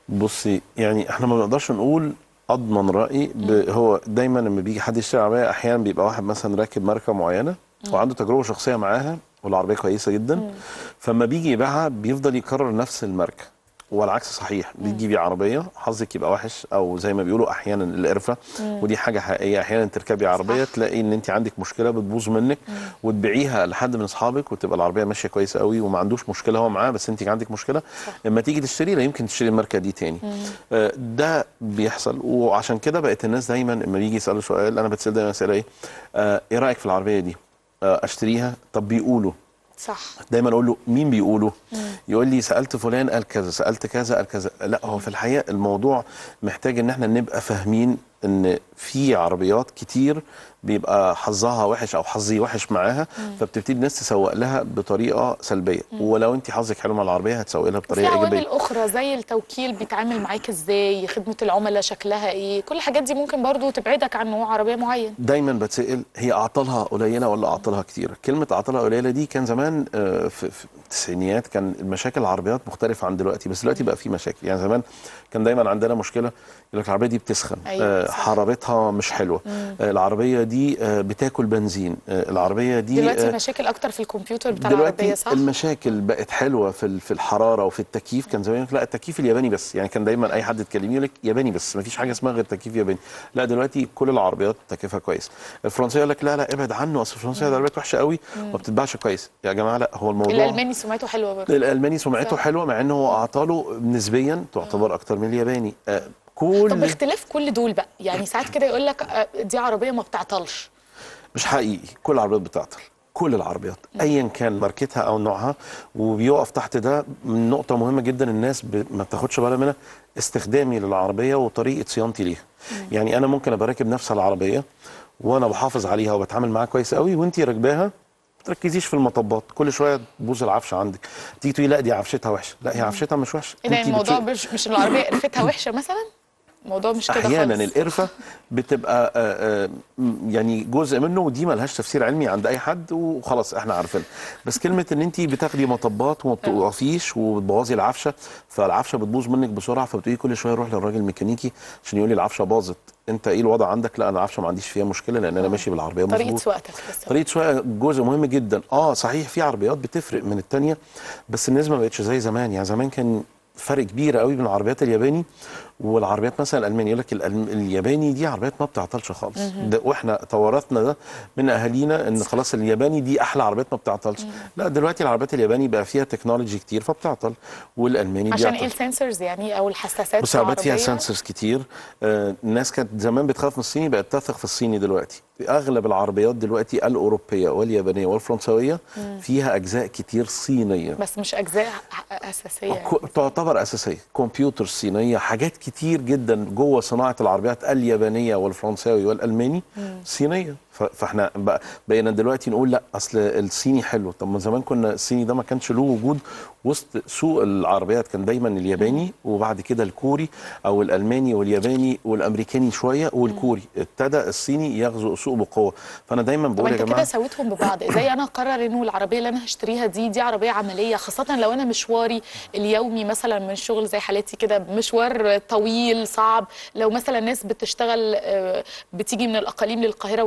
بصي يعني احنا ما بنقدرش نقول اضمن راي ب- هو دايما لما بيجي حد يشتري عربيه احيانا بيبقى واحد مثلا راكب ماركه معينه وعنده تجربه شخصيه معاها والعربيه كويسه جدا فما بيجي يبيعها بيفضل يكرر نفس الماركه والعكس صحيح بتجيبي عربيه حظك يبقى وحش او زي ما بيقولوا احيانا القرفه مم. ودي حاجه حقيقيه احيانا تركبي عربيه تلاقي ان انت عندك مشكله بتبوظ منك وتبيعيها لحد من اصحابك وتبقى العربيه ماشيه كويسه قوي وما عندوش مشكله هو معاه بس انت عندك مشكله لما تيجي تشتري لا يمكن تشتري الماركه دي تاني آه، ده بيحصل وعشان كده بقت الناس دايما لما يجي يسالوا سؤال انا بتسال دايما اسئله ايه آه، ايه رايك في العربيه دي آه، اشتريها طب بيقولوا صح دايما اقول له مين بيقولوا يقول لي سالت فلان قال كذا سالت كذا قال كذا لا هو في الحقيقه الموضوع محتاج ان احنا نبقى فاهمين ان في عربيات كتير بيبقى حظها وحش او حظي وحش معاها فبتبتدي الناس تسوق لها بطريقه سلبيه ولو انت حظك حلو مع العربيه هتسوق لها وفي بطريقه عوامل ايجابيه اخرى زي التوكيل بيتعامل معاك ازاي خدمه العملاء شكلها ايه كل الحاجات دي ممكن برضو تبعدك عن نوع عربيه معين دايما بتسال هي اعطالها قليله ولا اعطالها كتيره كلمه اعطالها قليله دي كان زمان آه، في في التسعينيات كان المشاكل العربيات مختلفه عن دلوقتي بس دلوقتي بقى في مشاكل يعني زمان كان دايما عندنا مشكله يقول لك العربيه دي بتسخن أيوة، آه، صح. حرارتها مش حلوه مم. آه، العربيه دي آه، بتاكل بنزين آه، العربيه دي دلوقتي آه، مشاكل اكتر في الكمبيوتر بتاع العربيه دلوقتي صح المشاكل بقت حلوه في ال- في الحراره وفي التكييف كان زمان يقول لك لا التكييف الياباني بس يعني كان دايما اي حد تكلميه يقول لك ياباني بس ما فيش حاجه اسمها غير تكييف ياباني لا دلوقتي كل العربيات تكييفها كويس الفرنسيه يقول لك لا لا ابعد عنه اصل الفرنسيه ده عربيات وحشه قوي وما بتتباعش كويس يا جماعه لا هو الموضوع الالماني سمعته حلوه برضو الالماني سمعته صح. حلوه مع انه هو اعطاله نسبيا تعتبر اكتر من الياباني آه، كل طب باختلاف كل دول بقى يعني ساعات كده يقول لك آه، دي عربيه ما بتعطلش مش حقيقي كل العربيات بتعطل كل العربيات ايا كان ماركتها او نوعها وبيقف تحت ده من نقطه مهمه جدا الناس ب... ما بتاخدش بالها منها استخدامي للعربيه وطريقه صيانتي ليها يعني انا ممكن ابقى راكب نفس العربيه وانا بحافظ عليها وبتعامل معاها كويس قوي وانت راكباها ما تركزيش في المطبات كل شويه تبوظ العفشه عندك تيجي تقولي لا دي عفشتها وحشه لا هي عفشتها مش وحشه ايه ده أنتي الموضوع بتسوقي- مش مش العربيه قرفتها وحشه مثلا الموضوع مش كده احيانا خالص القرفه بتبقى آه، آه، م- يعني جزء منه ودي ملهاش تفسير علمي عند اي حد وخلاص احنا عارفين بس كلمه ان انت بتاخدي مطبات وما بتوقفيش وبتبوظي العفشه فالعفشه بتبوظ منك بسرعه فبتقولي كل شويه اروح للراجل الميكانيكي عشان يقول لي العفشه باظت انت ايه الوضع عندك لا انا العفشه ما عنديش فيها مشكله لان انا ماشي بالعربيه طريقه مظبوط سواقتك بس طريقه سواقه جزء مهم جدا اه صحيح في عربيات بتفرق من التانية بس النسبه ما بقتش زي زمان يعني زمان كان فرق كبير قوي بين العربيات الياباني والعربيات مثلا الالماني يقول لك الألم- الياباني دي عربيات ما بتعطلش خالص مهم. ده واحنا توارثنا ده من اهالينا ان خلاص الياباني دي احلى عربيات ما بتعطلش لا دلوقتي العربيات الياباني بقى فيها تكنولوجي كتير فبتعطل والالماني عشان بيعطل ايه السنسورز يعني او الحساسات بص في العربيات فيها العربية؟ سنسورز كتير آه، الناس كانت زمان بتخاف من الصيني بقت تثق في الصيني دلوقتي اغلب العربيات دلوقتي الاوروبيه واليابانيه والفرنسويه مم. فيها اجزاء كتير صينيه بس مش اجزاء اساسيه يعني. كو- تعتبر اساسيه كمبيوتر صينيه حاجات كتير جدا جوه صناعه العربيات اليابانيه والفرنساوي والالماني مم. صينيه ف- فاحنا بق- بقينا دلوقتي نقول لا اصل الصيني حلو طب من زمان كنا الصيني ده ما كانش له وجود وسط سوق العربيات كان دايما الياباني وبعد كده الكوري او الالماني والياباني والامريكاني شويه والكوري ابتدى الصيني يغزو السوق بقوه فانا دايما طب بقول يا انت كده جماعه سويتهم ببعض ازاي انا اقرر انه العربيه اللي انا هشتريها دي دي عربيه عمليه خاصه لو انا مشواري اليومي مثلا من الشغل زي حالتي كده مشوار طويل صعب لو مثلا ناس بتشتغل آه، بتيجي من الاقاليم للقاهره والعكس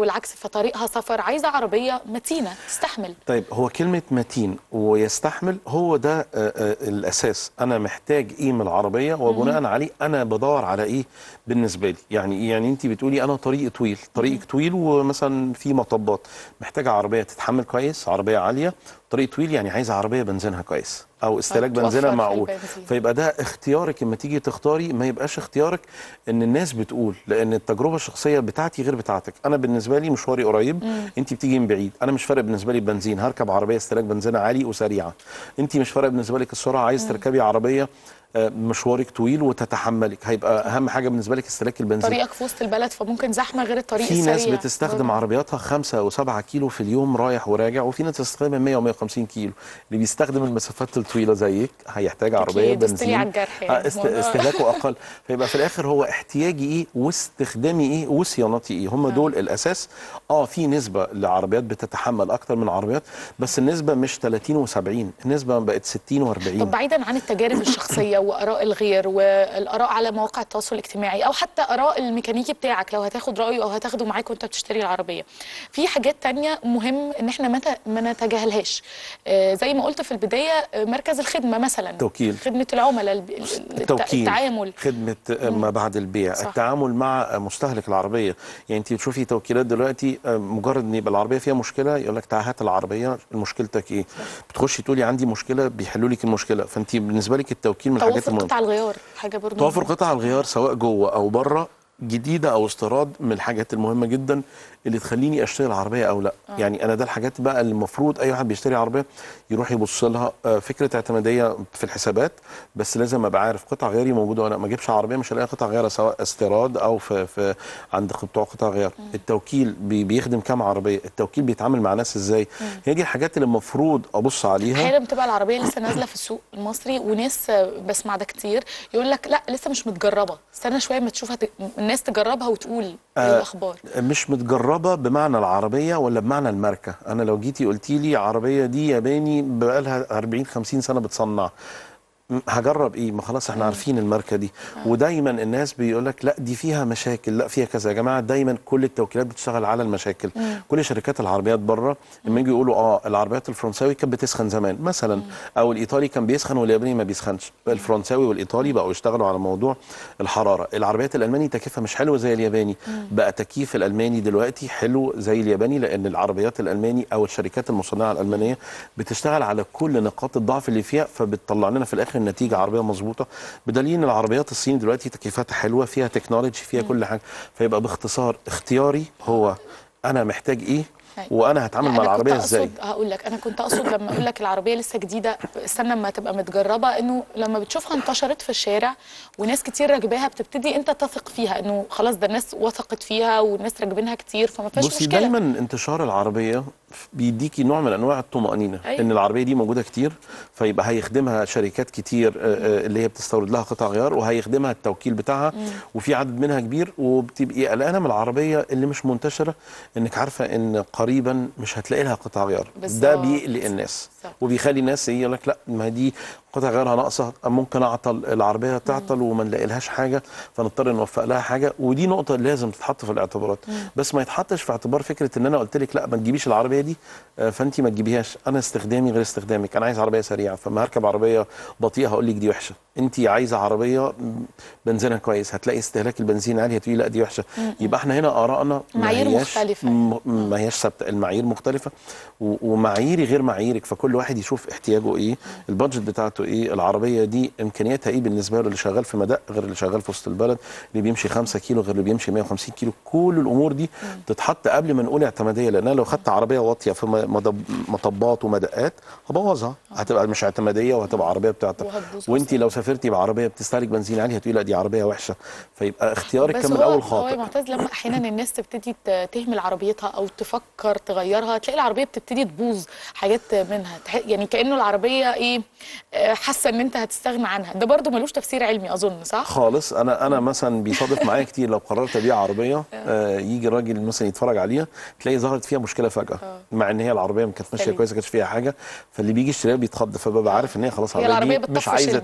فطريقها سفر عايزه عربيه متينه تستحمل طيب هو كلمة متين ويستحمل هو ده آه، آه، الأساس أنا محتاج إيه من العربية وبناء عليه أنا بدور على إيه بالنسبة لي يعني إيه؟ يعني أنت بتقولي أنا طريق طويل طريق طويل ومثلا في مطبات محتاجة عربية تتحمل كويس عربية عالية طريق طويل يعني عايزة عربية بنزينها كويس أو استهلاك توفر بنزينها في معقول البنزين. فيبقى ده اختيارك لما تيجي تختاري ما يبقاش اختيارك ان الناس بتقول لان التجربه الشخصيه بتاعتي غير بتاعتك انا بالنسبه لي مشواري قريب انت بتيجي من بعيد انا مش فارق بالنسبه لي البنزين هركب عربيه استهلاك بنزينها عالي وسريعه انت مش فارق بالنسبه لك السرعه عايز تركبي عربيه آه، مشوارك طويل وتتحملك هيبقى اهم حاجه بالنسبه لك استهلاك البنزين طريقك في وسط البلد فممكن زحمه غير الطريق في السريع ناس بتستخدم عربياتها 5 و7 كيلو في اليوم رايح وراجع وفي ناس بتستخدم 100 و150 كيلو اللي بيستخدم المسافات الطويله زيك هيحتاج عربيه أكيد، دوست لي بنزين على الجرح يعني آه، است... الموضوع. استهلاكه اقل فيبقى في الاخر هو احتياجي ايه واستخدامي ايه وصيانتي ايه هم دول الاساس اه في نسبه لعربيات بتتحمل اكتر من عربيات بس النسبه مش 30 و70 النسبه بقت 60 و40 طب بعيدا عن التجارب الشخصيه واراء الغير والاراء على مواقع التواصل الاجتماعي او حتى اراء الميكانيكي بتاعك لو هتاخد رايه او هتاخده معاك وانت بتشتري العربيه في حاجات تانية مهم ان احنا ما ت- ما نتجاهلهاش آه، زي ما قلت في البدايه آه، مركز الخدمه مثلا توكيل. خدمه العملاء الب- الت- التوكيل التعامل خدمه ما بعد البيع صح. التعامل مع مستهلك العربيه يعني انت بتشوفي توكيلات دلوقتي آه، مجرد ان يبقى العربيه فيها مشكله يقول لك تعال هات العربيه مشكلتك ايه بتخشي تقولي عندي مشكله بيحلوا لك المشكله فانت بالنسبه لك التوكيل من الحاجات توافر المهمه قطع الغيار حاجه برضه توافر مهمة. قطع الغيار سواء جوه او بره جديده او استيراد من الحاجات المهمه جدا اللي تخليني اشتري العربيه او لا آه. يعني انا ده الحاجات بقى اللي المفروض اي واحد بيشتري عربيه يروح يبص لها آه، فكره اعتماديه في الحسابات بس لازم ابقى عارف قطع غياري موجوده ولا لا. ما اجيبش عربيه مش هلاقي قطع غيار سواء استيراد او في, في عند بتوع قطع غيار التوكيل بي بيخدم كام عربيه التوكيل بيتعامل مع ناس ازاي هي دي الحاجات اللي المفروض ابص عليها احيانا بتبقى العربيه لسه نازله في السوق المصري وناس آه، بسمع ده كتير يقول لك لا لسه مش متجربه استنى شويه ما تشوفها ت... الناس تجربها وتقول ايه آه، الاخبار مش متجربه بمعنى العربيه ولا بمعنى الماركه انا لو جيتي قلتي لي عربيه دي ياباني بقالها 40 50 سنه بتصنع م- هجرب ايه ما خلاص احنا عارفين الماركه دي ودايما الناس بيقول لك لا دي فيها مشاكل لا فيها كذا يا جماعه دايما كل التوكيلات بتشتغل على المشاكل كل شركات العربيات بره لما يجوا يقولوا اه العربيات الفرنساوي كانت بتسخن زمان مثلا او الايطالي كان بيسخن والياباني ما بيسخنش الفرنساوي والايطالي بقوا يشتغلوا على موضوع الحراره العربيات الالماني تكييفها مش حلو زي الياباني بقى تكييف الالماني دلوقتي حلو زي الياباني لان العربيات الالماني او الشركات المصنعه الالمانيه بتشتغل على كل نقاط الضعف اللي فيها فبتطلع لنا في الاخر النتيجه عربيه مظبوطه بدليل ان العربيات الصيني دلوقتي تكييفاتها حلوه فيها تكنولوجي فيها كل حاجه فيبقى باختصار اختياري هو انا محتاج ايه أيوة. وانا هتعامل لا، مع أنا كنت العربيه ازاي أقصد هقول لك انا كنت اقصد لما اقول لك العربيه لسه جديده استنى اما تبقى متجربه انه لما بتشوفها انتشرت في الشارع وناس كتير راكباها بتبتدي انت تثق فيها انه خلاص ده الناس وثقت فيها والناس راكبينها كتير فما فيهاش بصي مشكله دايما انتشار العربيه بيديكي نوع من انواع الطمانينه أيوة. ان العربيه دي موجوده كتير فيبقى هيخدمها شركات كتير آه، آه، اللي هي بتستورد لها قطع غيار وهيخدمها التوكيل بتاعها وفي عدد منها كبير وبتبقي قلقانه من العربيه اللي مش منتشره انك عارفه ان قريبا مش هتلاقي لها قطع غيار ده بالظبط. بيقلق الناس بالظبط. وبيخلي الناس ايه يقول لك لا ما دي قطع غيارها ناقصه ممكن اعطل العربيه تعطل وما نلاقي لهاش حاجه فنضطر نوفق لها حاجه ودي نقطه لازم تتحط في الاعتبارات بس ما يتحطش في اعتبار فكره ان انا قلت لك لا ما تجيبيش العربيه دي آه، فانت ما تجيبيهاش انا استخدامي غير استخدامك انا عايز عربيه سريعه فما هركب عربيه بطيئه هقول لك دي وحشه انت عايزه عربيه بنزينها كويس هتلاقي استهلاك البنزين عالي هتقولي لا دي وحشه يبقى احنا هنا ارائنا ما معايير هياش- مختلفة. م- ما هياش ثابته المعايير مختلفه و- ومعاييري غير معاييرك فكل واحد يشوف احتياجه ايه البادجت بتاعته ايه العربيه دي امكانياتها ايه بالنسبه له اللي شغال في مدق غير اللي شغال في وسط البلد اللي بيمشي 5 كيلو غير اللي بيمشي 150 كيلو كل الامور دي تتحط قبل ما نقول اعتماديه لان انا لو خدت عربيه واطيه في م- مضب- مطبات ومدقات هبوظها هتبقى مش اعتماديه وهتبقى عربيه بتاعتك وهتبوظ وانت لو سافرتي بعربيه بتستهلك بنزين عالي هتقولي لا دي عربيه وحشه فيبقى اختيارك بس كان من هو الاول هو خاطئ يا معتز لما احيانا الناس تبتدي ت- تهمل عربيتها او تفكر تغيرها تلاقي العربيه بتبتدي تبوظ حاجات منها تح- يعني كانه العربيه ايه آه، حاسه ان انت هتستغنى عنها ده برضو ملوش تفسير علمي اظن صح خالص انا انا مثلا بيصادف معايا كتير لو قررت ابيع عربيه آه يجي راجل مثلا يتفرج عليها تلاقي ظهرت فيها مشكله فجاه مع ان هي العربيه ما كانت ماشيه سليم. كويسه ما كانش فيها حاجه فاللي بيجي يشتريها بيتخض فببقى عارف ان هي خلاص هي العربيه دي مش بتطفش عايزه البيع تتباع عشان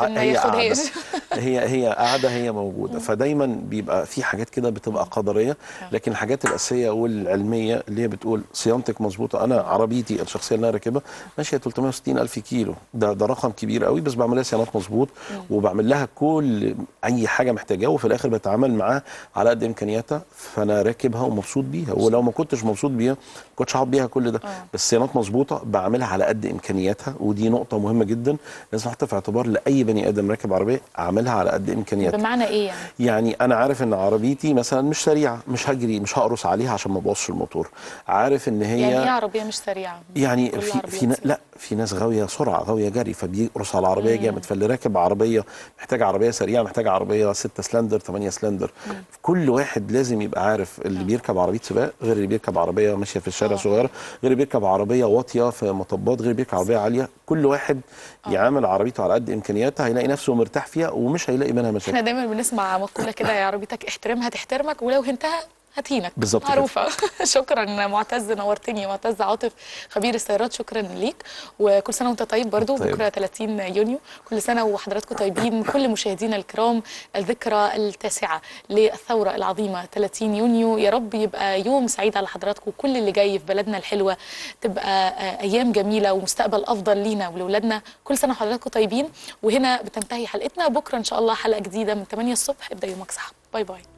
عشان ما هي ياخدهاش قاعدة. هي هي قاعده هي موجوده فدايما بيبقى في حاجات كده بتبقى قدريه لكن الحاجات الاساسيه والعلميه اللي هي بتقول صيانتك مظبوطه انا عربيتي الشخصيه اللي انا راكبها ماشيه 360 الف كيلو ده ده رقم كبير قوي بس بعمل لها صيانات مظبوط وبعمل لها كل اي حاجه محتاجاها وفي الاخر بتعامل معاها على قد امكانياتها فانا راكبها ومبسوط بيها ولو ما كنتش مبسوط بيها ما كنتش هقعد بيها كل ده بس صيانات مظبوطه بعملها على قد امكانياتها ودي نقطه مهمه جدا لازم احطها في اعتبار لاي بني ادم راكب عربيه اعملها على قد امكانياتها بمعنى ايه يعني يعني انا عارف ان عربيتي مثلا مش سريعه مش هجري مش هقرص عليها عشان ما ابوظش الموتور عارف ان هي يعني ايه عربيه مش سريعه يعني كل في العربيات في نا- لا في ناس غاويه سرعه غاويه جري فبيقرص على العربيه جامد فاللي راكب عربيه محتاج عربيه سريعه محتاج عربيه 6 سلندر 8 سلندر كل واحد لازم يبقى عارف اللي بيركب عربيه سباق غير اللي بيركب عربيه ماشيه في الشارع صغيره غير اللي بيركب عربيه واطيه في مطبات غير اللي بيركب عربيه عاليه كل واحد يعامل عربيته على قد امكانياتها هيلاقي نفسه مرتاح فيها ومش هيلاقي منها مشاكل احنا دايما بنسمع مقوله كده يا عربيتك احترمها تحترمك ولو هنتها هتهينك بالظبط كده. معروفه شكرا معتز نورتني معتز عاطف خبير السيارات شكرا ليك وكل سنه وانت طيب برضو طيب. بكره 30 يونيو كل سنه وحضراتكم طيبين كل مشاهدينا الكرام الذكرى التاسعه للثوره العظيمه 30 يونيو يا رب يبقى يوم سعيد على حضراتكم كل اللي جاي في بلدنا الحلوه تبقى آه، ايام جميله ومستقبل افضل لينا ولولادنا كل سنه وحضراتكم طيبين وهنا بتنتهي حلقتنا بكره ان شاء الله حلقه جديده من 8 الصبح ابدا يومك صح باي باي